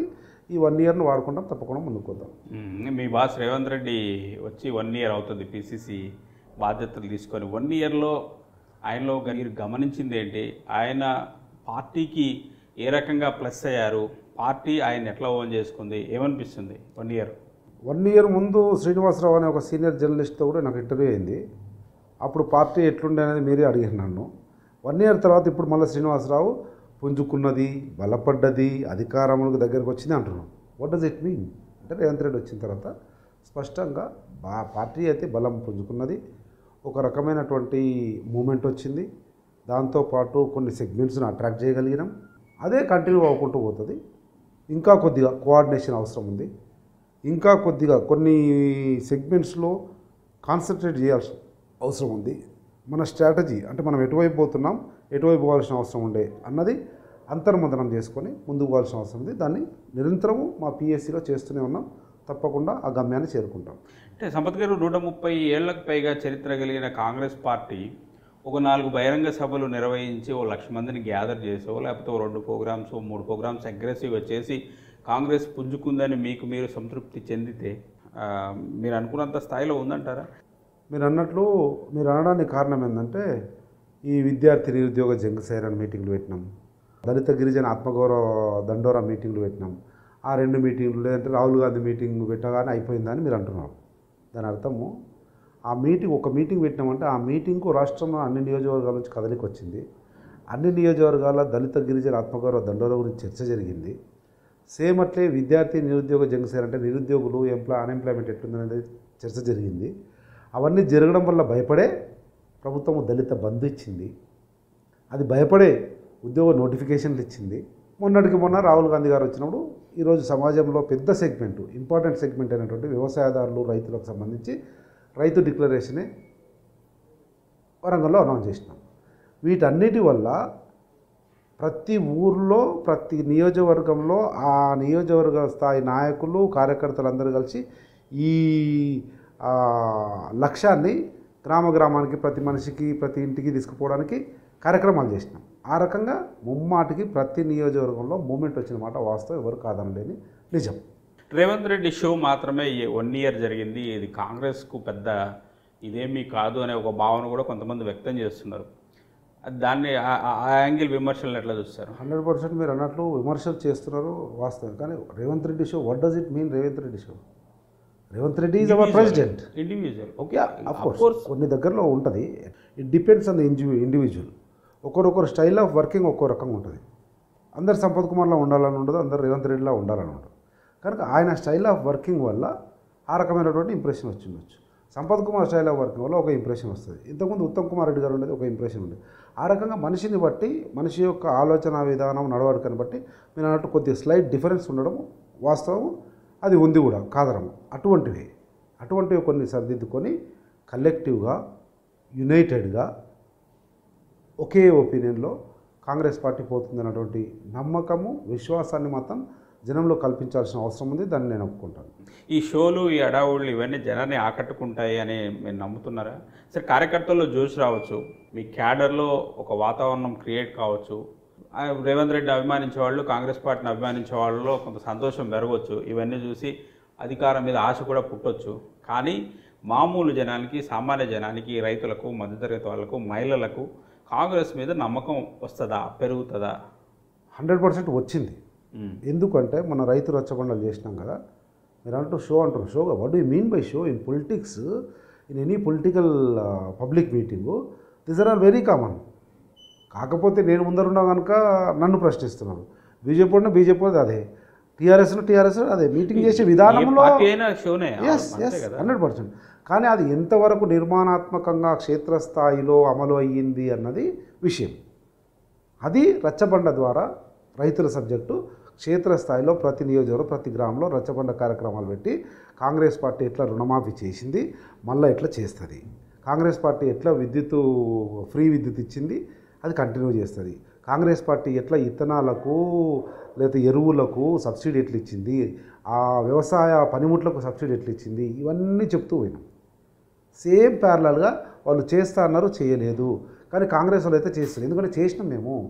A: ఈ వన్ ఇయర్ను వాడుకుంటాం తప్పకుండా ముందుకు వద్దాం
B: మ్మ్. మీ బాస్ రేవంత్ రెడ్డి వచ్చి వన్ ఇయర్ అవుతుంది పిసిసి బాధ్యతలు తీసుకొని వన్ ఇయర్లో ఆయనలో గ- మీరు గమనించింది ఏంటి ఆయన పార్టీకి ఏ రకంగా ప్లస్ అయ్యారు పార్టీ ఆయన ఎట్లా ఓన్ చేసుకుంది ఏమనిపిస్తుంది వన్ ఇయర్
A: వన్ ఇయర్ ముందు శ్రీనివాసరావు అనే ఒక సీనియర్ జర్నలిస్ట్తో కూడా నాకు ఇంటర్వ్యూ అయింది అప్పుడు పార్టీ ఎట్లుండే అనేది మీరే అడిగారు నన్ను వన్ ఇయర్ తర్వాత ఇప్పుడు మళ్ళీ శ్రీనివాసరావు పుంజుకున్నది బలపడ్డది అధికారములకు దగ్గరకు వచ్చింది అంటున్నాం వాట్ డస్ ఇట్ మీన్ అంటే రేవంత్ రెడ్డి వచ్చిన తర్వాత స్పష్టంగా బా పార్టీ అయితే బలం పుంజుకున్నది ఒక రకమైనటువంటి మూమెంట్ వచ్చింది దాంతోపాటు కొన్ని సెగ్మెంట్స్ని అట్రాక్ట్ చేయగలిగినాం అదే కంటిన్యూ అవ్వకుంటూ పోతుంది ఇంకా కొద్దిగా కోఆర్డినేషన్ అవసరం ఉంది ఇంకా కొద్దిగా కొన్ని సెగ్మెంట్స్లో కాన్సన్ట్రేట్ చేయాల్సి అవసరం ఉంది మన స్ట్రాటజీ అంటే మనం ఎటువైపు పోతున్నాం ఎటువైపు పోవాల్సిన అవసరం ఉండే అన్నది అంతర్మంతనం చేసుకొని ముందుకు పోవాల్సిన అవసరం ఉంది దాన్ని నిరంతరము మా పిఎస్సిలో చేస్తూనే ఉన్నాం తప్పకుండా ఆ గమ్యాన్ని చేరుకుంటాం
B: అంటే సంపత్ గారు నూట ముప్పై ఏళ్లకు పైగా చరిత్ర కలిగిన కాంగ్రెస్ పార్టీ ఒక నాలుగు బహిరంగ సభలు నిర్వహించి ఓ లక్ష మందిని గ్యాదర్ చేసో లేకపోతే ఓ రెండు ప్రోగ్రామ్స్ ఓ మూడు ప్రోగ్రామ్స్ అగ్రెసివ్గా చేసి కాంగ్రెస్ పుంజుకుందని మీకు మీరు సంతృప్తి చెందితే ఆ, మీరు అనుకున్నంత స్థాయిలో ఉందంటారా
A: మీరు అన్నట్లు మీరు అనడానికి కారణం ఏంటంటే ఈ విద్యార్థి నిరుద్యోగ జంగ్ సైరన్ మీటింగ్లు పెట్టినాం దళిత గిరిజన ఆత్మగౌరవ దండోరా మీటింగ్లు పెట్టినాం ఆ రెండు మీటింగ్లు లేదంటే రాహుల్ గాంధీ మీటింగ్ పెట్టగానే అయిపోయిందని మీరు అంటున్నారు దాని అర్థము ఆ మీటింగ్ ఒక మీటింగ్ పెట్టినామంటే ఆ మీటింగ్కు రాష్ట్రంలో అన్ని నియోజకవర్గాల నుంచి కదలికి వచ్చింది అన్ని నియోజకవర్గాల దళిత గిరిజన ఆత్మగౌరవ దండోరా గురించి చర్చ జరిగింది సేమ్ అట్లే విద్యార్థి నిరుద్యోగ జంగసేర్ అంటే నిరుద్యోగులు ఎంప్లాయ్ అన్ఎంప్లాయ్మెంట్ ఎట్లుందనేది చర్చ జరిగింది అవన్నీ జరగడం వల్ల భయపడే ప్రభుత్వం దళిత బంధు ఇచ్చింది అది భయపడే ఉద్యోగ నోటిఫికేషన్లు ఇచ్చింది మొన్నటికి మొన్న రాహుల్ గాంధీ గారు వచ్చినప్పుడు ఈరోజు సమాజంలో పెద్ద సెగ్మెంట్ ఇంపార్టెంట్ సెగ్మెంట్ అయినటువంటి వ్యవసాయదారులు రైతులకు సంబంధించి రైతు డిక్లరేషనే వరంగల్లో అనౌన్స్ చేసినాం వీటన్నిటి వల్ల ప్రతి ఊర్లో ప్రతి నియోజకవర్గంలో ఆ నియోజకవర్గ స్థాయి నాయకులు కార్యకర్తలు అందరూ కలిసి ఈ ఆ, లక్ష్యాన్ని గ్రామ గ్రామానికి ప్రతి మనిషికి ప్రతి ఇంటికి తీసుకుపోవడానికి కార్యక్రమాలు చేసినాం ఆ రకంగా ముమ్మాటికి ప్రతి నియోజకవర్గంలో మూమెంట్ వచ్చిన మాట వాస్తవం ఎవరు కాదనలేని నిజం
B: రేవంత్ రెడ్డి షో మాత్రమే వన్ ఇయర్ జరిగింది ఇది కాంగ్రెస్కు పెద్ద ఇదేమీ కాదు అనే ఒక భావన కూడా కొంతమంది వ్యక్తం చేస్తున్నారు అది దాన్ని ఆ- ఆ- ఆ యాంగిల్ విమర్శలను ఎట్లా చూస్తారు
A: హండ్రెడ్ పర్సెంట్ మీరు అన్నట్లు విమర్శలు చేస్తున్నారు వాస్తవం కానీ Revanth Reddy show what does it mean Revanth Reddy show Revanth Reddy is our president
B: individual
A: okay of course కొన్ని దగ్గరలో ఉంటుంది it depends on the indivi individual ఒకరొకరు స్టైల్ ఆఫ్ వర్కింగ్ ఒక్కో రకంగా ఉంటుంది అందరు సంపత్ కుమార్లా ఉండాలని ఉండదు అందరు రేవంత్ రెడ్డిలా ఉండాలని ఉండదు కనుక ఆయన స్టైల్ ఆఫ్ వర్కింగ్ వల్ల ఆ రకమైనటువంటి ఇంప్రెషన్ వచ్చిండొచ్చు Sampath Kumar style of working వల్ల ఒక ఇంప్రెషన్ వస్తుంది ఇంతకుముందు ఉత్తమ్ కుమార్ రెడ్డి గారు ఉండేది ఒక ఇంప్రెషన్ ఉండేది ఆ రకంగా మనిషిని బట్టి మనిషి యొక్క ఆలోచన విధానం నడవడికని బట్టి మీరు అన్నట్టు కొద్దిగా స్లైట్ డిఫరెన్స్ ఉండడం వాస్తవం అది ఉంది కూడా కాదనము అటువంటివి అటువంటివి కొన్ని సరిదిద్దుకొని కలెక్టివ్గా యునైటెడ్గా ఒకే ఒపీనియన్లో కాంగ్రెస్ పార్టీ పోతుందన్నటువంటి నమ్మకము విశ్వాసాన్ని మాత్రం జనంలో కల్పించాల్సిన అవసరం ఉంది దాన్ని నేను ఒప్పుకుంటాను
B: ఈ షోలు ఈ అడావుళ్ళు ఇవన్నీ జనాన్ని ఆకట్టుకుంటాయి అని మీరు నమ్ముతున్నారా సరే కార్యకర్తల్లో జోష్ రావచ్చు మీ క్యాడర్లో ఒక వాతావరణం క్రియేట్ కావచ్చు ఆ రేవంత్ రెడ్డి అభిమానించే వాళ్ళు కాంగ్రెస్ పార్టీని అభిమానించే వాళ్ళలో కొంత సంతోషం పెరగవచ్చు ఇవన్నీ చూసి అధికారం మీద ఆశ కూడా పుట్టొచ్చు కానీ మామూలు జనానికి సామాన్య జనానికి రైతులకు మధ్యతరగతి వాళ్ళకు మహిళలకు కాంగ్రెస్ మీద నమ్మకం వస్తుందా పెరుగుతుందా
A: హండ్రెడ్ పర్సెంట్ వచ్చింది
B: ఉమ్.
A: ఎందుకంటే మన రైతు రచ్చబండలు చేసినాం కదా మీరు అంటూ షో అంటారు show what do mean by show in politics in any political public meeting this are are very common కాకపోతే నేను ముందరున్నా కనుక నన్ను ప్రశ్నిస్తున్నారు బీజేపీ ఉన్న బీజేపీ అదే టీఆర్ఎస్ను టీఆర్ఎస్ అదే మీటింగ్ చేసే
B: ఏ
A: విధానంలో
B: పార్టీ అయినా షోనే
A: ఎస్
B: అంతే
A: ఎస్
B: కదా
A: హండ్రెడ్ పర్సెంట్ కానీ అది ఎంతవరకు నిర్మాణాత్మకంగా క్షేత్రస్థాయిలో అమలు అయ్యింది అన్నది విషయం అది రచ్చబండ ద్వారా రైతుల సబ్జెక్టు క్షేత్రస్థాయిలో ప్రతి నియోజకవర్గం ప్రతి గ్రామంలో రచ్చబండ కార్యక్రమాలు పెట్టి కాంగ్రెస్ పార్టీ ఎట్లా రుణమాఫీ చేసింది మళ్ళీ ఎట్లా చేస్తుంది కాంగ్రెస్ పార్టీ ఎట్లా విద్యుత్ ఫ్రీ విద్యుత్ ఇచ్చింది అది కంటిన్యూ చేస్తుంది కాంగ్రెస్ పార్టీ ఎట్లా ఇత్తనాలకు లేదా ఎరువులకు సబ్సిడీ ఎట్లా ఇచ్చింది ఆ వ్యవసాయ పనిముట్లకు సబ్సిడీ ఎట్లా ఇచ్చింది ఇవన్నీ చెప్తూ పోయినాం సేమ్ ప్యారలల్గా వాళ్ళు చేస్తా అన్నారు చేయలేదు కానీ కాంగ్రెస్ వాళ్ళు అయితే చేస్తారు ఎందుకంటే చేసినాం మేము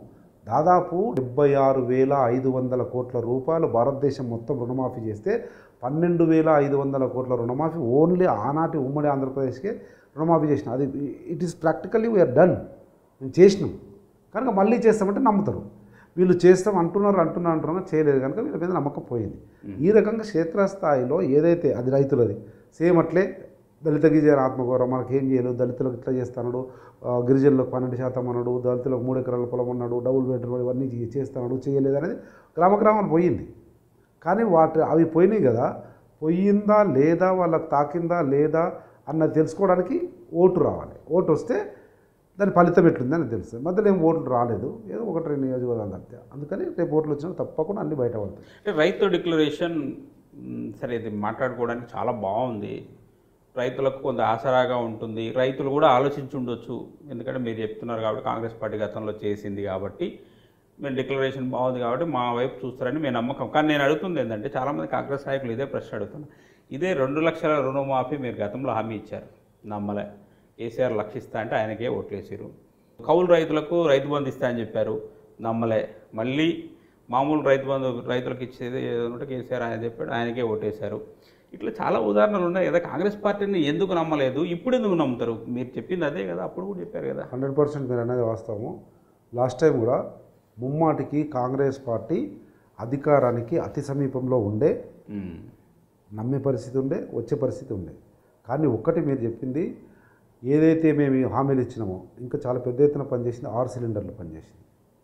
A: దాదాపు డెబ్బై ఆరు వేల ఐదు వందల కోట్ల రూపాయలు భారతదేశం మొత్తం రుణమాఫీ చేస్తే పన్నెండు వేల ఐదు వందల కోట్ల రుణమాఫీ ఓన్లీ ఆనాటి ఉమ్మడి ఆంధ్రప్రదేశ్కే రుణమాఫీ చేసిన అది it is practically we're done మేము చేసినాం కనుక మళ్ళీ చేస్తామంటే నమ్ముతారు వీళ్ళు చేస్తాం అంటున్నారు అంటున్నారు అంటున్నారు చేయలేదు కనుక వీళ్ళ మీద నమ్మకం పోయింది ఈ రకంగా క్షేత్రస్థాయిలో ఏదైతే అది రైతులది సేమ్ అట్లే దళిత గిరిజన ఆత్మగౌరవం మనకి ఏం చేయలేదు దళితులకు ఇట్లా చేస్తాడు ఆ, గిరిజనులకు పన్నెండు శాతం అన్నాడు దళితులకు మూడు ఎకరాల పొలం అన్నాడు డబుల్ బెడ్రూమ్ ఇవన్నీ చే- చేస్తాడు చేయలేదు అనేది గ్రామ గ్రామాలు పోయింది కానీ వాటి అవి పోయినాయి కదా పోయిందా లేదా వాళ్ళకి తాకిందా లేదా అన్నది తెలుసుకోవడానికి ఓటు రావాలి ఓటు వస్తే దాని ఫలితం ఎట్లుందని తెలుస్తుంది మధ్యలో ఏం ఓట్లు రాలేదు ఏదో ఒకటి రెండు నియోజకవర్గాలు తప్పితే అందుకని రేపు ఓట్లు వచ్చినా తప్పకుండా అన్ని బయటపడతాయి
B: అంటే రైతు డిక్లరేషన్ మ్, సరే ఇది మాట్లాడుకోవడానికి చాలా బాగుంది రైతులకు కొంత ఆసరాగా ఉంటుంది రైతులు కూడా ఆలోచించి ఉండొచ్చు ఎందుకంటే మీరు చెప్తున్నారు కాబట్టి కాంగ్రెస్ పార్టీ గతంలో చేసింది కాబట్టి మేము డిక్లరేషన్ బాగుంది కాబట్టి మా వైపు చూస్తారని మేము నమ్మకం కానీ నేను అడుగుతుంది ఏంటంటే చాలామంది కాంగ్రెస్ నాయకులు ఇదే ప్రశ్న అడుగుతున్నారు ఇదే రెండు లక్షల రుణమాఫీ మీరు గతంలో హామీ ఇచ్చారు నమ్మలే కేసీఆర్ లక్షిస్తా అంటే ఆయనకే ఓట్లేసారు కౌలు రైతులకు రైతు బంధు ఇస్తా అని చెప్పారు నమ్మలే మళ్ళీ మామూలు రైతు బంధు రైతులకు ఇచ్చేది ఏదో ఉంటే కేసీఆర్ ఆయన చెప్పాడు ఆయనకే ఓటేశారు ఇట్లా చాలా ఉదాహరణలు ఉన్నాయి కదా కాంగ్రెస్ పార్టీని ఎందుకు నమ్మలేదు ఇప్పుడు ఎందుకు నమ్ముతారు మీరు చెప్పింది అదే కదా అప్పుడు కూడా చెప్పారు కదా
A: హండ్రెడ్ పర్సెంట్ మీరు అనేది వాస్తవము లాస్ట్ టైం కూడా ముమ్మాటికి కాంగ్రెస్ పార్టీ అధికారానికి అతి సమీపంలో ఉండే
B: మ్.
A: నమ్మే పరిస్థితి ఉండే వచ్చే పరిస్థితి ఉండే కానీ ఒక్కటి మీరు చెప్పింది ఏదైతే మేము ఈ హామీలు ఇచ్చినామో ఇంకా చాలా పెద్ద ఎత్తున పనిచేసింది ఆరు సిలిండర్లు పనిచేసింది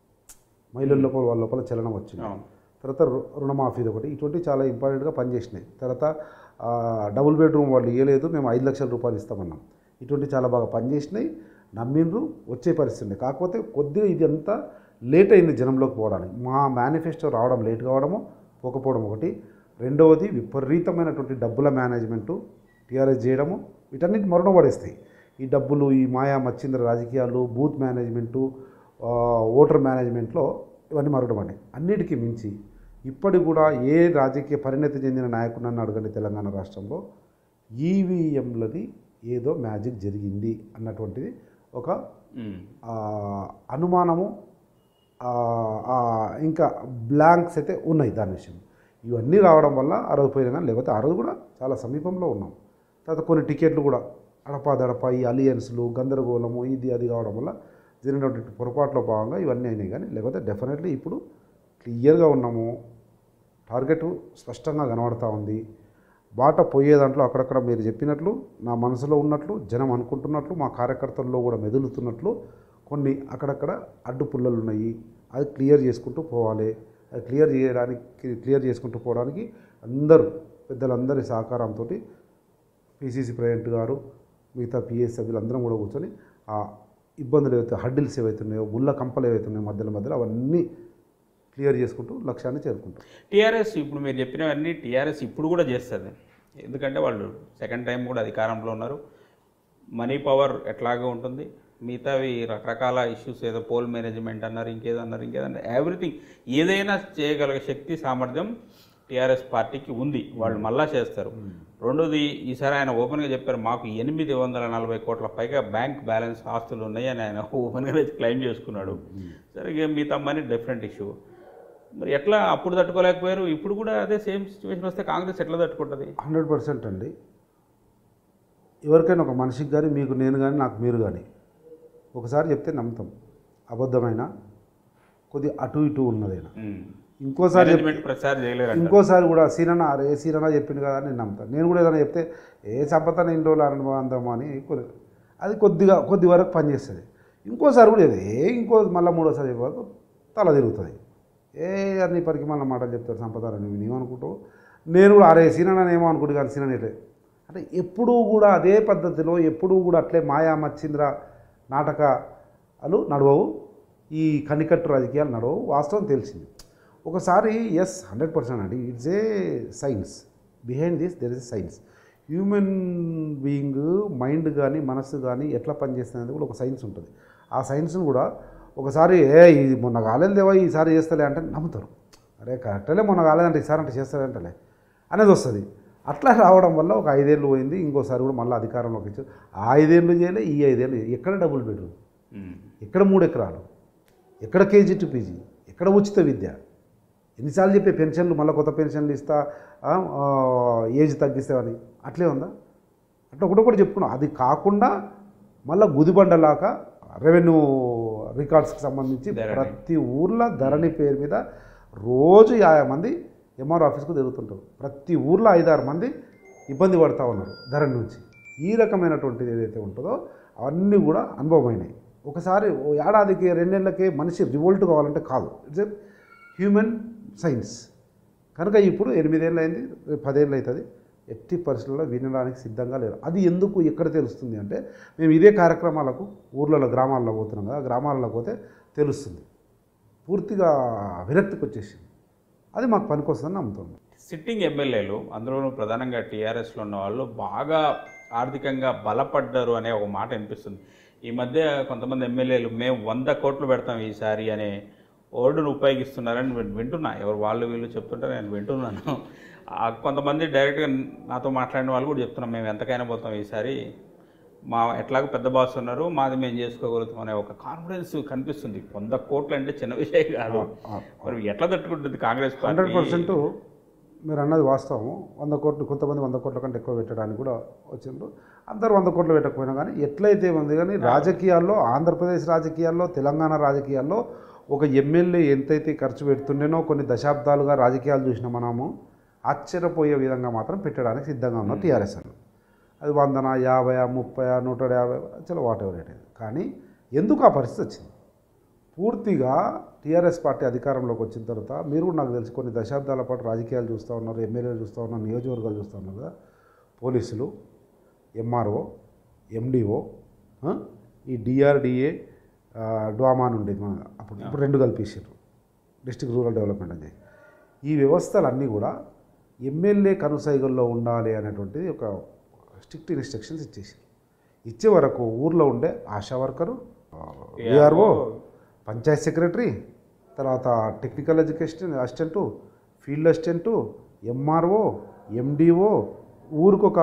A: మహిళల లోపల వాళ్ళ లోపల చలనం వచ్చింది
B: అవును
A: తర్వాత రు- రుణమాఫీ ఒకటి ఇటువంటి చాలా ఇంపార్టెంట్గా పనిచేసినాయి తర్వాత ఆ, డబుల్ బెడ్రూమ్ వాళ్ళు ఇవ్వలేదు మేము ఐదు లక్షల రూపాయలు ఇస్తామన్నాం ఇటువంటి చాలా బాగా పనిచేసినాయి నమ్మిండ్రు వచ్చే పరిస్థితి ఉంది కాకపోతే కొద్దిగా ఇది అంతా లేట్ అయింది జనంలోకి పోవడానికి మా మేనిఫెస్టో రావడం లేట్ కావడము పోకపోవడం ఒకటి రెండవది విపరీతమైనటువంటి డబ్బుల మేనేజ్మెంటు టీఆర్ఎస్ చేయడము వీటన్నిటి మరణం పడేస్తాయి ఈ డబ్బులు ఈ మాయా మచ్చింద్ర రాజకీయాలు బూత్ మేనేజ్మెంటు ఆ, ఓటర్ మేనేజ్మెంట్లో ఇవన్నీ మరొకటి పడ్డాయి అన్నిటికీ మించి ఇప్పటికి కూడా ఏ రాజకీయ పరిణతి చెందిన నాయకుడు నన్ను అడగండి తెలంగాణ రాష్ట్రంలో ఈవీఎంలది ఏదో మ్యాజిక్ జరిగింది అన్నటువంటిది ఒక
B: మ్.
A: ఆ, అనుమానము ఆ, ఆ, ఇంకా బ్లాంక్స్ అయితే ఉన్నాయి దాని విషయం ఇవన్నీ రావడం వల్ల ఆ రోజు పోయినా కానీ లేకపోతే ఆ రోజు కూడా చాలా సమీపంలో ఉన్నాం తర్వాత కొన్ని టికెట్లు కూడా అడపా దడప ఈ అలియన్స్లు గందరగోళము ఇది అది కావడం వల్ల జరిగినటువంటి పొరపాట్లో భాగంగా ఇవన్నీ అయినాయి కానీ లేకపోతే డెఫినెట్లీ ఇప్పుడు క్లియర్గా ఉన్నాము టార్గెట్ స్పష్టంగా కనబడతా ఉంది బాట పోయే దాంట్లో అక్కడక్కడ మీరు చెప్పినట్లు నా మనసులో ఉన్నట్లు జనం అనుకుంటున్నట్లు మా కార్యకర్తల్లో కూడా మెదులుతున్నట్లు కొన్ని అక్కడక్కడ అడ్డు పుల్లలు ఉన్నాయి అది క్లియర్ చేసుకుంటూ పోవాలి అది క్లియర్ చేయడానికి క్లియర్ చేసుకుంటూ పోవడానికి అందరూ పెద్దలందరి సహకారంతో పిసిసి ప్రెసిడెంట్ గారు మిగతా పిఎస్ సభ్యులందరం కూడా కూర్చొని ఆ ఇబ్బందులు ఏవైతే హడ్డిల్స్ ఏవైతే ఉన్నాయో ముళ్ళ కంపలు ఏవైతే ఉన్నాయో మధ్యలో మధ్యలో అవన్నీ క్లియర్ చేసుకుంటూ లక్ష్యాన్ని చేరుకుంటాం
B: టీఆర్ఎస్ ఇప్పుడు మీరు చెప్పినవన్నీ టీఆర్ఎస్ ఇప్పుడు కూడా చేస్తుంది ఎందుకంటే వాళ్ళు సెకండ్ టైం కూడా అధికారంలో ఉన్నారు మనీ పవర్ ఎట్లాగా ఉంటుంది మిగతావి రకరకాల ఇష్యూస్ ఏదో పోల్ మేనేజ్మెంట్ అన్నారు ఇంకేదో అన్నారు ఇంకేదన్నారు ఎవ్రీథింగ్ ఏదైనా చేయగలిగే శక్తి సామర్థ్యం టీఆర్ఎస్ పార్టీకి ఉంది వాళ్ళు మళ్ళా చేస్తారు రెండోది ఈసారి ఆయన ఓపెన్గా చెప్పారు మాకు ఎనిమిది వందల నలభై కోట్ల పైగా బ్యాంక్ బ్యాలెన్స్ ఆస్తులు ఉన్నాయి అని ఆయన ఓపెన్గా క్లెయిమ్ చేసుకున్నాడు సరే ఇక మిగతా మనీ డిఫరెంట్ ఇష్యూ మరి ఎట్లా అప్పుడు తట్టుకోలేకపోయారు ఇప్పుడు కూడా అదే సేమ్ సిచ్యువేషన్ వస్తే కాంగ్రెస్ ఎట్లా తట్టుకుంటుంది
A: హండ్రెడ్ పర్సెంట్ అండి ఎవరికైనా ఒక మనిషికి కానీ మీకు నేను కానీ నాకు మీరు కానీ ఒకసారి చెప్తే నమ్ముతాం అబద్ధమైన కొద్ది అటు ఇటు ఉన్నదైనా ఇంకోసారి చెప్-
B: మేనేజ్మెంట్ ప్రచారం చేయలేరు
A: ఇంకోసారి కూడా సీరన్న అరే సీరన్న చెప్పింది కదా అని నేను నమ్ముతాను నేను కూడా ఏదైనా చెప్తే ఏ సంపద ఇన్ని రోజులు అనుభవం అందామా అని కొద్ది అది కొద్దిగా కొద్ది వరకు పనిచేస్తుంది ఇంకోసారి కూడా ఇది, ఏ ఇంకో మళ్ళీ మూడోసారి చెప్పే వరకు తల తిరుగుతుంది ఏ అన్ని పరికి మళ్ళీ మాటలు చెప్తారు సంపద అని నువ్వు ఏమనుకుంటావు నేను కూడా అరే సీనన్న ఏమో అనుకుంటు కానీ సీనన్న ఇట్లే అంటే ఎప్పుడూ కూడా అదే పద్ధతిలో ఎప్పుడూ కూడా అట్లే మాయా మచ్చింద్ర నాటకాలు నడవవు ఈ కనికట్టు రాజకీయాలు నడవవు వాస్తవం తెలిసింది ఒకసారి ఎస్ హండ్రెడ్ పర్సెంట్ అండి it's a science behind this there is science human being mind కానీ మనస్సు కానీ ఎట్లా పనిచేస్తుంది అనేది కూడా ఒక సైన్స్ ఉంటుంది ఆ సైన్స్ని కూడా ఒకసారి ఏ ఇది మొన్న కాలేదేవా ఈసారి చేస్తలే అంటే నమ్ముతారు అరే కరెక్టలే మొన్న కాలేదంటే ఈసారి అంటే చేస్తారంటలే అనేది వస్తుంది అట్లా రావడం వల్ల ఒక ఐదేళ్ళు పోయింది ఇంకోసారి కూడా మళ్ళీ అధికారంలోకి వచ్చారు ఆ ఐదేళ్ళు చేయలే ఈ ఐదేళ్ళు చేయలే. ఎక్కడ డబుల్ బెడ్రూమ్ ఎక్కడ మూడు ఎకరాలు ఎక్కడ కేజీ టు పీజీ ఎక్కడ ఉచిత విద్య ఎన్నిసార్లు చెప్పే పెన్షన్లు మళ్ళీ కొత్త పెన్షన్లు ఇస్తా ఆ, ఆ, ఏజ్ తగ్గిస్తామని అట్లే ఉందా అట్లా ఒకటి ఒకటి చెప్పుకున్నాం అది కాకుండా మళ్ళీ గుదిబండలాగా రెవెన్యూ రికార్డ్స్కి సంబంధించి
B: ధరణి.
A: ప్రతి ఊర్లో ధరణి పేరు మీద రోజు యాభై మంది ఎంఆర్ ఆఫీస్కు తిరుగుతుంటారు ప్రతి ఊర్లో ఐదారు మంది ఇబ్బంది పడతా ఉన్నారు ధరణి నుంచి ఈ రకమైనటువంటిది ఏదైతే ఉంటుందో అవన్నీ కూడా అనుభవమైనాయి ఒకసారి ఓ ఏడాదికి రెండేళ్లకే మనిషి రివోల్ట్ కావాలంటే కాదు ఇట్స్ ఎ హ్యూమన్ సైన్స్ కనుక ఇప్పుడు ఎనిమిదేళ్ళు అయింది రేపు పదేళ్ళు అవుతుంది ఎట్టి పరిస్థితుల్లో వినడానికి సిద్ధంగా లేరు అది ఎందుకు ఎక్కడ తెలుస్తుంది అంటే మేము ఇదే కార్యక్రమాలకు ఊర్లలో గ్రామాల్లో పోతున్నాం కదా గ్రామాలలో పోతే తెలుస్తుంది పూర్తిగా విరక్తికి వచ్చేసింది అది మాకు పనికొస్తుందని నమ్ముతుంది
B: సిట్టింగ్ ఎమ్మెల్యేలు అందులోనూ ప్రధానంగా టీఆర్ఎస్లో ఉన్న వాళ్ళు బాగా ఆర్థికంగా బలపడ్డారు అనే ఒక మాట వినిపిస్తుంది ఈ మధ్య కొంతమంది ఎమ్మెల్యేలు మేము వంద కోట్లు పెడతాం ఈసారి అనే ఓర్డును ఉపయోగిస్తున్నారని విన్- వింటున్నా ఎవరు వాళ్ళు వీళ్ళు చెప్తుంటే నేను వింటున్నాను ఆ కొంతమంది డైరెక్ట్గా నాతో మాట్లాడిన వాళ్ళు కూడా చెప్తున్నాం మేము ఎంతకైనా పోతాం ఈసారి మా ఎట్లాగో పెద్ద బాస్ ఉన్నారు మాది మేము చేసుకోగలుగుతాం అనే ఒక కాన్ఫిడెన్స్ కనిపిస్తుంది వంద కోట్లు అంటే చిన్న విషయం కాదు మరి ఎట్లా తట్టుకుంటుంది కాంగ్రెస్
A: హండ్రెడ్
B: పార్టీ
A: పర్సెంట్ మీరు అన్నది వాస్తవం వంద కోట్లు కొంతమంది వంద కోట్ల కంటే ఎక్కువ పెట్టడానికి కూడా వచ్చిండ్రు అందరూ వంద కోట్లు పెట్టకపోయినా కానీ ఎట్లయితే ఉంది కానీ రాజకీయాల్లో ఆంధ్రప్రదేశ్ రాజకీయాల్లో తెలంగాణ రాజకీయాల్లో ఒక ఎమ్మెల్యే ఎంతైతే ఖర్చు పెడుతుండేనో కొన్ని దశాబ్దాలుగా రాజకీయాలు చూసిన మనము ఆశ్చర్యపోయే విధంగా మాత్రం పెట్టడానికి సిద్ధంగా ఉన్న టీఆర్ఎస్ అని అది వందన యాభై ముప్పై నూట యాభై చలో వాట్ ఎవర్ ఇట్ కానీ ఎందుకు ఆ పరిస్థితి వచ్చింది పూర్తిగా టీఆర్ఎస్ పార్టీ అధికారంలోకి వచ్చిన తర్వాత మీరు కూడా నాకు తెలిసి కొన్ని దశాబ్దాల పాటు రాజకీయాలు చూస్తూ ఉన్నారు ఎమ్మెల్యేలు చూస్తూ ఉన్నారు నియోజకవర్గాలు చూస్తూ ఉన్నారు కదా పోలీసులు ఎంఆర్ఓ ఎండిఓ ఈ డిఆర్డిఏ డ్వామాన్ ఉండేది మన అప్పుడు ఇప్పుడు రెండు కలిపేసారు డిస్ట్రిక్ట్ రూరల్ డెవలప్మెంట్ అని ఈ వ్యవస్థలన్నీ కూడా ఎమ్మెల్యే కనుసైగల్లో ఉండాలి అనేటువంటిది ఒక స్ట్రిక్ట్ ఇన్స్ట్రక్షన్స్ ఇచ్చేసారు ఇచ్చే వరకు ఊర్లో ఉండే ASHA worker VRO panchayat secretary తర్వాత technical education assistant field assistant MRO MDO ఊరికొక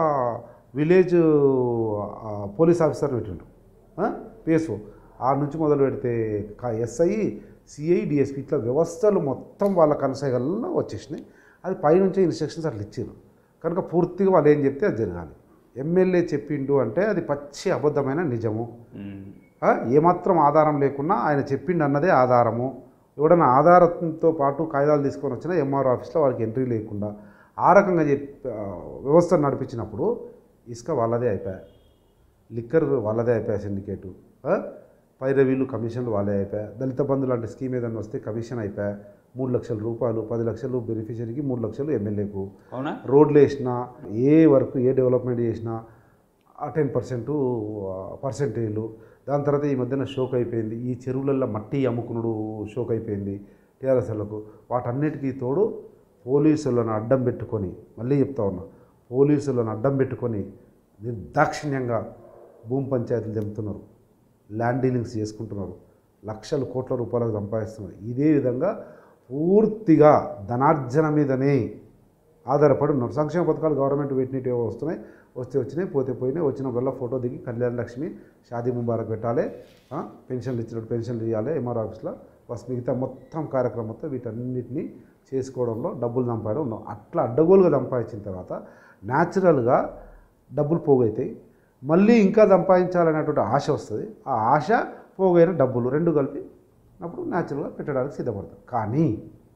A: విలేజ్ ఆ, పోలీస్ ఆఫీసర్ పెట్టిండు పిఎస్ఓ ఆ నుంచి మొదలు పెడితే ఎస్ఐ సిఐ డిఎస్పి ఇట్లా వ్యవస్థలు మొత్తం వాళ్ళ కనసాగల్లో వచ్చేసినాయి అది పైనుంచే ఇన్స్ట్రక్షన్స్ అట్లా ఇచ్చారు కనుక పూర్తిగా వాళ్ళు ఏం చెప్తే అది జరగాలి ఎమ్మెల్యే చెప్పిండు అంటే అది పచ్చి అబద్ధమైన నిజము
B: ఉమ్.
A: ఆ, ఏమాత్రం ఆధారం లేకున్నా ఆయన చెప్పిండు అన్నదే ఆధారము ఎవడన్నా ఆధారంతో పాటు కాగితాలు తీసుకొని వచ్చినా ఎంఆర్ ఆఫీస్లో వాడికి ఎంట్రీ లేకుండా ఆ రకంగా చెప్ ఆ, వ్యవస్థను నడిపించినప్పుడు ఇసుక వాళ్ళదే అయిపోయా లిక్కర్ వాళ్ళదే అయిపోయా సిండికేటు ఆ, పైరవీలు కమిషన్లు వాళ్ళే అయిపోయా దళిత బంధు లాంటి స్కీమ్ ఏదైనా వస్తే కమిషన్ అయిపోయా మూడు లక్షల రూపాయలు పది లక్షలు బెనిఫిషరీకి మూడు లక్షలు ఎమ్మెల్యేకు
B: అవునా
A: రోడ్లు వేసినా ఏ వర్క్ ఏ డెవలప్మెంట్ చేసినా ఆ టెన్ పర్సెంట్ పర్సెంటేజ్లు దాని తర్వాత ఈ మధ్యన షోక్ అయిపోయింది ఈ చెరువులలో మట్టి అమ్ముకునుడు షోక్ అయిపోయింది టీఆర్ఎస్లకు వాటన్నిటికీ తోడు పోలీసులను అడ్డం పెట్టుకొని మళ్ళీ చెప్తా ఉన్నా పోలీసులను అడ్డం పెట్టుకొని నిర్దాక్షిణ్యంగా భూమి పంచాయతీలు తెంపుతున్నారు ల్యాండ్ డీలింగ్స్ చేసుకుంటున్నారు లక్షల కోట్ల రూపాయలకు సంపాదిస్తున్నారు ఇదే విధంగా పూర్తిగా ధనార్జన మీదనే ఆధారపడి ఉన్నారు సంక్షేమ పథకాలు గవర్నమెంట్ పెట్టినట్టు వస్తున్నాయి వస్తే వచ్చినాయి పోతే పోయినాయి వచ్చినప్పుడల్లా ఫోటో దిగి కళ్యాణ లక్ష్మి షాదీ ముబారక్ పెట్టాలి ఆ, పెన్షన్లు ఇచ్చినట్టు పెన్షన్లు ఇవ్వాలి ఎంఆర్ ఆఫీస్లో బస్ మిగతా మొత్తం కార్యక్రమం మొత్తం వీటన్నిటిని చేసుకోవడంలో డబ్బులు సంపాదన ఉన్నాం అట్లా అడ్డగోలుగా సంపాదించిన తర్వాత న్యాచురల్గా డబ్బులు పోగైతాయి మళ్ళీ ఇంకా సంపాదించాలనేటువంటి ఆశ వస్తుంది ఆ ఆశ పోగైన డబ్బులు రెండు కలిపి అప్పుడు న్యాచురల్గా పెట్టడానికి సిద్ధపడతాం కానీ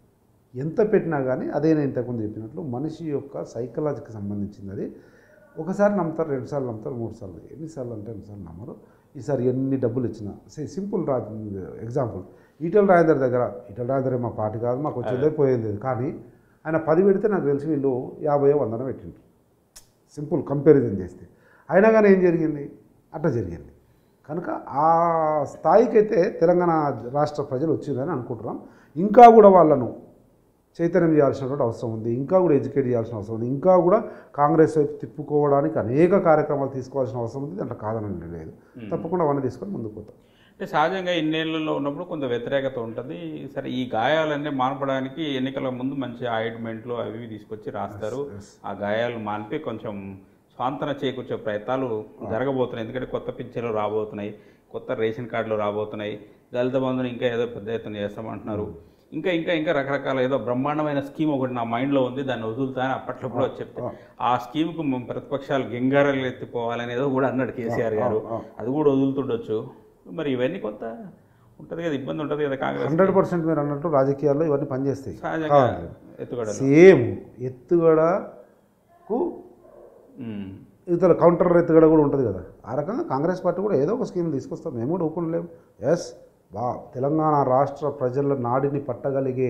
A: ఎంత పెట్టినా కానీ అదే నేను ఇంతకుముందు చెప్పినట్లు మనిషి యొక్క సైకలాజీకి సంబంధించింది అది ఒకసారి నమ్ముతారు రెండుసార్లు నమ్ముతారు మూడు సార్లు ఎన్నిసార్లు అంటే ఎన్నిసార్లు నమ్మరు ఈసారి ఎన్ని డబ్బులు ఇచ్చినా సే సింపుల్ రా ఎగ్జాంపుల్ ఈటల రాజేందర్ దగ్గర ఈటల రాజేందర్ మా పార్టీ కాదు మాకు వచ్చేదే పోయేది లేదు కానీ ఆయన పది పెడితే నాకు తెలిసి వీళ్ళు యాభై వందన పెట్టిండ్రు సింపుల్ కంపారిజన్ చేస్తే అయినా కానీ ఏం జరిగింది అట్లా జరిగింది కనుక ఆ స్థాయికైతే తెలంగాణ రాష్ట్ర ప్రజలు వచ్చిందని అనుకుంటున్నాం ఇంకా కూడా వాళ్ళను చైతన్యం చేయాల్సినటువంటి అవసరం ఉంది ఇంకా కూడా ఎడ్యుకేట్ చేయాల్సిన అవసరం ఉంది ఇంకా కూడా కాంగ్రెస్ వైపు తిప్పుకోవడానికి అనేక కార్యక్రమాలు తీసుకోవాల్సిన అవసరం ఉంది దాంట్లో కాదని లేదు తప్పకుండా అవన్నీ తీసుకొని ముందుకు పోతాం
B: అంటే సహజంగా ఇన్నేళ్లలో ఉన్నప్పుడు కొంత వ్యతిరేకత ఉంటుంది సరే ఈ గాయాలన్నీ మానపడానికి ఎన్నికల ముందు మంచి ఆయింట్మెంట్లు అవి ఇవి తీసుకొచ్చి రాస్తారు ఆ గాయాలు మానిపి కొంచెం స్వాంతన చేకూర్చే ప్రయత్నాలు జరగబోతున్నాయి ఎందుకంటే కొత్త పింఛన్లు రాబోతున్నాయి కొత్త రేషన్ కార్డులు రాబోతున్నాయి దళిత బంధుని ఇంకా ఏదో పెద్ద ఎత్తున చేస్తామంటున్నారు ఇంకా ఇంకా ఇంకా రకరకాల ఏదో బ్రహ్మాండమైన స్కీమ్ ఒకటి నా మైండ్లో ఉంది దాన్ని వదులుతా అని అప్పట్లో కూడా చెప్తే ఆ స్కీమ్కు మేము ప్రతిపక్షాలు గింగారాలు ఎత్తిపోవాలని ఏదో కూడా అన్నాడు కేసీఆర్ గారు అది కూడా వదులుతుండొచ్చు మరి ఇవన్నీ కొంత ఉంటుంది కదా ఇబ్బంది ఉంటుంది కదా కాంగ్రెస్
A: హండ్రెడ్ పర్సెంట్ మీరు అన్నట్టు రాజకీయాల్లో ఇవన్నీ పనిచేస్తాయి
B: సహజంగా ఎత్తుగడలు
A: సేమ్ ఎత్తుగడకు
B: ఉమ్.
A: ఇతర కౌంటర్ ఎత్తుగడ కూడా ఉంటుంది కదా ఆ రకంగా కాంగ్రెస్ పార్టీ కూడా ఏదో ఒక స్కీమ్ తీసుకొస్తాం మేము కూడా ఊపుకోలేము ఎస్ బా తెలంగాణ రాష్ట్ర ప్రజల నాడిని పట్టగలిగే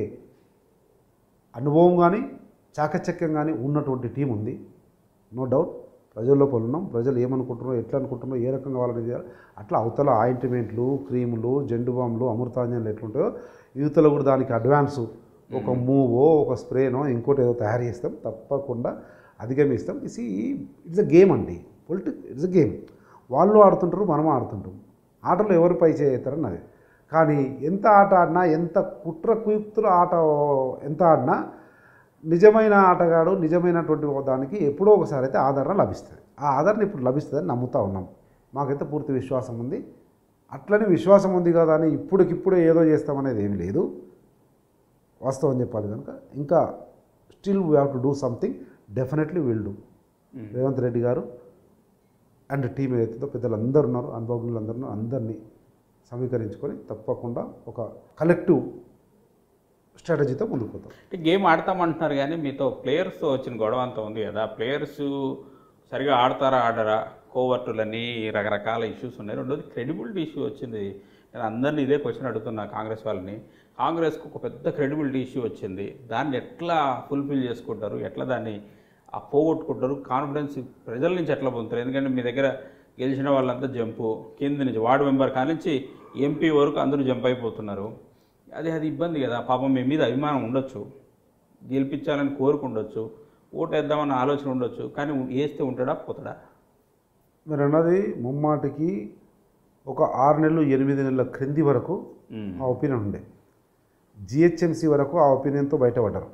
A: అనుభవం కానీ చాకచక్యం కానీ ఉన్నటువంటి టీం ఉంది నో డౌట్ ప్రజల్లో ఉన్నాం ప్రజలు ఏమనుకుంటున్నారో ఎట్లా అనుకుంటున్నారో ఏ రకంగా వాళ్ళని చేయాలి అట్లా అవతల ఆయింట్మెంట్లు క్రీములు జెండు బాంబులు అమృతాంజన్లు ఎట్లుంటాయో యువతలో కూడా దానికి అడ్వాన్సు ఒక మూవో ఒక స్ప్రేనో ఇంకోటి ఏదో తయారు చేస్తాం తప్పకుండా అధిగమిస్తాం ఇసి ఇట్స్ అ గేమ్ అండి పొలిటిక్ ఇట్స్ అ గేమ్ వాళ్ళు ఆడుతుంటారు మనం ఆడుతుంటాం ఆటలో ఎవరు పై చేస్తారని అది కానీ ఎంత ఆట ఆడినా ఎంత కుట్ర కుయుక్తులు ఆట ఎంత ఆడినా నిజమైన ఆటగాడు నిజమైనటువంటి దానికి ఎప్పుడో ఒకసారి అయితే ఆదరణ లభిస్తుంది ఆ ఆదరణ ఇప్పుడు లభిస్తుందని నమ్ముతా ఉన్నాం మాకైతే పూర్తి విశ్వాసం ఉంది అట్లనే విశ్వాసం ఉంది కదా అని ఇప్పటికిప్పుడే ఏదో చేస్తామనేది ఏమీ లేదు వాస్తవం చెప్పాలి కనుక ఇంకా still we have to do something definitely will do Revanth Reddy గారు అండ్ టీం ఏదైతుందో పెద్దలు అందరు ఉన్నారు అనుభవజ్ఞులు అందరూ ఉన్నారు, అందరినీ సమీకరించుకొని తప్పకుండా ఒక కలెక్టివ్ స్ట్రాటజీతో ముందుకు పోతాం
B: అంటే గేమ్ ఆడతామంటున్నారు కానీ మీతో ప్లేయర్స్తో వచ్చిన గొడవ అంతా ఉంది కదా ప్లేయర్స్ సరిగా ఆడతారా ఆడరా కోవర్టులని రకరకాల ఇష్యూస్ ఉన్నాయి రెండోది క్రెడిబిలిటీ ఇష్యూ వచ్చింది నేను అందరినీ ఇదే క్వశ్చన్ అడుగుతున్నా కాంగ్రెస్ వాళ్ళని కాంగ్రెస్కు ఒక పెద్ద క్రెడిబిలిటీ ఇష్యూ వచ్చింది దాన్ని ఎట్లా ఫుల్ఫిల్ చేసుకుంటారు ఎట్లా దాన్ని ఆ పోగొట్టుకుంటారు కాన్ఫిడెన్స్ ప్రజల నుంచి ఎట్లా పొందుతారు ఎందుకంటే మీ దగ్గర గెలిచిన వాళ్ళంతా జంపు కింద నుంచి వార్డు మెంబర్ కానించి ఎంపీ వరకు అందరూ జంప్ అయిపోతున్నారు అది అది ఇబ్బంది కదా పాపం మీ మీద అభిమానం ఉండొచ్చు గెలిపించాలని కోరుకుండొచ్చు ఓటు వేద్దామన్న ఆలోచన ఉండొచ్చు కానీ వేస్తే ఉంటాడా పోతాడా
A: మీరు అన్నది ముమ్మాటికి ఒక ఆరు నెలలు ఎనిమిది నెలల క్రింది వరకు
B: ఉమ్.
A: ఆ ఒపీనియన్ ఉండే జిహెచ్ఎంసీ వరకు ఆ ఒపీనియన్తో బయటపడ్డారు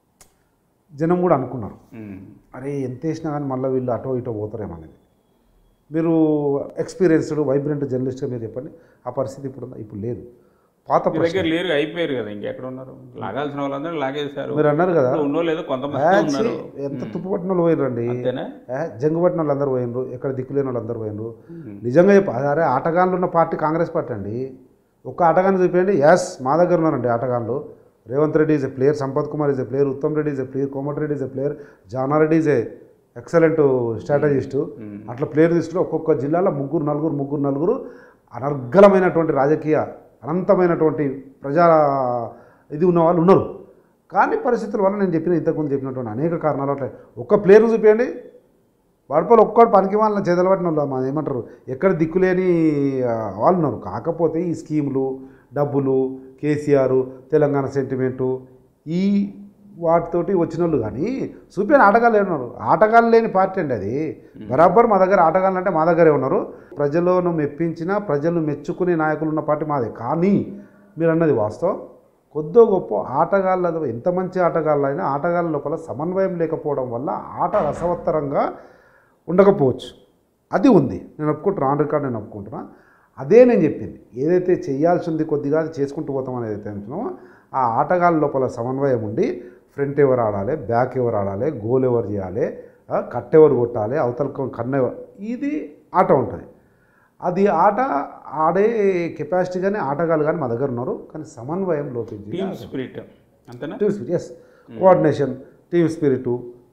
A: జనం కూడా అనుకున్నారు
B: ఉమ్.
A: అరే ఎంత వేసినా కానీ మళ్ళీ వీళ్ళు అటో ఇటో పోతారేమో అనేది మీరు ఎక్స్పీరియన్స్డ్ వైబ్రెంట్ జర్నలిస్ట్గా మీరు చెప్పండి ఆ పరిస్థితి ఇప్పుడు ఉందా ఇప్పుడు లేదు పాత
B: మీ
A: ప్రశ్న
B: దగ్గర లేరు అయిపోయారు కదా ఇంకెక్కడ ఉన్నారు లాగాల్సిన వాళ్ళందరూ లాగేశారు
A: మీరు అన్నారు కదా
B: ఇప్పుడు ఉన్నో లేదో కొంతమంది
A: ఏ,
B: ఉన్నారు
A: ఛీ, ఎంత తుప్పుపట్టిన వాళ్ళు పోయినరండి
B: అంతేనా
A: జంగు పట్టిన వాళ్ళు అందరూ పోయినరు ఎక్కడ దిక్కులేని వాళ్ళు అందరూ పోయినరు నిజంగా చెప్ప అరే ఆటగాళ్ళు ఉన్న పార్టీ కాంగ్రెస్ పార్టీ అండి ఒక్క ఆటగాన్ని చూపించండి ఎస్ మా దగ్గర ఉన్నారండి ఆటగాళ్ళు Revanth Reddy is a player Sampath Kumar is a player Uttam Reddy is a player Komatireddy is a player Janareddy is a excellent strategist అట్లా ప్లేయర్ తీసుకుంటే ఒక్కొక్క జిల్లాలో ముగ్గురు నలుగురు ముగ్గురు నలుగురు అనర్గళమైనటువంటి రాజకీయ అనంతమైనటువంటి ప్రజా ఇది ఉన్న వాళ్ళు ఉన్నారు కానీ పరిస్థితుల వల్ల నేను చెప్పిన ఇంతకుముందు చెప్పినటువంటి అనేక కారణాలు అట్లా ఒక్క ప్లేయర్ చూపించండి వాడిపోలు ఒక్కడు పనికి వాళ్ళని చేదలు పట్టిన వాళ్ళు మా ఏమంటారు ఎక్కడ దిక్కులేని ఆ, వాళ్ళు ఉన్నారు కాకపోతే ఈ స్కీములు డబ్బులు కేసీఆర్ తెలంగాణ సెంటిమెంటు ఈ వాటితోటి వచ్చిన వాళ్ళు కానీ చూపిన ఆటగాళ్ళు ఉన్నారు ఆటగాళ్ళు లేని పార్టీ అండి అది బరాబర్ మా దగ్గర ఆటగాళ్ళు అంటే మా దగ్గరే ఉన్నారు ప్రజలను మెప్పించిన ప్రజలు మెచ్చుకునే నాయకులు ఉన్న పార్టీ మాదే కానీ మీరు అన్నది వాస్తవం కొద్దో గొప్ప ఆటగాళ్ళ ఎంత మంచి ఆటగాళ్ళైనా ఆటగాళ్ళ లోపల సమన్వయం లేకపోవడం వల్ల ఆట రసవత్తరంగా ఉండకపోవచ్చు అది ఉంది నేను ఒప్పుకుంటున్నా ఆన్ రికార్డ్ నేను ఒప్పుకుంటున్నా అదే నేను చెప్పింది ఏదైతే చేయాల్సి ఉంది కొద్దిగా అది చేసుకుంటూ పోతాం అనేది అయితే అంటున్నామో ఆ ఆటగాళ్ళ లోపల సమన్వయం ఉండి ఫ్రంట్ ఎవరు ఆడాలి బ్యాక్ ఎవరు ఆడాలి గోల్ ఎవరు చేయాలి ఆ, కట్ ఎవరు కొట్టాలి అవతల కన్న ఎవరు ఇది ఆట ఉంటుంది అది ఆట ఆడే కెపాసిటీ కానీ ఆటగాళ్ళు కానీ మా దగ్గర ఉన్నారు కానీ సమన్వయం లోపించి
B: టీమ్ స్పిరిట్ అంతేనా
A: team spirit yes coordination team spirit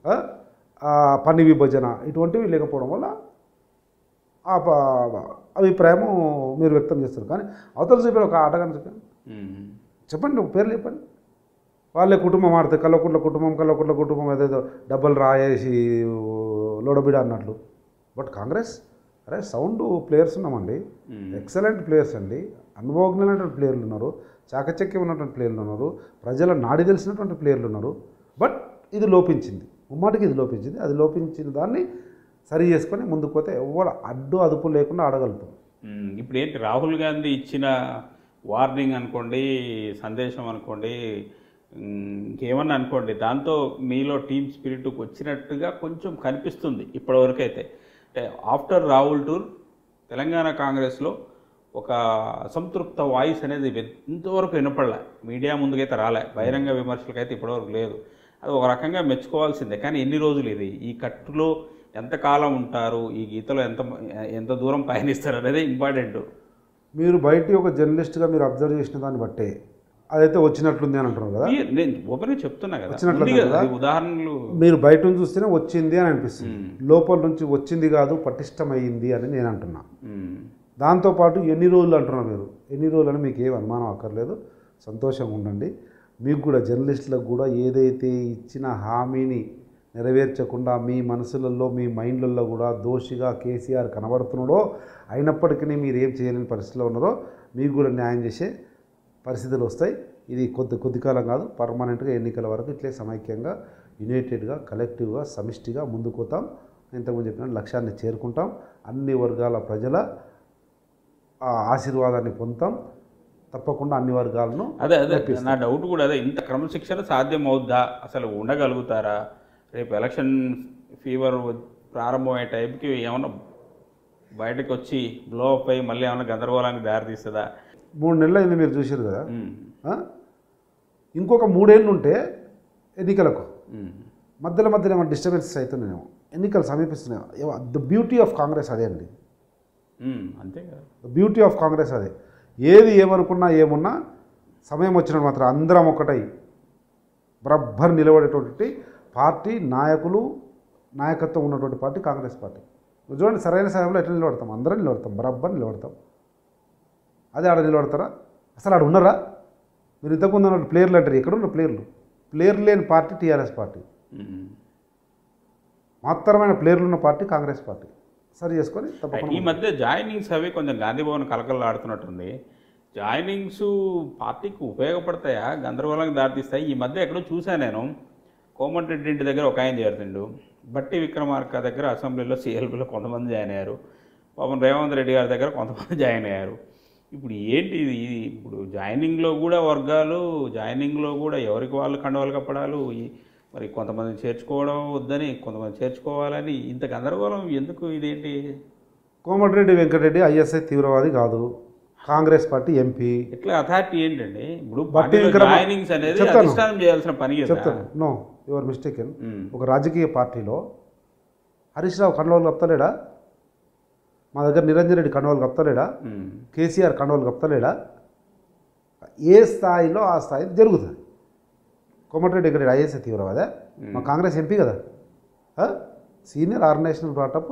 A: పని విభజన ఇటువంటివి లేకపోవడం వల్ల ఆ ప- అభిప్రాయం మీరు వ్యక్తం చేస్తారు కానీ అవతల చూపారు ఒక ఆటగాని చెప్పాను
B: ఉమ్.
A: చెప్పండి ఒక పేర్లు చెప్పండి వాళ్ళే కుటుంబం ఆడితే కల్లకుంట్ల కుటుంబం కల్లకుంట్ల కుటుంబం ఏదేదో డబ్బులు రాయేసి లోడబిడ అన్నట్లు బట్ కాంగ్రెస్ అరే సౌండ్ ప్లేయర్స్ ఉన్నామండి ఎక్సలెంట్ ప్లేయర్స్ అండి అనుభవజ్ఞమైనటువంటి ప్లేయర్లు ఉన్నారు చాకచక్యం ఉన్నటువంటి ప్లేయర్లు ఉన్నారు ప్రజల నాడి తెలిసినటువంటి ప్లేయర్లు ఉన్నారు బట్ ఇది లోపించింది ఉమ్మాటికి ఇది లోపించింది అది లోపించిన దాన్ని సరి చేసుకొని ముందుకు పోతే ఎవరు అడ్డు అదుపు లేకుండా ఆడగలుగుతాం
B: ఉమ్, ఇప్పుడు ఏంటి రాహుల్ గాంధీ ఇచ్చిన వార్నింగ్ అనుకోండి సందేశం అనుకోండి ఉమ్, ఇంకేమన్నా అనుకోండి దాంతో మీలో టీమ్ స్పిరిట్ వచ్చినట్టుగా కొంచెం కనిపిస్తుంది ఇప్పటివరకు అయితే అంటే ఆఫ్టర్ రాహుల్ టూర్ తెలంగాణ కాంగ్రెస్లో ఒక అసంతృప్త వాయిస్ అనేది వె- ఇంతవరకు వినపడలే మీడియా ముందుకైతే రాలే బహిరంగ విమర్శలకైతే ఇప్పటివరకు లేదు అది ఒక రకంగా మెచ్చుకోవాల్సిందే కానీ ఎన్ని రోజులు ఇది ఈ కట్టులో ఎంతకాలం ఉంటారు ఈ గీతలో ఎంత ఎంత దూరం పయనిస్తారు అనేది ఇంపార్టెంట్
A: మీరు బయట ఒక జర్నలిస్ట్గా మీరు అబ్జర్వ్ చేసిన దాన్ని బట్టే అదైతే వచ్చినట్లుంది అని అంటున్నారు కదా
B: ఈ- నేను ఓపెన్గా చెప్తున్నా కదా
A: వచ్చినట్లు
B: ఉంది కదా,
A: కదా?
B: ఈ ఉదాహరణలు
A: మీరు బయట నుంచి చూస్తేనే వచ్చింది అని అనిపిస్తుంది లోపల నుంచి వచ్చింది కాదు పటిష్టమైంది అని నేను అంటున్నా
B: ఉమ్,
A: దాంతోపాటు ఎన్ని రోజులు అంటున్నారు మీరు ఎన్ని రోజులు అని మీకు ఏం అనుమానం అక్కర్లేదు సంతోషంగా ఉండండి మీకు కూడా జర్నలిస్టులకు కూడా ఏదైతే ఇచ్చిన హామీని నెరవేర్చకుండా మీ మనసులలో మీ మైండ్లలో కూడా దోషిగా కేసీఆర్ కనబడుతున్నాడో అయినప్పటికీ మీరు ఏం చేయలేని పరిస్థితిలో ఉన్నారో మీకు కూడా న్యాయం చేసే పరిస్థితులు వస్తాయి ఇది కొద్ది కొద్ది కాలం కాదు పర్మనెంట్గా ఎన్నికల వరకు ఇట్లే సమైక్యంగా యునైటెడ్గా కలెక్టివ్గా సమిష్టిగా ముందుకు పోతాం ఇంతకుముందు చెప్పిన లక్ష్యాన్ని చేరుకుంటాం అన్ని వర్గాల ప్రజల ఆ ఆశీర్వాదాన్ని పొందుతాం తప్పకుండా అన్ని వర్గాలను
B: అదే అదే నా డౌట్ కూడా అదే ఇంత క్రమశిక్షణ సాధ్యం అవుద్దా అసలు ఉండగలుగుతారా రేపు ఎలక్షన్ ఫీవర్ ప్రారంభమయ్యే టైంకి ఏమన్నా బయటకు వచ్చి బ్లో అప్ అయ్యి మళ్ళీ ఏమైనా గందరగోళానికి దారితీస్తుందా
A: మూడు నెలలు అయింది మీరు చూసారు కదా
B: ఉమ్,
A: ఆ? ఇంకొక మూడేళ్ళు ఉంటే ఎన్నికలకు
B: ఉమ్,
A: మధ్యలో మధ్యలో ఏమైనా డిస్టర్బెన్సెస్ అవుతున్నాయేమో ఎన్నికలు సమీపిస్తున్నాయి ద బ్యూటీ ఆఫ్ కాంగ్రెస్ అదే అండి
B: ఉమ్, అంతే కదా
A: ద బ్యూటీ ఆఫ్ కాంగ్రెస్ అదే ఏది ఏమనుకున్నా ఏమున్నా సమయం వచ్చినప్పుడు మాత్రం అందరం ఒకటై బరబ్బర్ నిలబడేటువంటి పార్టీ నాయకులు నాయకత్వం ఉన్నటువంటి పార్టీ కాంగ్రెస్ పార్టీ నువ్వు చూడండి సరైన సమయంలో ఎట్లా నిలబడతాం అందరం నిలబడతాం బరబ్బర్ నిలబడతాం అదే ఆడ నిలబడతారా అసలు ఆడ ఉన్నారా మీరు ఇంతకుముందు ఉన్న ప్లేయర్లు అంటారు ఎక్కడ ఉన్న ప్లేయర్లు ప్లేయర్ లేని పార్టీ టీఆర్ఎస్ పార్టీ
B: ఉమ్.
A: మాత్రమైన ప్లేయర్లు ఉన్న పార్టీ కాంగ్రెస్ పార్టీ సరి చేసుకొని తప్పకుండా
B: ఈ మధ్య జాయినింగ్స్ అవి కొంచెం గాంధీ భవన్ కలకలాడుతున్నట్టుంది జాయినింగ్స్ పార్టీకి ఉపయోగపడతాయా గందరగోళానికి దారితీస్తాయి ఈ మధ్య ఎక్కడో చూశాను నేను కోమటిరెడ్డి ఇంటి దగ్గర ఒక ఆయన చేరుతుండు బట్టి విక్రమార్క దగ్గర అసెంబ్లీలో సిఎల్పీలో కొంతమంది జాయిన్ అయ్యారు పాపం రేవంత్ రెడ్డి గారి దగ్గర కొంతమంది జాయిన్ అయ్యారు ఇప్పుడు ఏంటి ఇది ఇది ఇప్పుడు జాయినింగ్లో కూడా వర్గాలు జాయినింగ్లో కూడా ఎవరికి వాళ్ళు కండవాలు కప్పడాలు ఈ- మరి కొంతమంది చేర్చుకోవడం వద్దని కొంతమంది చేర్చుకోవాలని ఇంత గందరగోళం ఎందుకు ఇదేంటి
A: కోమటిరెడ్డి వెంకటరెడ్డి ఐఎస్ఐ తీవ్రవాది కాదు కాంగ్రెస్ పార్టీ ఎంపీ
B: ఎట్లా అథారిటీ ఏంటండి ఇప్పుడు
A: బట్టి
B: పార్టీలో
A: విక్రమ-
B: జాయినింగ్స్ అనేది
A: చెప్తాను.
B: అధిష్టానం చేయాల్సిన పని కదా
A: చెప్తాను నో యువర్ మిస్టేకెన్
B: ఉమ్,
A: ఒక రాజకీయ పార్టీలో హరీష్ రావు కండవాలు కప్తలేడా మా దగ్గర నిరంజన్ రెడ్డి కండవాలు కప్తలేడా
B: ఉమ్,
A: కేసీఆర్ కండవాలు కప్తలేడా ఏ స్థాయిలో ఆ స్థాయి జరుగుతుంది కోమటిరెడ్డి ఇక్కడ ఐఎస్ఐ తీవ్రవాదా మా కాంగ్రెస్ ఎంపీ కదా senior organisation brought up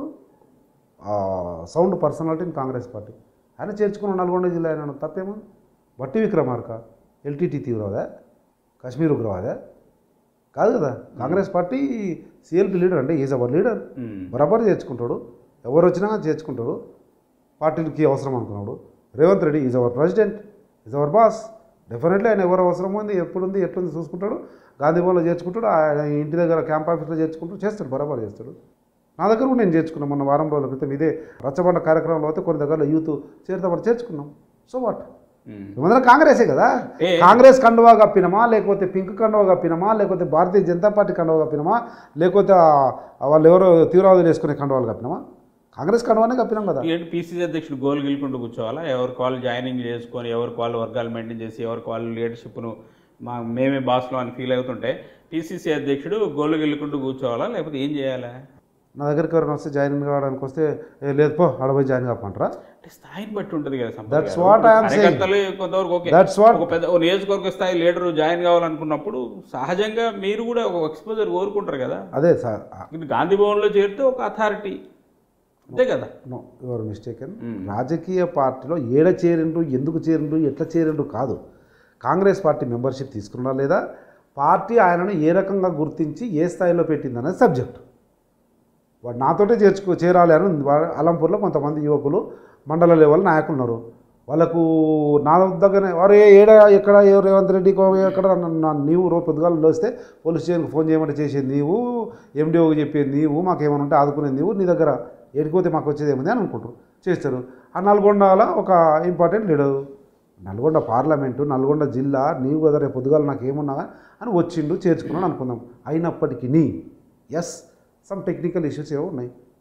A: sound personality in Congress party ఆయన చేర్చుకున్న నల్గొండ జిల్లా ఆయన తప్పేమో బట్టి విక్రమార్క ఎల్టీటీ తీవ్రవాదా కాశ్మీర్ ఉగ్రవాదా కాదు కదా కాంగ్రెస్ పార్టీ సిఎల్పి లీడర్ అంటే ఈజ్ అవర్ లీడర్
B: ఉమ్,
A: బరాబర్ చేర్చుకుంటాడు ఎవరు వచ్చినా చేర్చుకుంటాడు పార్టీకి అవసరం అనుకున్నాడు Revanth Reddy is our president is our boss definitely ఆయన ఎవరు అవసరం ఉంది ఎప్పుడుంది ఎట్లుంది చూసుకుంటాడు గాంధీ భవన్లో చేర్చుకుంటాడు ఆయన ఇంటి దగ్గర క్యాంప్ ఆఫీస్లో చేర్చుకుంటాడు చేస్తాడు బరాబర్ చేస్తాడు నా దగ్గర కూడా నేను చేర్చుకున్నాను మొన్న వారం రోజుల క్రితం ఇదే రచ్చబండ కార్యక్రమంలో అయితే కొన్ని దగ్గర యూత్ చేరుతామని చేర్చుకున్నాం సో వాట్
B: ఉమ్.
A: మేమందరం కాంగ్రెసే కదా
B: ఏ-
A: కాంగ్రెస్ కండువా కప్పినమా లేకపోతే పింక్ కండువా కప్పినమా లేకపోతే భారతీయ జనతా పార్టీ కండువా కప్పినమా లేకపోతే ఆ- వాళ్ళు ఎవరో తీవ్రవాదులు వేసుకునే కండువాలు కప్పినమా కాంగ్రెస్ కండువానే కప్పినాం కదా
B: ఏంటి పీసీసీ అధ్యక్షుడు గోల్ గెలుకుంటూ కూర్చోవాలా ఎవరికి వాళ్ళు జాయినింగ్ చేసుకొని ఎవరికి వాళ్ళు వర్గాలు మెయింటైన్ చేసి ఎవరికి వాళ్ళు లీడర్షిప్ను మా మేమే బాస్లో అని ఫీల్ అవుతుంటే పీసీసీ అధ్యక్షుడు గోలు గెలుకుంటూ కూర్చోవాలా లేకపోతే ఏం చేయాలా
A: నా దగ్గరికి ఎవరైనా వస్తే జాయిన్ కావడానికి వస్తే ఏ లేదు పో అడపోయి జాయిన్ కాపంటారా
B: అంటే స్థాయిని బట్టి ఉంటుంది కదా సంపత్
A: That's
B: గారు.
A: what
B: ఇప్పుడు
A: I am saying.
B: కార్యకర్తలు కొంతవరకు ఓకే
A: That's what-
B: ఒక పెద్ద ఓ నియోజకవర్గ స్థాయి లీడర్ జాయిన్ కావాలనుకున్నప్పుడు సహజంగా మీరు కూడా ఒక ఎక్స్పోజర్ కోరుకుంటారు కదా
A: అదే సార్
B: ఇది గాంధీ భవన్లో చేరితే ఒక అథారిటీ అంతే కదా
A: నో యువర్ మిస్టేకెన్ రాజకీయ పార్టీలో ఏడ చేరిండ్రు ఎందుకు చేరిండ్రు ఎట్లా చేరిండ్రు కాదు కాంగ్రెస్ పార్టీ మెంబర్షిప్ తీసుకున్నా లేదా పార్టీ ఆయనను ఏ రకంగా గుర్తించి ఏ స్థాయిలో పెట్టిందనేది సబ్జెక్ట్ వాడు నాతోటే చేర్చుకో చేరాలి అని ఉంది. వా- అలంపూర్లో కొంతమంది యువకులు మండల లెవెల్ నాయకులు ఉన్నారు వాళ్ళకు నా దగ్గరనే వారు ఏడ ఎక్కడ ఏ రేవంత్ రెడ్డి కో- ఎక్కడ నన్ను- నన్ను నీవు రోజు పొద్దుగాలు లేస్తే పోలీస్ స్టేషన్కి ఫోన్ చేయమంటే చేసేది నీవు ఎండిఓకి చెప్పేది నీవు మాకేమైనా ఉంటే ఆదుకునేది నీవు నీ దగ్గర ఎడిపోతే మాకు వచ్చేది ఏముంది అని అనుకుంటారు చేస్తారు ఆ నల్గొండలో ఒక important leader Nalgonda parliament Nalgonda జిల్లా నీవు కదా రేపు పొద్దుగాల నాకు ఏమున్నా అని వచ్చిండు చేర్చుకున్నాను అనుకుందాం అయినప్పటికీ ఎస్ సమ్ టెక్నికల్ ఇష్యూస్ ఏవో ఉన్నాయి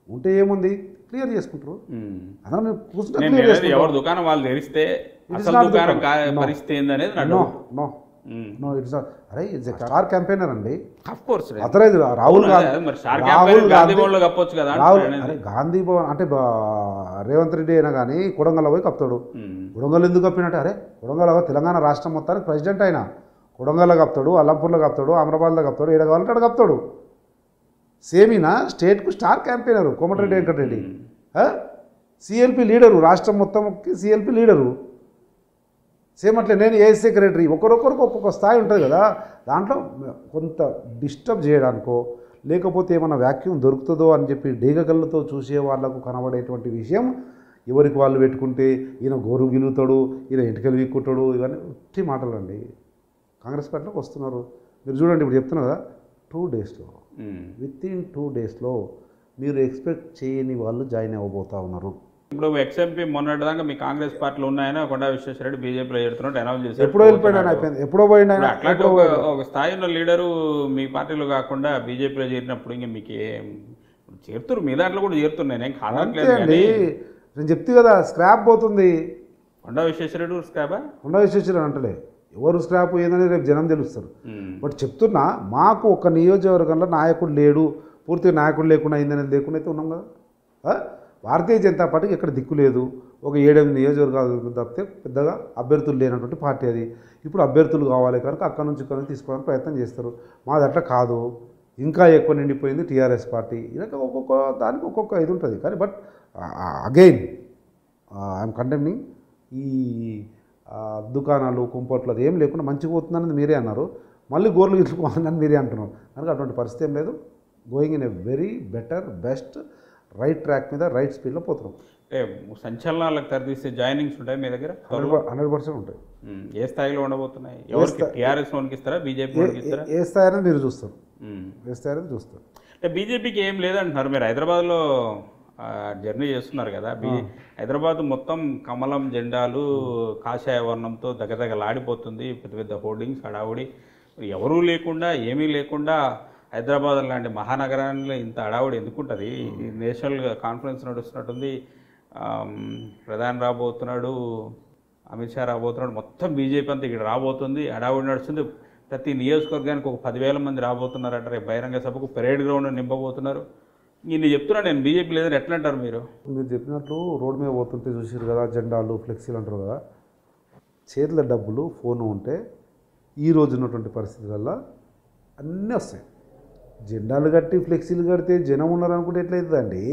A: ఉంటే ఏముంది క్లియర్ చేసుకుంటారు
B: ఉమ్.
A: అందరం మేము కూర్చుంటే
B: నేను
A: క్లియర్
B: అనేది
A: చేసుకుంటాం
B: ఎవరి దుకాణం వాళ్ళు తెరిస్తే
A: is
B: అసలు
A: not
B: దుకాణం
A: దుకాణం.
B: కా-
A: No.
B: పరిస్థితి ఏందనేది నా
A: no
B: doubt
A: no no it's అరే ఇట్స్ కార్ క్యాంపెయినర్ అండి
B: ఆఫ్ కోర్స్
A: అతరైజ్ రాహుల్ గాంధీ
B: మరి స్టార్
A: రాహుల్
B: క్యాంపెయిన్ గాంధీ
A: గాంధీ
B: భవన్లో కప్పొచ్చు కదా
A: రాహుల్
B: అంటున్నాను
A: అరే
B: అనేది.
A: గాంధీ భవన్ అంటే బా- రేవంత్ రెడ్డి అయినా కానీ కొడంగల్ పోయి కప్తాడు
B: ఉమ్.
A: కొడంగల్ ఎందుకు కప్పినట్టు అరే కొడంగల్ తెలంగాణ రాష్ట్రం మొత్తానికి ప్రెసిడెంట్ అయినా కొడంగల్లో కప్తాడు అల్లంపూర్లో కప్తాడు అమరాబాద్లో కప్తాడు ఏడ కావాలంటే ఆడ కప్తాడు సేమినా స్టేట్కు star campaigner Komatireddy Venkatareddy CLP leader రాష్ట్రం మొత్తంకి సిఎల్పి లీడరు సేమ్ అట్లే నేను ఏ సెక్రటరీ ఒకరొకరికి ఒక్కొక్క స్థాయి ఉంటుంది కదా దాంట్లో కొంత డిస్టర్బ్ చేయడానికో లేకపోతే ఏమైనా వ్యాక్యూమ్ దొరుకుతుందో అని చెప్పి డేగకళ్ళతో చూసే వాళ్ళకు కనబడేటువంటి విషయం ఎవరికి వాళ్ళు పెట్టుకుంటే ఈయన గోరు గిలుగుతాడు ఈయన ఎంటికలు వీక్కుంటాడు ఇవన్నీ ఉట్టి మాటలు అండి కాంగ్రెస్ పార్టీలోకి వస్తున్నారు మీరు చూడండి ఇప్పుడు చెప్తున్నా కదా టూ డేస్లో
B: ఉమ్.
A: విత్ ఇన్ టూ డేస్లో మీరు ఎక్స్పెక్ట్ చేయని వాళ్ళు జాయిన్ అవ్వబోతా ఉన్నారు
B: ఇప్పుడు ఎక్స్ఎంపీ మొన్నటిదాకా మీ కాంగ్రెస్ పార్టీలో ఉన్నాయన కొండా విశ్వేశ్వరరెడ్డి బీజేపీలో చేరుతున్నట్టు అనౌన్స్ చేశారు
A: ఎప్పుడో వెళ్ళిపోయాడు ఆయన అయిపోయింది ఎప్పుడో పోయిండు ఆయన
B: ఇప్పుడు అట్లాంటి ఒక ఒక స్థాయి ఉన్న లీడరు మీ పార్టీలో కాకుండా బీజేపీలో చేరినప్పుడు ఇంకా మీకు ఏం చేరుతురు మీ దాంట్లో కూడా చేరుతున్నాయి నేను
A: అంతే
B: కాదట్లేదు
A: అండి
B: కానీ
A: నేను చెప్తే కదా స్క్రాప్ పోతుంది
B: కొండా విశ్వేశ్వరరెడ్డి స్క్రాబా
A: ఉండ విశ్వేశ్వర అంటలే ఎవరు స్క్రాప్ ఏందని రేపు జనం తెలుస్తారు బట్ చెప్తున్నా మాకు ఒక నియోజకవర్గంలో నాయకుడు లేడు పూర్తిగా నాయకుడు లేకుండా అయిందనేది లేకుండా అయితే ఉన్నాం కదా ఆ? భారతీయ జనతా పార్టీకి ఎక్కడ దిక్కు లేదు ఒక ఏడెనిమిది నియోజకవర్గాలు తప్పితే పెద్దగా అభ్యర్థులు లేనటువంటి పార్టీ అది ఇప్పుడు అభ్యర్థులు కావాలి కనుక అక్కడ నుంచి ఇక్కడ నుంచి తీసుకోవడానికి ప్రయత్నం చేస్తారు మాది అట్లా కాదు ఇంకా ఎక్కువ నిండిపోయింది టీఆర్ఎస్ పార్టీ ఇలా ఒక్కొక్క దానికి ఒక్కొక్క ఇది ఉంటుంది కానీ బట్ అగైన్ ఐఎమ్ కండెమ్నింగ్ ఈ ఆ, దుకాణాలు కుంపట్లు అది ఏం లేకుండా మంచిగా పోతుందని మీరే అన్నారు మళ్ళీ గోర్లు గిట్టుకోవాలని మీరే అంటున్నారు కనుక అటువంటి పరిస్థితి ఏం లేదు going in a very better best right track మీద రైట్ స్పీడ్లో పోతున్నాం
B: అంటే సంచలనాలకు తెరదీసే జాయినింగ్స్ ఉంటాయి మీ దగ్గర
A: హండ్రెడ్ హండ్రెడ్ పర్సెంట్ ఉంటాయి
B: ఉమ్. ఏ స్థాయిలో ఉండబోతున్నాయి ఎవరికి టీఆర్ఎస్ వానికి ఇస్తారా బీజేపీ వానికి ఇస్తారా
A: ఏ స్థాయి అనేది మీరు చూస్తారు
B: ఉమ్.
A: ఏ స్థాయి అనేది చూస్తారు
B: అంటే బీజేపీకి ఏం లేదంటున్నారు మీరు హైదరాబాద్లో ఆ, జర్నీ చేస్తున్నారు కదా బీ హైదరాబాద్ మొత్తం కమలం జెండాలు కాషాయ వర్ణంతో దగ్గదగలాడిపోతుంది పెద్ద పెద్ద హోర్డింగ్స్ హడావుడి మరి ఎవరూ లేకుండా ఏమీ లేకుండా హైదరాబాద్ లాంటి మహానగరాల్లో ఇంత హడావుడి ఎందుకుంటుంది ఈ నేషనల్ కాన్ఫరెన్స్ నడుస్తున్నట్టుంది ఆమ్, ప్రధాని రాబోతున్నాడు అమిత్ షా రాబోతున్నాడు మొత్తం బీజేపీ అంతా ఇక్కడ రాబోతుంది హడావుడి నడుస్తుంది ప్రతి నియోజకవర్గానికి ఒక పదివేల మంది రాబోతున్నారట రేపు బహిరంగ సభకు పెరేడ్ గ్రౌండ్ నింపబోతున్నారు ఇన్ని చెప్తున్నా నేను బీజేపీ లేదని ఎట్లా అంటారు మీరు
A: మీరు చెప్పినట్లు రోడ్డు మీద పోతుంటే చూసారు కదా జెండాలు ఫ్లెక్సీలు అంటారు కదా చేతిలో డబ్బులు ఫోను ఉంటే ఈ రోజు ఉన్నటువంటి పరిస్థితులలో అన్నీ వస్తాయి జెండాలు కట్టి ఫ్లెక్సీలు కడితే జనం ఉన్నారు అనుకుంటే ఎట్లయితుందండి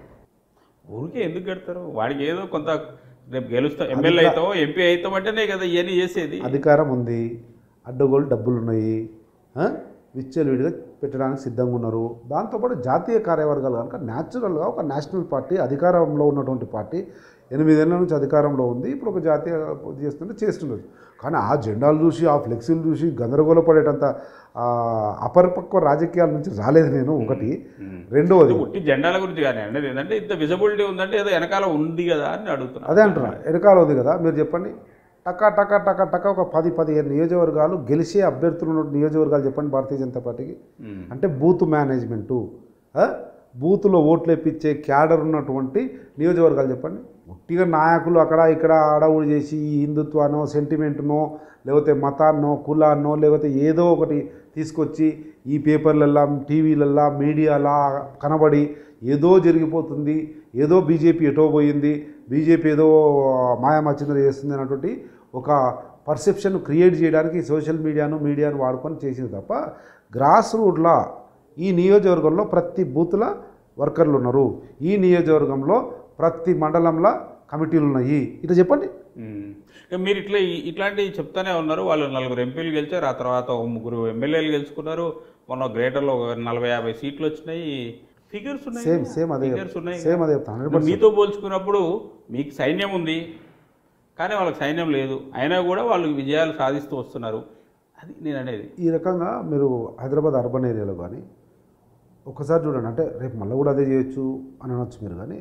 B: ఊరికే ఎందుకు కడతారు వాడికి ఏదో కొంత రేపు గెలుస్తాం ఎమ్మెల్యే అవుతాం ఎంపీ అవుతాం అంటేనే కదా ఇవన్నీ చేసేది
A: అధికారం ఉంది అడ్డగోలు డబ్బులు ఉన్నాయి ఆ? విచ్చలవిడిగా పెట్టడానికి సిద్ధంగా ఉన్నారు దాంతోపాటు జాతీయ కార్యవర్గాలు కనుక న్యాచురల్గా ఒక నేషనల్ పార్టీ అధికారంలో ఉన్నటువంటి పార్టీ ఎనిమిదేళ్ల నుంచి అధికారంలో ఉంది ఇప్పుడు ఒక జాతీయ ఇది చేస్తుంటే చేస్తున్నారు కానీ ఆ జెండాలు చూసి ఆ ఫ్లెక్సీలు చూసి గందరగోళపడేటంత ఆ, అపరిపక్వ రాజకీయాల నుంచి రాలేదు నేను ఒకటి రెండవది
B: ఉట్టి జెండాల గురించి కానీ అనేది ఏంటంటే ఇంత విజిబిలిటీ ఉందంటే ఏదో వెనకాల ఉంది కదా అని అడుగుతున్నా
A: అదే అంటున్నా వెనకాల ఉంది కదా మీరు చెప్పండి టకా టకా టకా టకా ఒక పది పదిహేను నియోజకవర్గాలు గెలిచే అభ్యర్థులు ఉన్న నియోజకవర్గాలు చెప్పండి భారతీయ జనతా పార్టీకి
B: ఉమ్.
A: అంటే బూత్ మేనేజ్మెంటు ఆ? బూత్లో ఓట్లు ఎప్పించే క్యాడర్ ఉన్నటువంటి నియోజకవర్గాలు చెప్పండి ఒట్టిగా నాయకులు అక్కడ ఇక్కడ అడవులు చేసి ఈ హిందుత్వానో సెంటిమెంట్నో లేకపోతే మతాన్నో కులాన్నో లేకపోతే ఏదో ఒకటి తీసుకొచ్చి ఈ పేపర్లల్లా టీవీలల్లా మీడియాలా కనబడి ఏదో జరిగిపోతుంది ఏదో బీజేపీ ఎటో పోయింది బీజేపీ ఏదో మాయామచ్చిందర చేస్తుంది అన్నటువంటి ఒక పర్సెప్షన్ క్రియేట్ చేయడానికి సోషల్ మీడియాను మీడియాను వాడుకొని చేసింది తప్ప గ్రాస్ రూట్లా ఈ నియోజకవర్గంలో ప్రతి బూత్ల వర్కర్లు ఉన్నారు ఈ నియోజకవర్గంలో ప్రతి మండలంలో కమిటీలు ఉన్నాయి ఇట్లా చెప్పండి
B: ఉమ్. ఇక మీరు ఇట్లా ఈ- ఇట్లాంటివి చెప్తానే ఉన్నారు వాళ్ళు నలుగురు ఎంపీలు గెలిచారు ఆ తర్వాత ఒక ముగ్గురు ఎమ్మెల్యేలు గెలుచుకున్నారు మొన్న గ్రేటర్లో ఒక నలభై యాభై సీట్లు వచ్చినాయి ఫిగర్స్ ఉన్నాయి
A: సేమ్ సేమ్ అదే
B: ఫిగర్స్ ఉన్నాయి
A: సేమ్ అదే చెప్తాను హండ్రెడ్
B: ఇప్పుడు మీతో పోల్చుకున్నప్పుడు మీకు సైన్యం ఉంది కానీ వాళ్ళకి సైన్యం లేదు అయినా కూడా వాళ్ళు విజయాలు సాధిస్తూ వస్తున్నారు అది నేను అనేది
A: ఈ రకంగా మీరు హైదరాబాద్ అర్బన్ ఏరియాలో కానీ ఒక్కసారి చూడండి అంటే రేపు మళ్ళీ కూడా అదే చేయొచ్చు అని అనొచ్చు మీరు కానీ